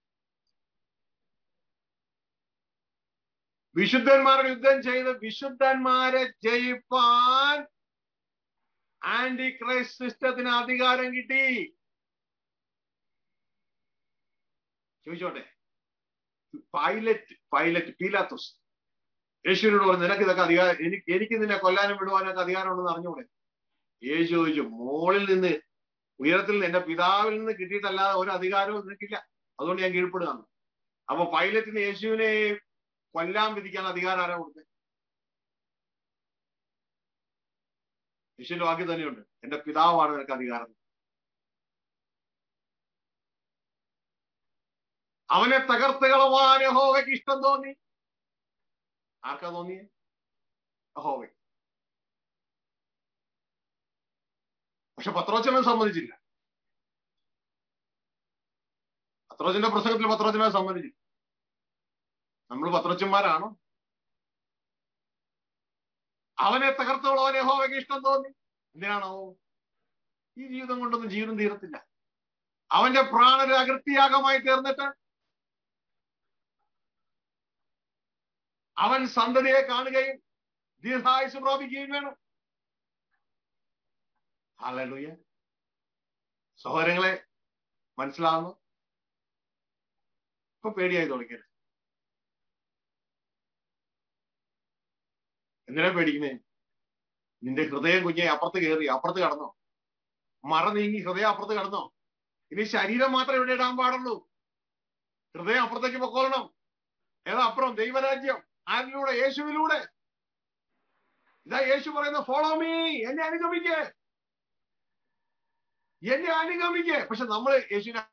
വിശുദ്ധന്മാരുടെ യുദ്ധം ചെയ്ത് വിശുദ്ധന്മാരെ ജയിപ്പാൻ ആന്റി ക്രൈസ്റ്റ് സിസ്റ്റത്തിന് അധികാരം കിട്ടി ചോദിച്ചോട്ടെ പൈലറ്റ് പൈലറ്റ് പീലാത്തോസ് യേശുവിനോട് പറഞ്ഞു നിനക്ക് ഇതൊക്കെ അധികാരം എനിക്ക് എനിക്ക് നിന്നെ കൊല്ലാനും വിടുവാനൊക്കെ അധികാരമുണ്ടെന്ന് അറിഞ്ഞൂടെ യേശു ചോദിച്ചു മോളിൽ നിന്ന് ഉയരത്തിൽ നിന്ന് എന്റെ പിതാവിൽ നിന്ന് കിട്ടിയിട്ടല്ലാതെ ഒരു അധികാരവും നിനക്കില്ല അതുകൊണ്ട് ഞാൻ കീഴ്പ്പെടുകയാണ് അപ്പൊ പൈലറ്റിന് യേശുവിനെ കൊല്ലാൻ വിധിക്കാൻ അധികാരം ആരാ കൊടുത്തത് യേശുവിന്റെ വാക്യം തന്നെയുണ്ട് എന്റെ പിതാവാണ് നിനക്ക് അധികാരം അവനെ തകർത്ത് കളവാൻ യഹോവയ്ക്ക് ഇഷ്ടം തോന്നി ആർക്കാ തോന്നിയേ യഹോവ പക്ഷെ പത്രോച്ചനെ സമ്മതിച്ചില്ല പത്രോച്ചന്റെ പ്രസംഗത്തിൽ പത്രോച്ചനെ സമ്മതിച്ചില്ല നമ്മൾ പത്രച്ചന്മാരാണോ അവനെ തകർത്തോളം യഹോവയ്ക്ക് ഇഷ്ടം തോന്നി എന്തിനാണോ ഈ ജീവിതം കൊണ്ടൊന്നും ജീവിതം തീരത്തില്ല അവന്റെ പ്രാണര് അകൃത്യാഗമായി തീർന്നിട്ട് അവൻ സന്തതിയെ കാണുകയും ദീർഘായുസ് പ്രാപിക്കുകയും വേണം ഹല്ലേലൂയ സഹോദരങ്ങളെ മനസ്സിലാവുന്നു ഇപ്പൊ പേടിയായി തുടങ്ങിയത് എന്തിനാ പേടിക്കുന്നേ നിന്റെ ഹൃദയം കുഞ്ഞെ അപ്പുറത്ത് കയറി അപ്പുറത്ത് കടന്നോ മറ നീങ്ങി ഹൃദയം അപ്പുറത്ത് കടന്നോ ഇനി ശരീരം മാത്രം ഇവിടെ ഇടാൻ പാടുള്ളൂ ഹൃദയം അപ്പുറത്തേക്ക് പൊക്കോളണം ഏതാ അപ്പുറം ദൈവരാജ്യം ആരിലൂടെ യേശുവിലൂടെ ഇതാ യേശു പറയുന്ന ഫോളോ മീ എന്നെ അനുഗമിക്കേ എന്നെ അനുഗമിക്കേ പക്ഷെ നമ്മൾ യേശുവിനെ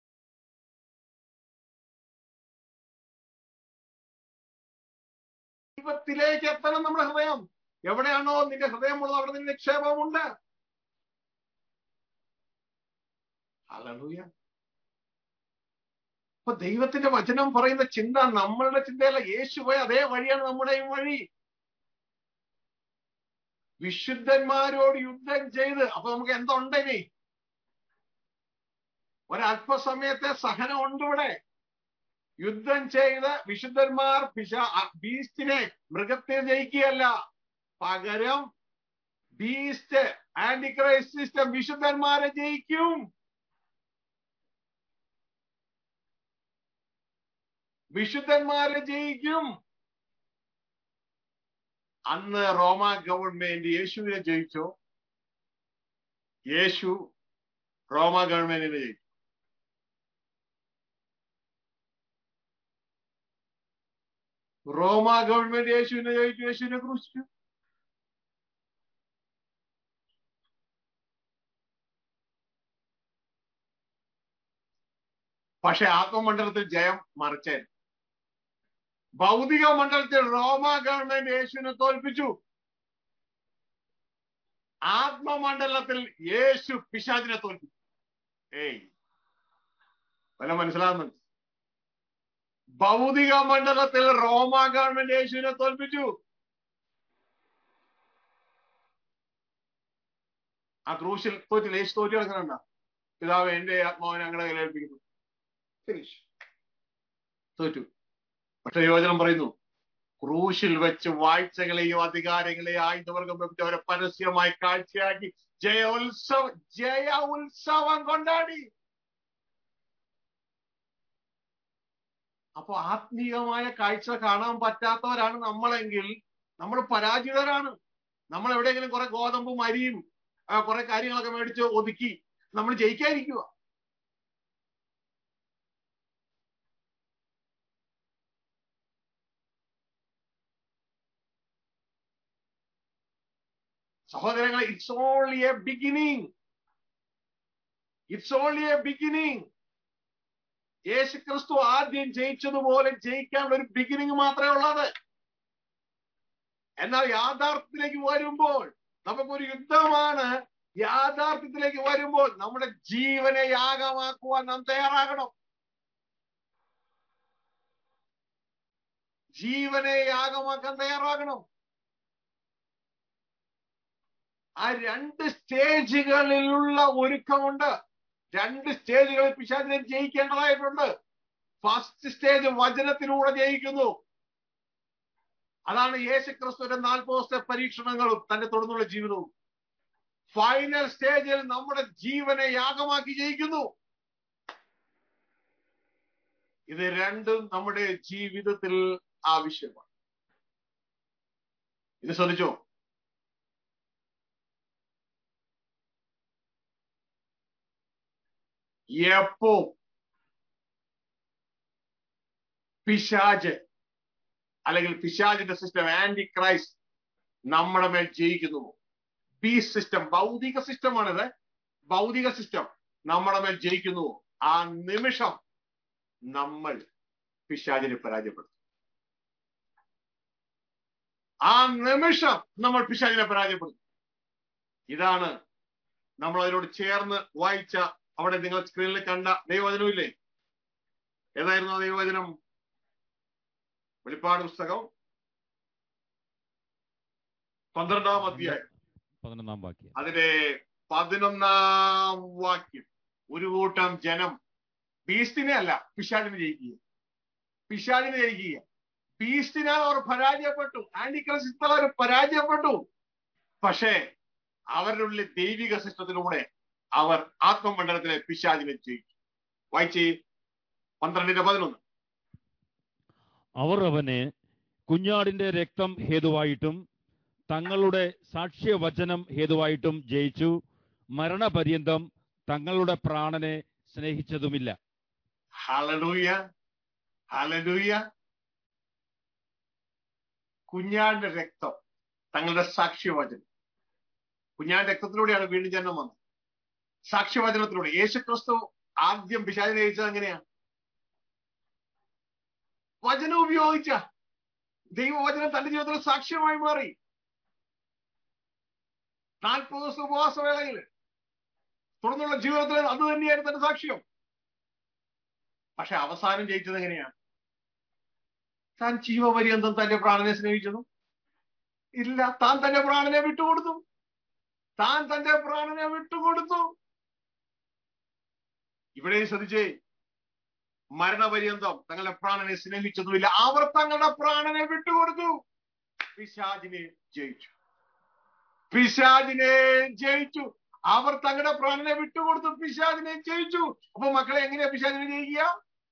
ദൈവത്തിലേക്ക് എത്തണം നമ്മുടെ ഹൃദയം എവിടെയാണോ നിന്റെ ഹൃദയമുള്ളത് അവിടെ നിന്റെ നിക്ഷേപമുണ്ട് ഹല്ലേലൂയ അപ്പൊ ദൈവത്തിന്റെ വചനം പറയുന്ന ചിന്ത നമ്മളുടെ ചിന്തയല്ല യേശു പോയ അതേ വഴിയാണ് നമ്മുടെയും വഴി വിശുദ്ധന്മാരോട് യുദ്ധം ചെയ്ത് അപ്പൊ നമുക്ക് എന്തുണ്ട് ഇനി ഒരല്പസമയത്തെ സഹനം ഉണ്ട് ഇവിടെ യുദ്ധം ചെയ്ത് വിശുദ്ധന്മാർ പിശ ബീസ്റ്റിനെ മൃഗത്തെ ജയിക്കുകയല്ല പകരം ബീസ്റ്റ് ആന്റിക്രൈസ്റ്റ് സിസ്റ്റം വിശുദ്ധന്മാരെ ജയിക്കും വിശുദ്ധന്മാരെ ജയിക്കും അന്ന് റോമ ഗവൺമെന്റ് യേശുവിനെ ജയിച്ചോ യേശു റോമ ഗവൺമെന്റിനെ ജയിച്ചു റോമ ഗവൺമെന്റ് യേശുവിനെ ജയിച്ചു യേശുവിനെ ക്രൂശിച്ചു പക്ഷെ ആത്മമണ്ഡലത്തിൽ ജയം മറിച്ചേ ഭൗതിക മണ്ഡലത്തിൽ റോമ ഗവൺമെന്റ് യേശുവിനെ തോൽപ്പിച്ചു ആത്മമണ്ഡലത്തിൽ യേശു പിശാചിനെ തോൽപ്പിച്ചു ഏയ് വല്ല മനസ്സിലാകുന്നുണ്ട് ഭൗതിക മണ്ഡലത്തിൽ റോമ ഗവൺമെന്റ് യേശുവിനെ തോൽപ്പിച്ചു ആ ക്രൂശിൽ തോറ്റില്ല യേശു തോറ്റു കിടക്കുന്നുണ്ട പിതാവ് എന്റെ ആത്മാവിനെ ഞങ്ങളെ കയ്യിലേൽപ്പിക്കുന്നു ഫിനിഷ് തോറ്റു പക്ഷെ യോജനം പറയുന്നു ക്രൂശിൽ വെച്ച് വാഴ്ചകളെയും അധികാരങ്ങളെയും ആയുധവർഗം വെപ്പിച്ച് അവരെ പരസ്യമായി കാഴ്ചയാക്കി ജയോത്സവ ജയ ഉത്സവം കൊണ്ടാടി അപ്പൊ ആത്മീയമായ കാഴ്ച കാണാൻ പറ്റാത്തവരാണ് നമ്മളെങ്കിൽ നമ്മൾ പരാജിതരാണ് നമ്മൾ എവിടെയെങ്കിലും കുറെ ഗോതമ്പും അരിയും കുറെ കാര്യങ്ങളൊക്കെ മേടിച്ച് ഒതുക്കി നമ്മൾ ജയിക്കാതിരിക്കുക സഹോദരങ്ങളെ it's only a beginning it's only a beginning യേശു ക്രിസ്തു ആദ്യം ജയിച്ചതുപോലെ ജയിക്കാൻ ഒരു ബിഗിനിങ് മാത്രമേ ഉള്ളത് എന്നാൽ യാഥാർത്ഥ്യത്തിലേക്ക് വരുമ്പോൾ നമുക്കൊരു യുദ്ധമാണ് യാഥാർത്ഥ്യത്തിലേക്ക് വരുമ്പോൾ നമ്മുടെ ജീവനെ യാഗമാക്കുവാൻ നാം തയ്യാറാകണം ജീവനെ യാഗമാക്കാൻ തയ്യാറാകണം ആ രണ്ട് സ്റ്റേജുകളിലുള്ള ഒരുക്കമുണ്ട് രണ്ട് സ്റ്റേജുകളിൽ പിശാചിനെ ജയിക്കേണ്ടതായിട്ടുണ്ട് ഫസ്റ്റ് സ്റ്റേജ് വചനത്തിലൂടെ ജയിക്കുന്നു അതാണ് യേശുക്രിസ്തുവിന്റെ നാൽപ്പത് ദിവസത്തെ പരീക്ഷണങ്ങളും തന്റെ തുടർന്നുള്ള ജീവിതവും ഫൈനൽ സ്റ്റേജിൽ നമ്മുടെ ജീവനെ യാഗമാക്കി ജയിക്കുന്നു ഇത് രണ്ടും നമ്മുടെ ജീവിതത്തിൽ ആവശ്യമാണ് ഇത് ശ്രദ്ധിച്ചോ എപ്പോ പിശാജ് അല്ലെങ്കിൽ പിശാജിന്റെ സിസ്റ്റം ആന്റി ക്രൈസ്റ്റ് നമ്മുടെ മേൽ ജയിക്കുന്നു ബി സിസ്റ്റം ഭൗതിക സിസ്റ്റമാണിത് ഭൗതിക സിസ്റ്റം നമ്മുടെ മേൽ ജയിക്കുന്നു ആ നിമിഷം നമ്മൾ പിശാചിനെ പരാജയപ്പെടുത്തും ആ നിമിഷം നമ്മൾ പിശാചിനെ പരാജയപ്പെടുത്തും ഇതാണ് നമ്മൾ അതിനോട് ചേർന്ന് വായിച്ച അവിടെ നിങ്ങൾ സ്ക്രീനിൽ കണ്ട ദൈവവചനമില്ലേ ഏതായിരുന്നു ആ ദൈവവചനം വെളിപ്പാട് പുസ്തകം പന്ത്രണ്ടാം അധ്യായം പതിനൊന്നാം വാക്യം അതിന്റെ പതിനൊന്നാം വാക്യം ഒരു കൂട്ടം ജനം ബീസ്റ്റിനെ അല്ല പിശാചിനെ ജയിക്കുക പിശാചിനെ ജയിക്കുക ബീസ്റ്റിനാൽ അവർ പരാജയപ്പെട്ടു ആന്റിക്രസിസ്റ്റാൽ അവർ പരാജയപ്പെട്ടു പക്ഷേ അവരുടെ ഉള്ളിൽ ദൈവിക സിസ്റ്റത്തിലൂടെ അവർ ആത്മമണ്ഡലത്തിലെ പിശാചിനെ ജയിച്ചു വായിച്ച് പന്ത്രണ്ടിന്റെ പതിനൊന്ന് അവർ അവനെ കുഞ്ഞാടിന്റെ രക്തം ഹേതുവായിട്ടും തങ്ങളുടെ സാക്ഷ്യവചനം ഹേതുവായിട്ടും ജയിച്ചു മരണപര്യന്തം തങ്ങളുടെ പ്രാണനെ സ്നേഹിച്ചതുമില്ല ഹലലൂയ ഹലലൂയ കുഞ്ഞാടിന്റെ രക്തം തങ്ങളുടെ സാക്ഷ്യവചനം കുഞ്ഞാടിന്റെ രക്തത്തിലൂടെയാണ് വീണ്ടും ജന്മം വന്നത് സാക്ഷ്യവചനത്തിലൂടെ യേശുക്രിസ്തു ആദ്യം പിശാചിനെ ജയിച്ചത് എങ്ങനെയാ വചനം ഉപയോഗിച്ച ദൈവവചനം തന്റെ ജീവിതത്തിൽ സാക്ഷ്യമായി മാറി നാൽപ്പത് ദിവസം ഉപവാസവേളയിൽ തുടർന്നുള്ള ജീവിതത്തിൽ അത് തന്നെയായിരുന്നു തന്റെ സാക്ഷ്യം പക്ഷെ അവസാനം ജയിച്ചത് എങ്ങനെയാണ് താൻ ജീവപര്യന്തം തന്റെ പ്രാണനെ സ്നേഹിച്ചതു ഇല്ല താൻ തന്റെ പ്രാണനെ വിട്ടുകൊടുത്തു താൻ തന്റെ പ്രാണനെ വിട്ടുകൊടുത്തു ഇവിടെ ശ്രദ്ധിച്ചേ മരണപര്യന്തം തങ്ങളുടെ പ്രാണനെ സ്നേഹിച്ചതുമില്ല അവർ തങ്ങളുടെ പ്രാണനെ വിട്ടുകൊടുത്തു പിശാജിനെ ജയിച്ചു പിശാജിനെ ജയിച്ചു അവർ തങ്ങളുടെ പ്രാണനെ വിട്ടുകൊടുത്തു പിശാജിനെ ജയിച്ചു അപ്പൊ മക്കളെ എങ്ങനെയാ പിശാജിനെ ജയിക്കുക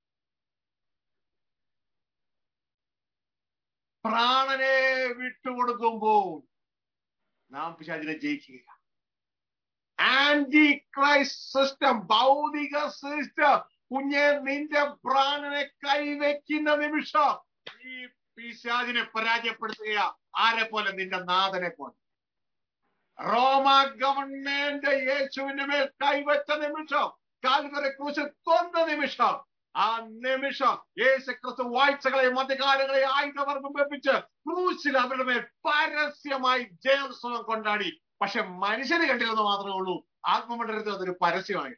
പ്രാണനെ വിട്ടുകൊടുക്കുമ്പോൾ നാം പിശാചിനെ ജയിക്കുക ആന്റി ക്രൈസ്റ്റ് സിസ്റ്റം ഭൗതിക സിസ്റ്റം കുഞ്ഞെ നിന്റെ പ്രാണനെ കൈവയ്ക്കുന്ന നിമിഷം ഈ പിശാചിനെ പരാജയപ്പെടുത്തുക ആരെ പോലെ നിന്റെ നാഥനെ പോലെ റോമ ഗവൺമെന്റ് യേശുവിന്റെ മേൽ കൈവച്ച നിമിഷം കാൽവരെ ക്രൂശിൽ കൊന്ന നിമിഷം ആ നിമിഷം യേശു ക്രിസ്തു വാഴ്ചകളെയും അധികാരങ്ങളെയും ആയുധവർഗം വെപ്പിച്ച് ക്രൂശിൽ അവരുടെ മേൽ പരസ്യമായി ജയോത്സവം കൊണ്ടാടി പക്ഷെ മനുഷ്യന് കണ്ടില്ലെന്ന് മാത്രമേ ഉള്ളൂ ആത്മമണ്ഡലത്തിൽ അതൊരു പരസ്യമായി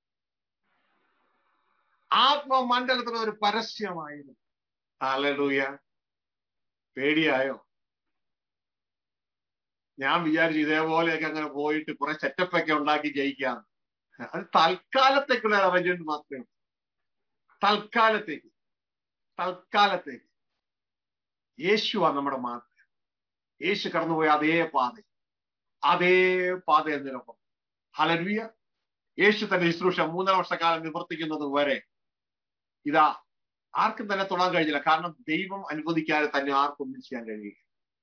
ആത്മമണ്ഡലത്തിൽ അതൊരു പരസ്യമായിരുന്നു ഹല്ലേലൂയ പേടിയായോ ഞാൻ വിചാരിച്ചു ഇതേപോലെയൊക്കെ അങ്ങനെ പോയിട്ട് കുറെ സെറ്റപ്പ് ഒക്കെ ഉണ്ടാക്കി ജയിക്കാം അത് തൽക്കാലത്തേക്കുള്ള അറേഞ്ച്മെന്റ് മാത്രമേ ഉള്ളൂ തൽക്കാലത്തേക്ക് തൽക്കാലത്തേക്ക് യേശുവാ നമ്മുടെ മാർഗം യേശു കടന്നുപോയ അതേ പാത അതേ പാതയിൽ നിലപ്പം ഹലരുയ യേശു തന്റെ ശുശ്രൂഷ മൂന്നര വർഷക്കാലം നിവർത്തിക്കുന്നത് വരെ ഇതാ ആർക്കും തന്നെ തൊടാൻ കഴിഞ്ഞില്ല കാരണം ദൈവം അനുവദിക്കാതെ തന്നെ ആർക്കും ഒന്നും ചെയ്യാൻ കഴിയില്ല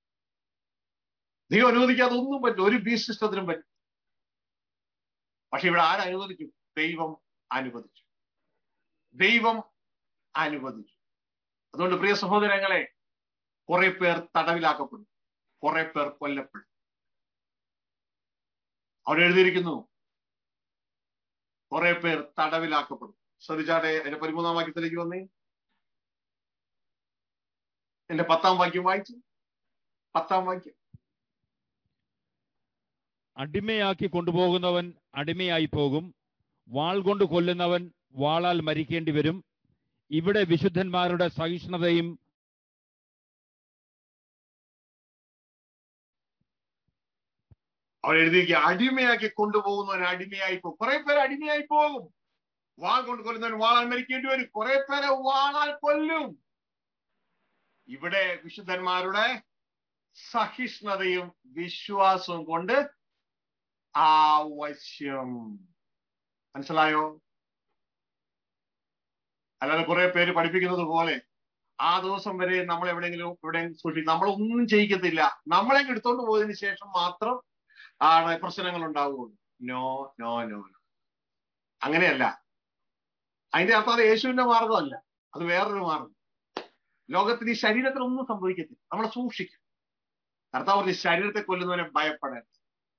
ദൈവം അനുവദിക്കാതെ ഒന്നും പറ്റില്ല ഒരു ബീസ് സിസ്റ്റത്തിനും പറ്റും പക്ഷെ ഇവിടെ ആരനുവദിച്ചു ദൈവം അനുവദിച്ചു ദൈവം അനുവദിച്ചു അതുകൊണ്ട് പ്രിയ സഹോദരങ്ങളെ കുറെ പേർ തടവിലാക്കപ്പെടും കുറെ പേർ കൊല്ലപ്പെടും അവിടെ എഴുതിയിരിക്കുന്നു കുറെ പേർ തടവിലാക്കപ്പെടും ശ്രദ്ധിച്ചാട്ടെ എന്റെ പതിമൂന്നാം വാക്യത്തിലേക്ക് വന്നേ എന്റെ പത്താം വാക്യം വായിച്ചു പത്താം വാക്യം അടിമയാക്കി കൊണ്ടുപോകുന്നവൻ അടിമയായി പോകും വാൾ കൊണ്ട് കൊല്ലുന്നവൻ വാളാൽ മരിക്കേണ്ടി വരും ഇവിടെ വിശുദ്ധന്മാരുടെ സഹിഷ്ണുതയും അവർ എഴുതിയിരിക്കുക അടിമയാക്കി കൊണ്ടുപോകുന്നവൻ അടിമയായി പോകും കുറെ പേര് അടിമയായി പോകും വാൾ കൊണ്ട് കൊല്ലുന്നവൻ വാളാൽ മരിക്കേണ്ടി വരും കുറെ പേരെ വാളാൽ കൊല്ലും ഇവിടെ വിശുദ്ധന്മാരുടെ സഹിഷ്ണുതയും വിശ്വാസവും കൊണ്ട് ആവശ്യം മനസ്സിലായോ അല്ലാതെ കുറെ പേര് പഠിപ്പിക്കുന്നത് പോലെ ആ ദിവസം വരെ നമ്മൾ എവിടെയെങ്കിലും എവിടെയെങ്കിലും സൂക്ഷിക്കും നമ്മളൊന്നും ചെയ്യിക്കത്തില്ല നമ്മളെ എടുത്തോണ്ട് പോയതിനു ശേഷം മാത്രം ആണ് പ്രശ്നങ്ങൾ ഉണ്ടാവുകയുള്ളൂ നോ നോ നോ അങ്ങനെയല്ല അതിന്റെ അർത്ഥം അത് യേശുവിന്റെ മാർഗമല്ല അത് വേറൊരു മാർഗം ലോകത്തിന് ഈ ശരീരത്തിൽ ഒന്നും സംഭവിക്കത്തില്ല നമ്മളെ സൂക്ഷിക്കും കർത്താവ് പറഞ്ഞു ശരീരത്തെ കൊല്ലുന്നവനെ ഭയപ്പെടാൻ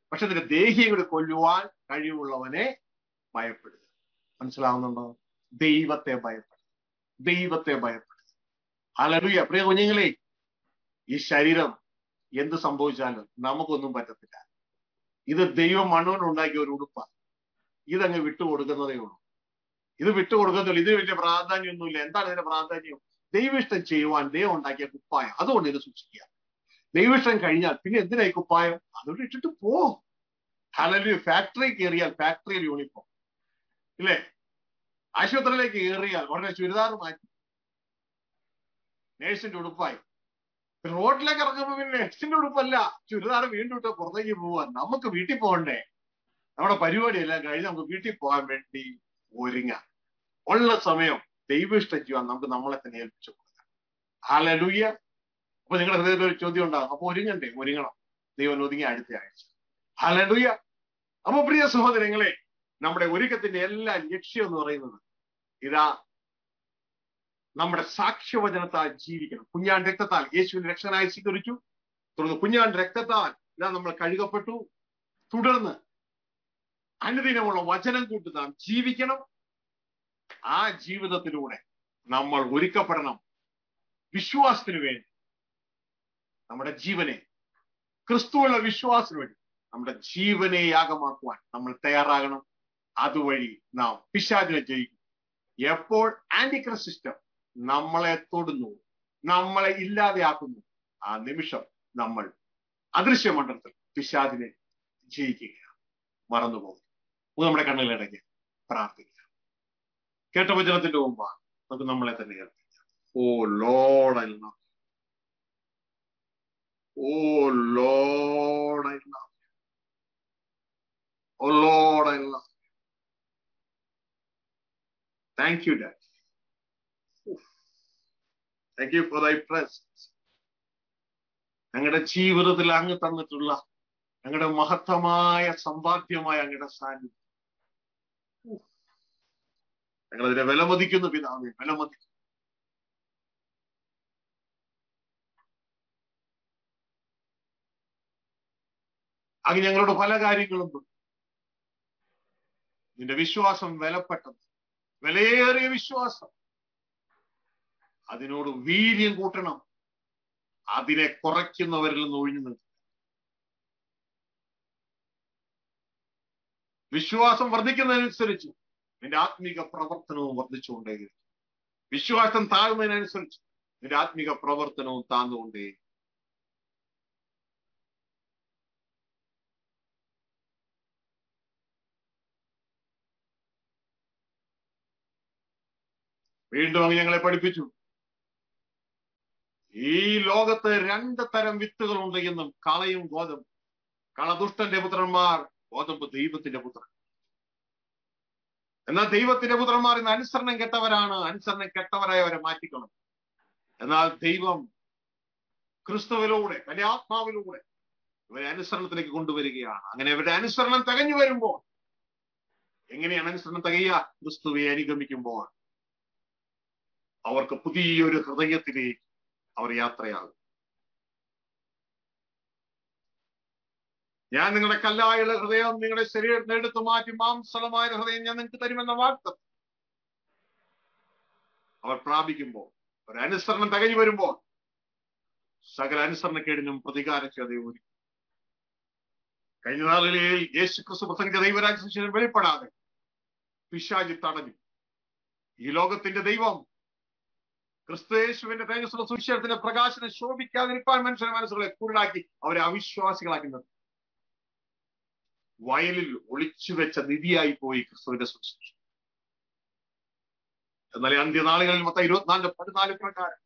പക്ഷെ നിന്റെ ദേഹിയെ കൊല്ലുവാൻ കഴിവുള്ളവനെ ഭയപ്പെടുക മനസ്സിലാവുന്നുണ്ടോ ദൈവത്തെ ഭയപ്പെടുക ദൈവത്തെ ഭയപ്പെടുക ഹലലുയ പ്രിയ കുഞ്ഞുങ്ങളെ ഈ ശരീരം എന്ത് സംഭവിച്ചാലും നമുക്കൊന്നും പറ്റത്തില്ല ഇത് ദൈവം മണ്ണുകൊണ്ട് ഉണ്ടാക്കിയ ഒരു ഉടുപ്പാണ് ഇതങ്ങ് വിട്ടുകൊടുക്കുന്നതേ ഉള്ളൂ ഇത് വിട്ടുകൊടുക്കത്തുള്ളൂ ഇതിന് വലിയ പ്രാധാന്യമൊന്നുമില്ല എന്താണ് ഇതിന്റെ പ്രാധാന്യം ദൈവിഷ്ടം ചെയ്യുവാൻ ദൈവം ഉണ്ടാക്കിയ കുപ്പായം അതുകൊണ്ട് ഇത് സൂക്ഷിക്കുക ദൈവിഷ്ടം കഴിഞ്ഞാൽ പിന്നെ എന്തിനായി കുപ്പായം അതുകൊണ്ട് ഇട്ടിട്ട് പോ ഹലലു ഫാക്ടറി കയറിയാൽ ഫാക്ടറിയിൽ യൂണിഫോം ഇല്ലേ ആശുപത്രിയിലേക്ക് കയറിയാൽ ഉടനെ ചുരിദാർ മാറ്റി നേഴ്സിന്റെ ഉടുപ്പായി റോഡിലേക്ക് ഇറങ്ങുമ്പോ പിന്നെ നേഴ്സിന്റെ ഉടുപ്പല്ല ചുരിദാർ വീണ്ടും ഇട്ട് പുറത്തേക്ക് പോവാൻ നമുക്ക് വീട്ടിൽ പോകണ്ടേ നമ്മുടെ പരിപാടി എല്ലാം കഴിഞ്ഞ് നമുക്ക് വീട്ടിൽ പോകാൻ വേണ്ടി ഒരുങ്ങാം ഉള്ള സമയം ദൈവിഷ്ടം ചെയ്യാൻ നമുക്ക് നമ്മളെ തന്നെ ഏൽപ്പിച്ചു കൊടുക്കാം ഹാലലൂയ അപ്പൊ നിങ്ങളുടെ ഹൃദയത്തിൽ ഒരു ചോദ്യം ഉണ്ടാകും അപ്പൊ ഒരുങ്ങണ്ടേ ഒരുങ്ങണം ദൈവം ഒതുങ്ങി അടുത്ത ആഴ്ച ഹാലലൂയ അപ്പൊ പ്രിയ സഹോദരങ്ങളെ നമ്മുടെ ഒരുക്കത്തിന്റെ എല്ലാ ലക്ഷ്യം എന്ന് പറയുന്നത് ഇതാ നമ്മുടെ സാക്ഷ്യവചനത്താൽ ജീവിക്കണം കുഞ്ഞാൻ രക്തത്താൽ യേശുവിന്റെ രക്ഷകനായി സ്വീകരിച്ചു തുടർന്ന് കുഞ്ഞാൻ രക്തത്താൽ ഇതാ നമ്മൾ കഴുകപ്പെട്ടു തുടർന്ന് അനുദിനമുള്ള വചനം കൊണ്ട് നാം ജീവിക്കണം ആ ജീവിതത്തിലൂടെ നമ്മൾ ഒരുക്കപ്പെടണം വിശ്വാസത്തിന് വേണ്ടി നമ്മുടെ ജീവനെ ക്രിസ്തുവുള്ള വിശ്വാസത്തിന് വേണ്ടി നമ്മുടെ ജീവനെ യാഗമാക്കുവാൻ നമ്മൾ തയ്യാറാകണം അതുവഴി നാം പിശാചിനെ ജയിക്കും എപ്പോൾ ആന്റിക്രസ് സിസ്റ്റം നമ്മളെ തൊടുന്നു നമ്മളെ ഇല്ലാതെയാക്കുന്നു ആ നിമിഷം നമ്മൾ അദൃശ്യമണ്ഡലത്തിൽ പിശാചിനെ ജയിക്കുകയാണ് മറന്നുപോകും നമ്മുടെ കണ്ണുകളടങ്ങി പ്രാർത്ഥിക്കുക കേട്ട വചനത്തിന്റെ മുമ്പാണ് നമുക്ക് നമ്മളെ തന്നെ കേൾപ്പിക്കാം ഓ ലോഡല്ല ഓ ലോഡല്ല ഓ ലോഡല്ല thank you dad thank you for thy presence ഞങ്ങളുടെ ജീവിതത്തിൽ അങ്ങ് തന്നിട്ടുള്ള ഞങ്ങളുടെ മഹത്തമായ സമ്പാദ്യമായ അങ്ങയുടെ സാന്നിധ്യം ഞങ്ങളതിനെ വിലമതിക്കുന്നു പിതാവെ വിലമതിക്കുന്നു അങ്ങ് ഞങ്ങളോട് പല കാര്യങ്ങളും നിന്റെ വിശ്വാസം വിലപ്പെട്ടത് വിലയേറിയ വിശ്വാസം അതിനോട് വീര്യം കൂട്ടണം അതിനെ കുറയ്ക്കുന്നവരിൽ നിന്ന് ഒഴിഞ്ഞു നിൽക്കും വിശ്വാസം വർദ്ധിക്കുന്നതിനനുസരിച്ച് നിന്റെ ആത്മീക പ്രവർത്തനവും വർദ്ധിച്ചുകൊണ്ടേയിരിക്കും വിശ്വാസം താഴ്ന്നതിനനുസരിച്ച് നിന്റെ ആത്മീക പ്രവർത്തനവും താഴ്ന്നുകൊണ്ടേ വീണ്ടും അങ്ങ് ഞങ്ങളെ പഠിപ്പിച്ചു ഈ ലോകത്ത് രണ്ട് തരം വിത്തുകളുണ്ട് എന്നും കളയും ഗോതമ്പ് കളദുഷ്ടന്റെ പുത്രന്മാർ ഗോതമ്പ് ദൈവത്തിന്റെ പുത്രൻ എന്നാൽ ദൈവത്തിന്റെ പുത്രന്മാർ ഇന്ന് അനുസരണം കെട്ടവരാണ് അനുസരണം കെട്ടവരായവരെ മാറ്റിക്കണം എന്നാൽ ദൈവം ക്രിസ്തുവിലൂടെ തന്റെ ആത്മാവിലൂടെ ഇവരെ അനുസരണത്തിലേക്ക് കൊണ്ടുവരികയാണ് അങ്ങനെ ഇവരുടെ അനുസരണം തികഞ്ഞു വരുമ്പോൾ എങ്ങനെയാണ് അനുസരണം തികയുക ക്രിസ്തുവെ അനുഗമിക്കുമ്പോൾ അവർക്ക് പുതിയൊരു ഹൃദയത്തിലേക്ക് അവർ യാത്രയാകും ഞാൻ നിങ്ങളുടെ കല്ലായുള്ള ഹൃദയം നിങ്ങളുടെ ശരീരത്തിൽ എടുത്തു മാറ്റി മാംസളമായ ഹൃദയം ഞാൻ നിങ്ങൾക്ക് തരുമെന്ന വാക്തം അവർ പ്രാപിക്കുമ്പോൾ ഒരു അനുസരണം തികഞ്ഞു വരുമ്പോൾ സകല അനുസരണക്കേടിനും പ്രതികാരം ചെയ്തേ ഒരുക്കും കഴിഞ്ഞ നാളുകളിൽ യേശു ക്രിസ്തു പ്രസംഗിച്ച ദൈവരാജ്യ വെളിപ്പെടാതെ പിശാചി തടഞ്ഞു ഈ ലോകത്തിന്റെ ദൈവം ക്രിസ്തുയേശുവിന്റെ തേജസ്സുള്ള സുവിശേഷത്തിന്റെ പ്രകാശനം ശോഭിക്കാതിരിക്കാൻ മനുഷ്യന്റെ മനസ്സുകളെ കുരുടാക്കി അവരെ അവിശ്വാസികളാക്കി നിർത്തി വയലിൽ ഒളിച്ചു വെച്ച നിധിയായി പോയി ക്രിസ്തുവിന്റെ സുവിശേഷം എന്നാൽ അന്ത്യനാളുകളിൽ മൊത്തം ഇരുപത്തിനാലിന്റെ പതിനാല് പ്രകാരം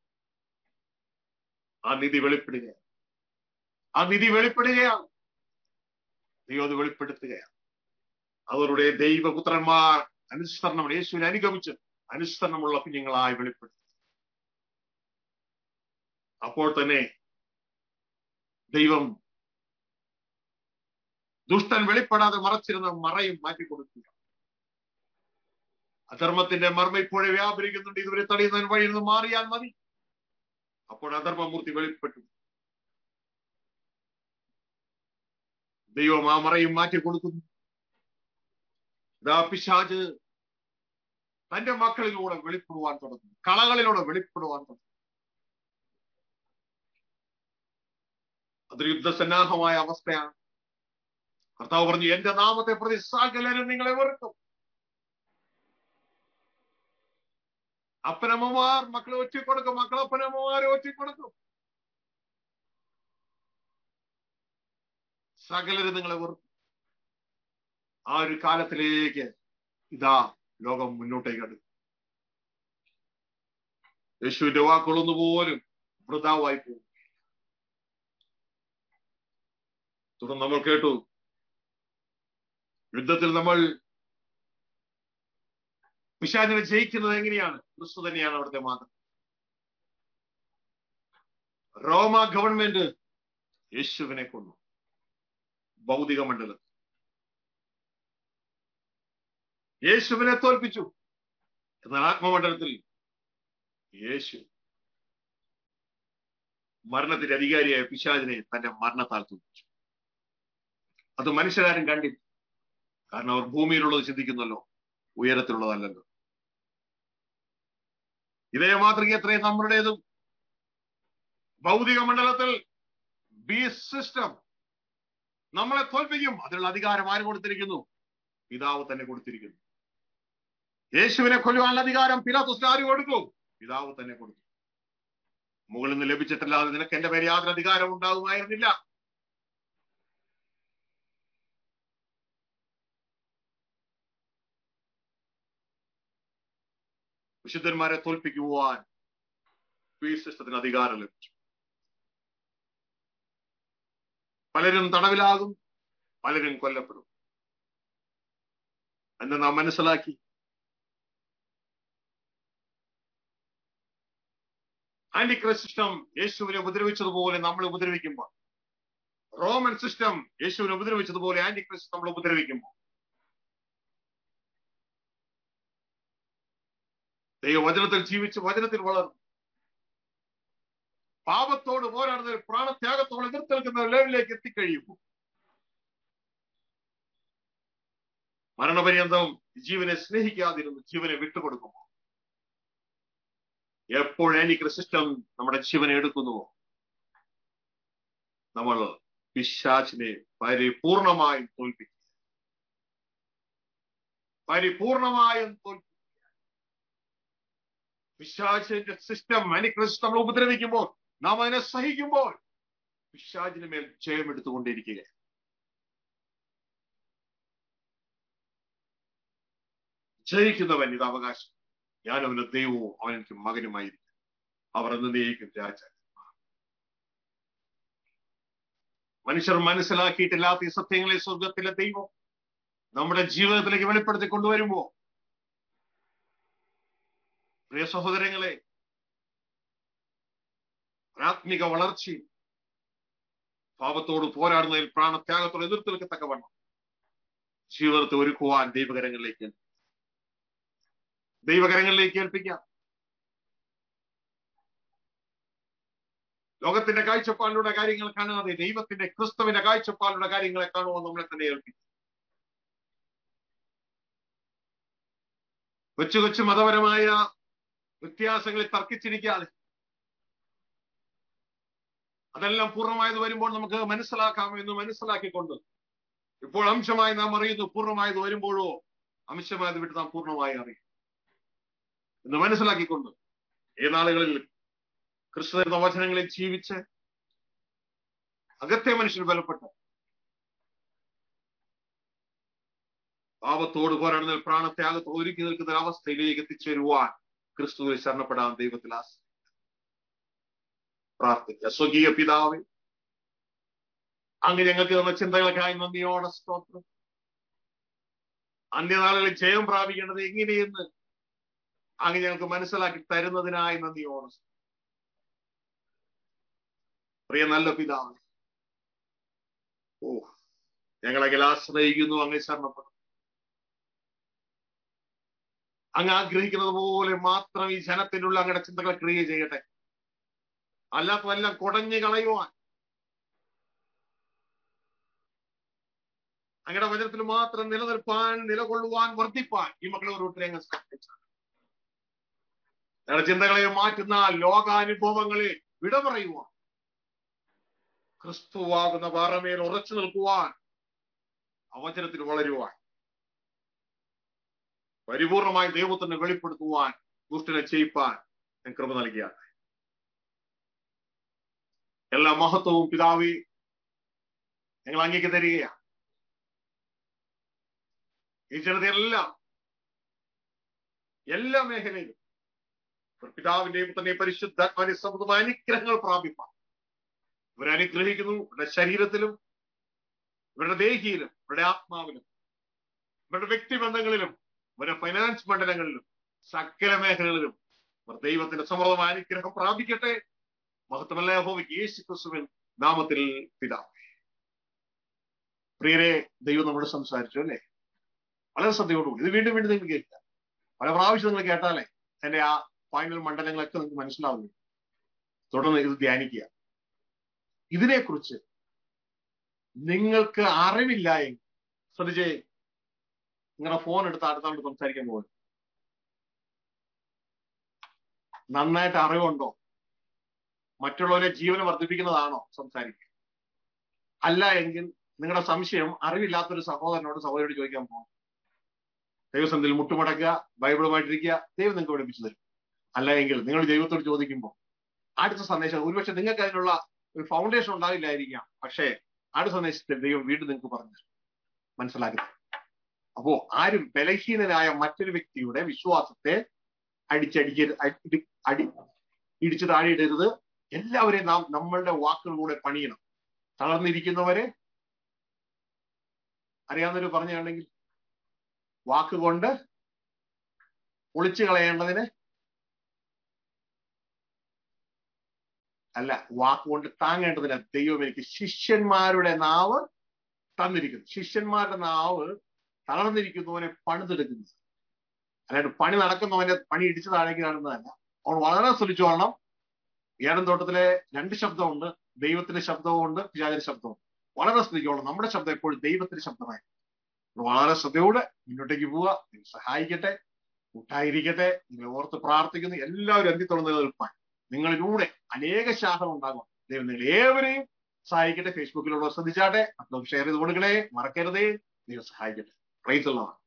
ആ നിധി വെളിപ്പെടുകയാണ് ആ നിധി വെളിപ്പെടുകയാണ് ദൈവം അത് വെളിപ്പെടുത്തുകയാണ് അവരുടെ ദൈവപുത്രന്മാർ അനുസരണം യേശുവിനെ അനുഗമിച്ച് അനുസരണമുള്ള കുഞ്ഞുങ്ങളായി വെളിപ്പെടുത്തി അപ്പോൾ തന്നെ ദൈവം ദുഷ്ടൻ വെളിപ്പെടാതെ മറച്ചിരുന്ന മറയും മാറ്റിക്കൊടുക്കുക അധർമ്മത്തിന്റെ മർമ്മ ഇപ്പോഴേ വ്യാപരിക്കുന്നുണ്ട് ഇതുവരെ തടയുന്നതിന് വഴിയിൽ നിന്ന് മാറിയാൽ മതി അപ്പോൾ അധർമ്മമൂർത്തി വെളിപ്പെട്ടു ദൈവം ആ മറയും മാറ്റി കൊടുക്കുന്നു ഇതാ പിശാജ് തന്റെ മക്കളിലൂടെ വെളിപ്പെടുവാൻ തുടങ്ങുന്നു കളകളിലൂടെ വെളിപ്പെടുവാൻ തുടങ്ങുന്നു അതൊരു യുദ്ധസന്നാഹമായ അവസ്ഥയാണ് കർത്താവ് പറഞ്ഞു എന്റെ നാമത്തെ പ്രതി സകലരും നിങ്ങളെ വെറുക്കും അപ്പനമ്മമാർ മക്കളെ ഒറ്റിക്കൊടുക്കും മക്കളപ്പനമ്മമാരെ ഒറ്റിക്കൊടുക്കും സകലരും നിങ്ങളെ വെറുക്കും ആ ഒരു കാലത്തിലേക്ക് ഇതാ ലോകം മുന്നോട്ടേക്ക് അടുക്കും യേശുവിന്റെ വാക്കുകളൊന്നു പോലും വൃതാവായി പോകും തുടർന്ന് നമ്മൾ കേട്ടു യുദ്ധത്തിൽ നമ്മൾ പിശാചിനെ ജയിക്കുന്നത് എങ്ങനെയാണ് ക്രിസ്തു തന്നെയാണ് അവിടുത്തെ മാതൃക റോമ ഗവൺമെന്റ് യേശുവിനെ കൊന്നു ഭൗതിക മണ്ഡലത്തിൽ യേശുവിനെ തോൽപ്പിച്ചു എന്നാൽ ആത്മമണ്ഡലത്തിൽ യേശു മരണത്തിന്റെ അധികാരിയായ പിശാചിനെ തന്റെ മരണത്താൽ തോൽപ്പിച്ചു അത് മനുഷ്യരാരും കണ്ടില്ല കാരണം അവർ ഭൂമിയിലുള്ളത് ചിന്തിക്കുന്നല്ലോ ഉയരത്തിലുള്ളതല്ലല്ലോ ഇതേ മാതൃക എത്രയും നമ്മളുടേതും ഭൗതിക മണ്ഡലത്തിൽ ബി സിസ്റ്റം നമ്മളെ തോൽപ്പിക്കും അതിനുള്ള അധികാരം ആര് കൊടുത്തിരിക്കുന്നു പിതാവ് തന്നെ കൊടുത്തിരിക്കുന്നു യേശുവിനെ കൊല്ലുവാനുള്ള അധികാരം പിലാത്തുസിന് ആര് കൊടുത്തു പിതാവ് തന്നെ കൊടുത്തു മുകളിൽ നിന്ന് ലഭിച്ചിട്ടല്ലാതെ നിനക്ക് എന്റെ പേര് യാതൊരു അധികാരം ഉണ്ടാകുമായിരുന്നില്ല വിശുദ്ധന്മാരെ തോൽപ്പിക്കുവാൻ പി സിസ്റ്റത്തിന് അധികാരം ലഭിച്ചു പലരും തടവിലാകും പലരും കൊല്ലപ്പെടും എന്ന് നാം മനസ്സിലാക്കി ആന്റിക്രൈസ്റ്റ് സിസ്റ്റം യേശുവിനെ ഉപദ്രവിച്ചതുപോലെ നമ്മൾ ഉപദ്രവിക്കുമ്പോൾ റോമൻ സിസ്റ്റം യേശുവിനെ ഉപദ്രവിച്ചതുപോലെ ആന്റിക്രൈസ്റ്റ് നമ്മൾ ഉപദ്രവിക്കുമ്പോൾ ദൈവവചനത്തിൽ ജീവിച്ച് വചനത്തിൽ വളർന്നു പാപത്തോട് പോരാടുന്ന പ്രാണത്യാഗത്തോട് എതിർത്ത് നിൽക്കുന്ന ലെവലിലേക്ക് എത്തിക്കഴിയുമ്പോൾ മരണപര്യന്തം ജീവനെ സ്നേഹിക്കാതിരുന്നു ജീവനെ വിട്ടുകൊടുക്കുമ്പോൾ എപ്പോഴെനിക്ക് സിസ്റ്റം നമ്മുടെ ജീവനെ എടുക്കുന്നുവോ നമ്മൾ പിശാച്ചിനെ പരിപൂർണമായും തോൽപ്പിക്കുക പരിപൂർണമായും തോൽപ്പിക്കുക പിശാചിന്റെ സിസ്റ്റം അനിക്രിസ്റ്റ് നമ്മൾ ഉപദ്രവിക്കുമ്പോൾ നാം അതിനെ സഹിക്കുമ്പോൾ പിശാചിന് മേൽ ജയം എടുത്തുകൊണ്ടിരിക്കുക ജയിക്കുന്നവൻ ഇത് അവകാശം ഞാൻ അവന്റെ ദൈവവും അവൻ എനിക്ക് മകനുമായിരിക്കും അവർ എന്നേക്കും രാജാക്കന്മാർ മനുഷ്യർ മനസ്സിലാക്കിയിട്ടില്ലാത്ത ഈ സത്യങ്ങളെ സ്വർഗത്തിലെ ദൈവം നമ്മുടെ ജീവിതത്തിലേക്ക് വെളിപ്പെടുത്തി കൊണ്ടുവരുമ്പോ പ്രിയ സഹോദരങ്ങളെ ആത്മിക വളർച്ചയും പാപത്തോട് പോരാടുന്നതിൽ പ്രാണത്യാഗത്തോട് എതിർത്ത് നിൽക്കത്തക്കവണ്ണം ജീവിതത്തെ ഒരുക്കുവാൻ ദൈവകരങ്ങളിലേക്ക് ദൈവകരങ്ങളിലേക്ക് ഏൽപ്പിക്കാം ലോകത്തിന്റെ കാഴ്ചപ്പാടിലൂടെ കാര്യങ്ങൾ കാണാതെ ദൈവത്തിന്റെ ക്രിസ്തുവിന്റെ കാഴ്ചപ്പാടിലൂടെ കാര്യങ്ങളെ കാണുവാൻ നമ്മളെ തന്നെ ഏൽപ്പിക്കും കൊച്ചു കൊച്ചു മതപരമായ വ്യത്യാസങ്ങളിൽ തർക്കിച്ചിരിക്കാതെ അതെല്ലാം പൂർണ്ണമായത് വരുമ്പോൾ നമുക്ക് മനസ്സിലാക്കാം എന്ന് മനസ്സിലാക്കിക്കൊണ്ട് ഇപ്പോൾ അംശമായി നാം അറിയുന്നു പൂർണ്ണമായത് വരുമ്പോഴോ അംശമായത് വിട്ട് നാം പൂർണ്ണമായി അറിയും എന്ന് മനസ്സിലാക്കിക്കൊണ്ട് ഈ നാളുകളിൽ ക്രിസ്തു വചനങ്ങളിൽ ജീവിച്ച് അകത്തെ മനുഷ്യൻ ബലപ്പെട്ട് പാപത്തോട് പോരാടുന്ന പ്രാണത്യാഗത്ത് ഒരുക്കി നിൽക്കുന്ന അവസ്ഥയിലേക്ക് എത്തിച്ചേരുവാൻ ക്രിസ്തുവിൽ ശരണപ്പെടാൻ ദൈവത്തിൽ ആശ്രയിക്കും പ്രാർത്ഥിക്കുക സ്വകീയ പിതാവേ അങ്ങ് ഞങ്ങൾക്ക് തന്ന ചിന്തകൾക്കായി നന്ദിയോടെ സ്തോത്രം അന്യനാളുകളിൽ ജയം പ്രാപിക്കേണ്ടത് എങ്ങനെയെന്ന് അങ്ങ് ഞങ്ങൾക്ക് മനസ്സിലാക്കി തരുന്നതിനായി നന്ദിയോടെ പ്രിയ നല്ല പിതാവ് ഓ ഞങ്ങളെങ്കിൽ ആശ്രയിക്കുന്നു അങ്ങ് ശരണപ്പെടും അങ്ങ് ആഗ്രഹിക്കുന്നത് പോലെ മാത്രം ഈ ജനത്തിനുള്ള അങ്ങയുടെ ചിന്തകളെ ക്രിയ ചെയ്യട്ടെ അല്ലാത്തതെല്ലാം കുടഞ്ഞു കളയുവാൻ അങ്ങയുടെ വചനത്തിൽ മാത്രം നിലനിൽപ്പാൻ നിലകൊള്ളുവാൻ വർദ്ധിപ്പാൻ ഈ മക്കളെ ഒരു അങ്ങ് സഹായിച്ചാണ് ഞങ്ങളുടെ ചിന്തകളെ മാറ്റുന്ന ലോകാനുഭവങ്ങളെ വിട പറയുവാൻ ക്രിസ്തുവാകുന്ന പാറമേൽ ഉറച്ചു നിൽക്കുവാൻ അവചനത്തിൽ വളരുവാൻ പരിപൂർണമായി ദൈവത്തിന് വെളിപ്പെടുത്തുവാൻ ദുഷ്ടനെ ചെയ്യിപ്പാൻ ഞാൻ കൃപ നൽകിയാണ് എല്ലാ മഹത്വവും പിതാവി ഞങ്ങൾ അങ്ങേക്ക് തരികയാണ് ഈ ജനതയെല്ലാം എല്ലാ മേഖലയിലും ഒരു പിതാവിന്റെയും തന്നെ പരിശുദ്ധാത്മാവിന്റെ സമൃദ്ധമായ അനുഗ്രഹങ്ങൾ പ്രാപിപ്പാൻ ഇവരെ അനുഗ്രഹിക്കുന്നു ഇവരുടെ ശരീരത്തിലും ഇവരുടെ ദേഹിയിലും ഇവരുടെ ആത്മാവിലും ഇവരുടെ വ്യക്തിബന്ധങ്ങളിലും ഇവരുടെ ഫൈനാൻസ് മണ്ഡലങ്ങളിലും സകല മേഖലകളിലും ഇവർ ദൈവത്തിന്റെ സമൃദ്ധമായ അനുഗ്രഹം പ്രാപിക്കട്ടെ മഹത്വമല്ല ഹോവിക്ക് യേശു ക്രിസ്തുവിൻ നാമത്തിൽ പിതാവ് പ്രിയരെ ദൈവം നമ്മളോട് സംസാരിച്ചു അല്ലേ വളരെ ശ്രദ്ധയോടുകൂടി ഇത് വീണ്ടും വീണ്ടും നിങ്ങൾ കേൾക്കുക പല പ്രാവശ്യം നിങ്ങൾ കേട്ടാലേ എന്റെ ആ ഫൈനൽ മണ്ഡലങ്ങളൊക്കെ നിങ്ങൾക്ക് മനസ്സിലാവുന്നു തുടർന്ന് ഇത് ധ്യാനിക്കുക ഇതിനെക്കുറിച്ച് നിങ്ങൾക്ക് അറിവില്ല എങ്കിൽ ശ്രദ്ധിച്ചേ നിങ്ങളുടെ ഫോൺ എടുത്ത് അടുത്താണ്ട് സംസാരിക്കാൻ പോകുന്നു നന്നായിട്ട് അറിവുണ്ടോ മറ്റുള്ളവരെ ജീവനെ വർദ്ധിപ്പിക്കുന്നതാണോ സംസാരിക്കുക അല്ല എങ്കിൽ നിങ്ങളുടെ സംശയം അറിവില്ലാത്തൊരു സഹോദരനോട് സഹോദരിയോട് ചോദിക്കാൻ പോകും ദൈവസന്ധിയിൽ മുട്ടുമടക്കുക ബൈബിളുമായിട്ടിരിക്കുക ദൈവം നിങ്ങൾക്ക് പഠിപ്പിച്ചു തരും അല്ല എങ്കിൽ നിങ്ങൾ ദൈവത്തോട് ചോദിക്കുമ്പോൾ അടുത്ത സന്ദേശം ഒരുപക്ഷെ നിങ്ങൾക്ക് അതിനുള്ള ഒരു ഫൗണ്ടേഷൻ ഉണ്ടാവില്ലായിരിക്കാം പക്ഷേ അടുത്ത സന്ദേശത്തിൽ ദൈവം വീണ്ടും നിങ്ങൾക്ക് പറഞ്ഞു തരും മനസ്സിലാക്കി അപ്പോ ആരും ബലഹീനനായ മറ്റൊരു വ്യക്തിയുടെ വിശ്വാസത്തെ അടിച്ചടിക്കരുത് അടി ഇടിച്ചു താഴെയിടരുത് എല്ലാവരെയും നാം നമ്മളുടെ വാക്കുകളിലൂടെ പണിയണം തളർന്നിരിക്കുന്നവരെ അറിയാവുന്നവര് പറഞ്ഞുണ്ടെങ്കിൽ വാക്കുകൊണ്ട് ഒളിച്ചു കളയേണ്ടതിന് അല്ല വാക്കുകൊണ്ട് താങ്ങേണ്ടതിന് ദൈവം എനിക്ക് ശിഷ്യന്മാരുടെ നാവ് തന്നിരിക്കുന്നു ശിഷ്യന്മാരുടെ നാവ് തളർന്നിരിക്കുന്നവനെ പണിതെടുക്കുന്നു അല്ലാണ്ട് പണി നടക്കുന്നവനെ പണി ഇടിച്ചു താഴേക്ക് കാണുന്നതല്ല അവൻ വളരെ ശ്രദ്ധിച്ചോളണം ഏടൻ തോട്ടത്തിലെ രണ്ട് ശബ്ദമുണ്ട് ദൈവത്തിന്റെ ശബ്ദവുമുണ്ട് പിശാചിന്റെ ശബ്ദമുണ്ട് വളരെ ശ്രദ്ധിച്ചോളണം നമ്മുടെ ശബ്ദം എപ്പോഴും ദൈവത്തിന്റെ ശബ്ദമായി വളരെ ശ്രദ്ധയോടെ മുന്നോട്ടേക്ക് പോവുക നിങ്ങൾ സഹായിക്കട്ടെ കൂട്ടായിരിക്കട്ടെ നിങ്ങൾ ഓർത്ത് പ്രാർത്ഥിക്കുന്നു എല്ലാവരും എന്തിത്തോളം നിലനിൽപ്പാൻ നിങ്ങളിലൂടെ അനേക ശാഖകൾ ഉണ്ടാകും ദൈവം നിങ്ങൾ ഏവരെയും സഹായിക്കട്ടെ ഫേസ്ബുക്കിലുള്ളവർ ശ്രദ്ധിച്ചാട്ടെ മറ്റുള്ളവർ ഷെയർ ചെയ്ത് കൊടുക്കണേ മറക്കരുതേ ദൈവം സഹായിക്കട്ടെ പ്രൈസ് ഉള്ളതാണ്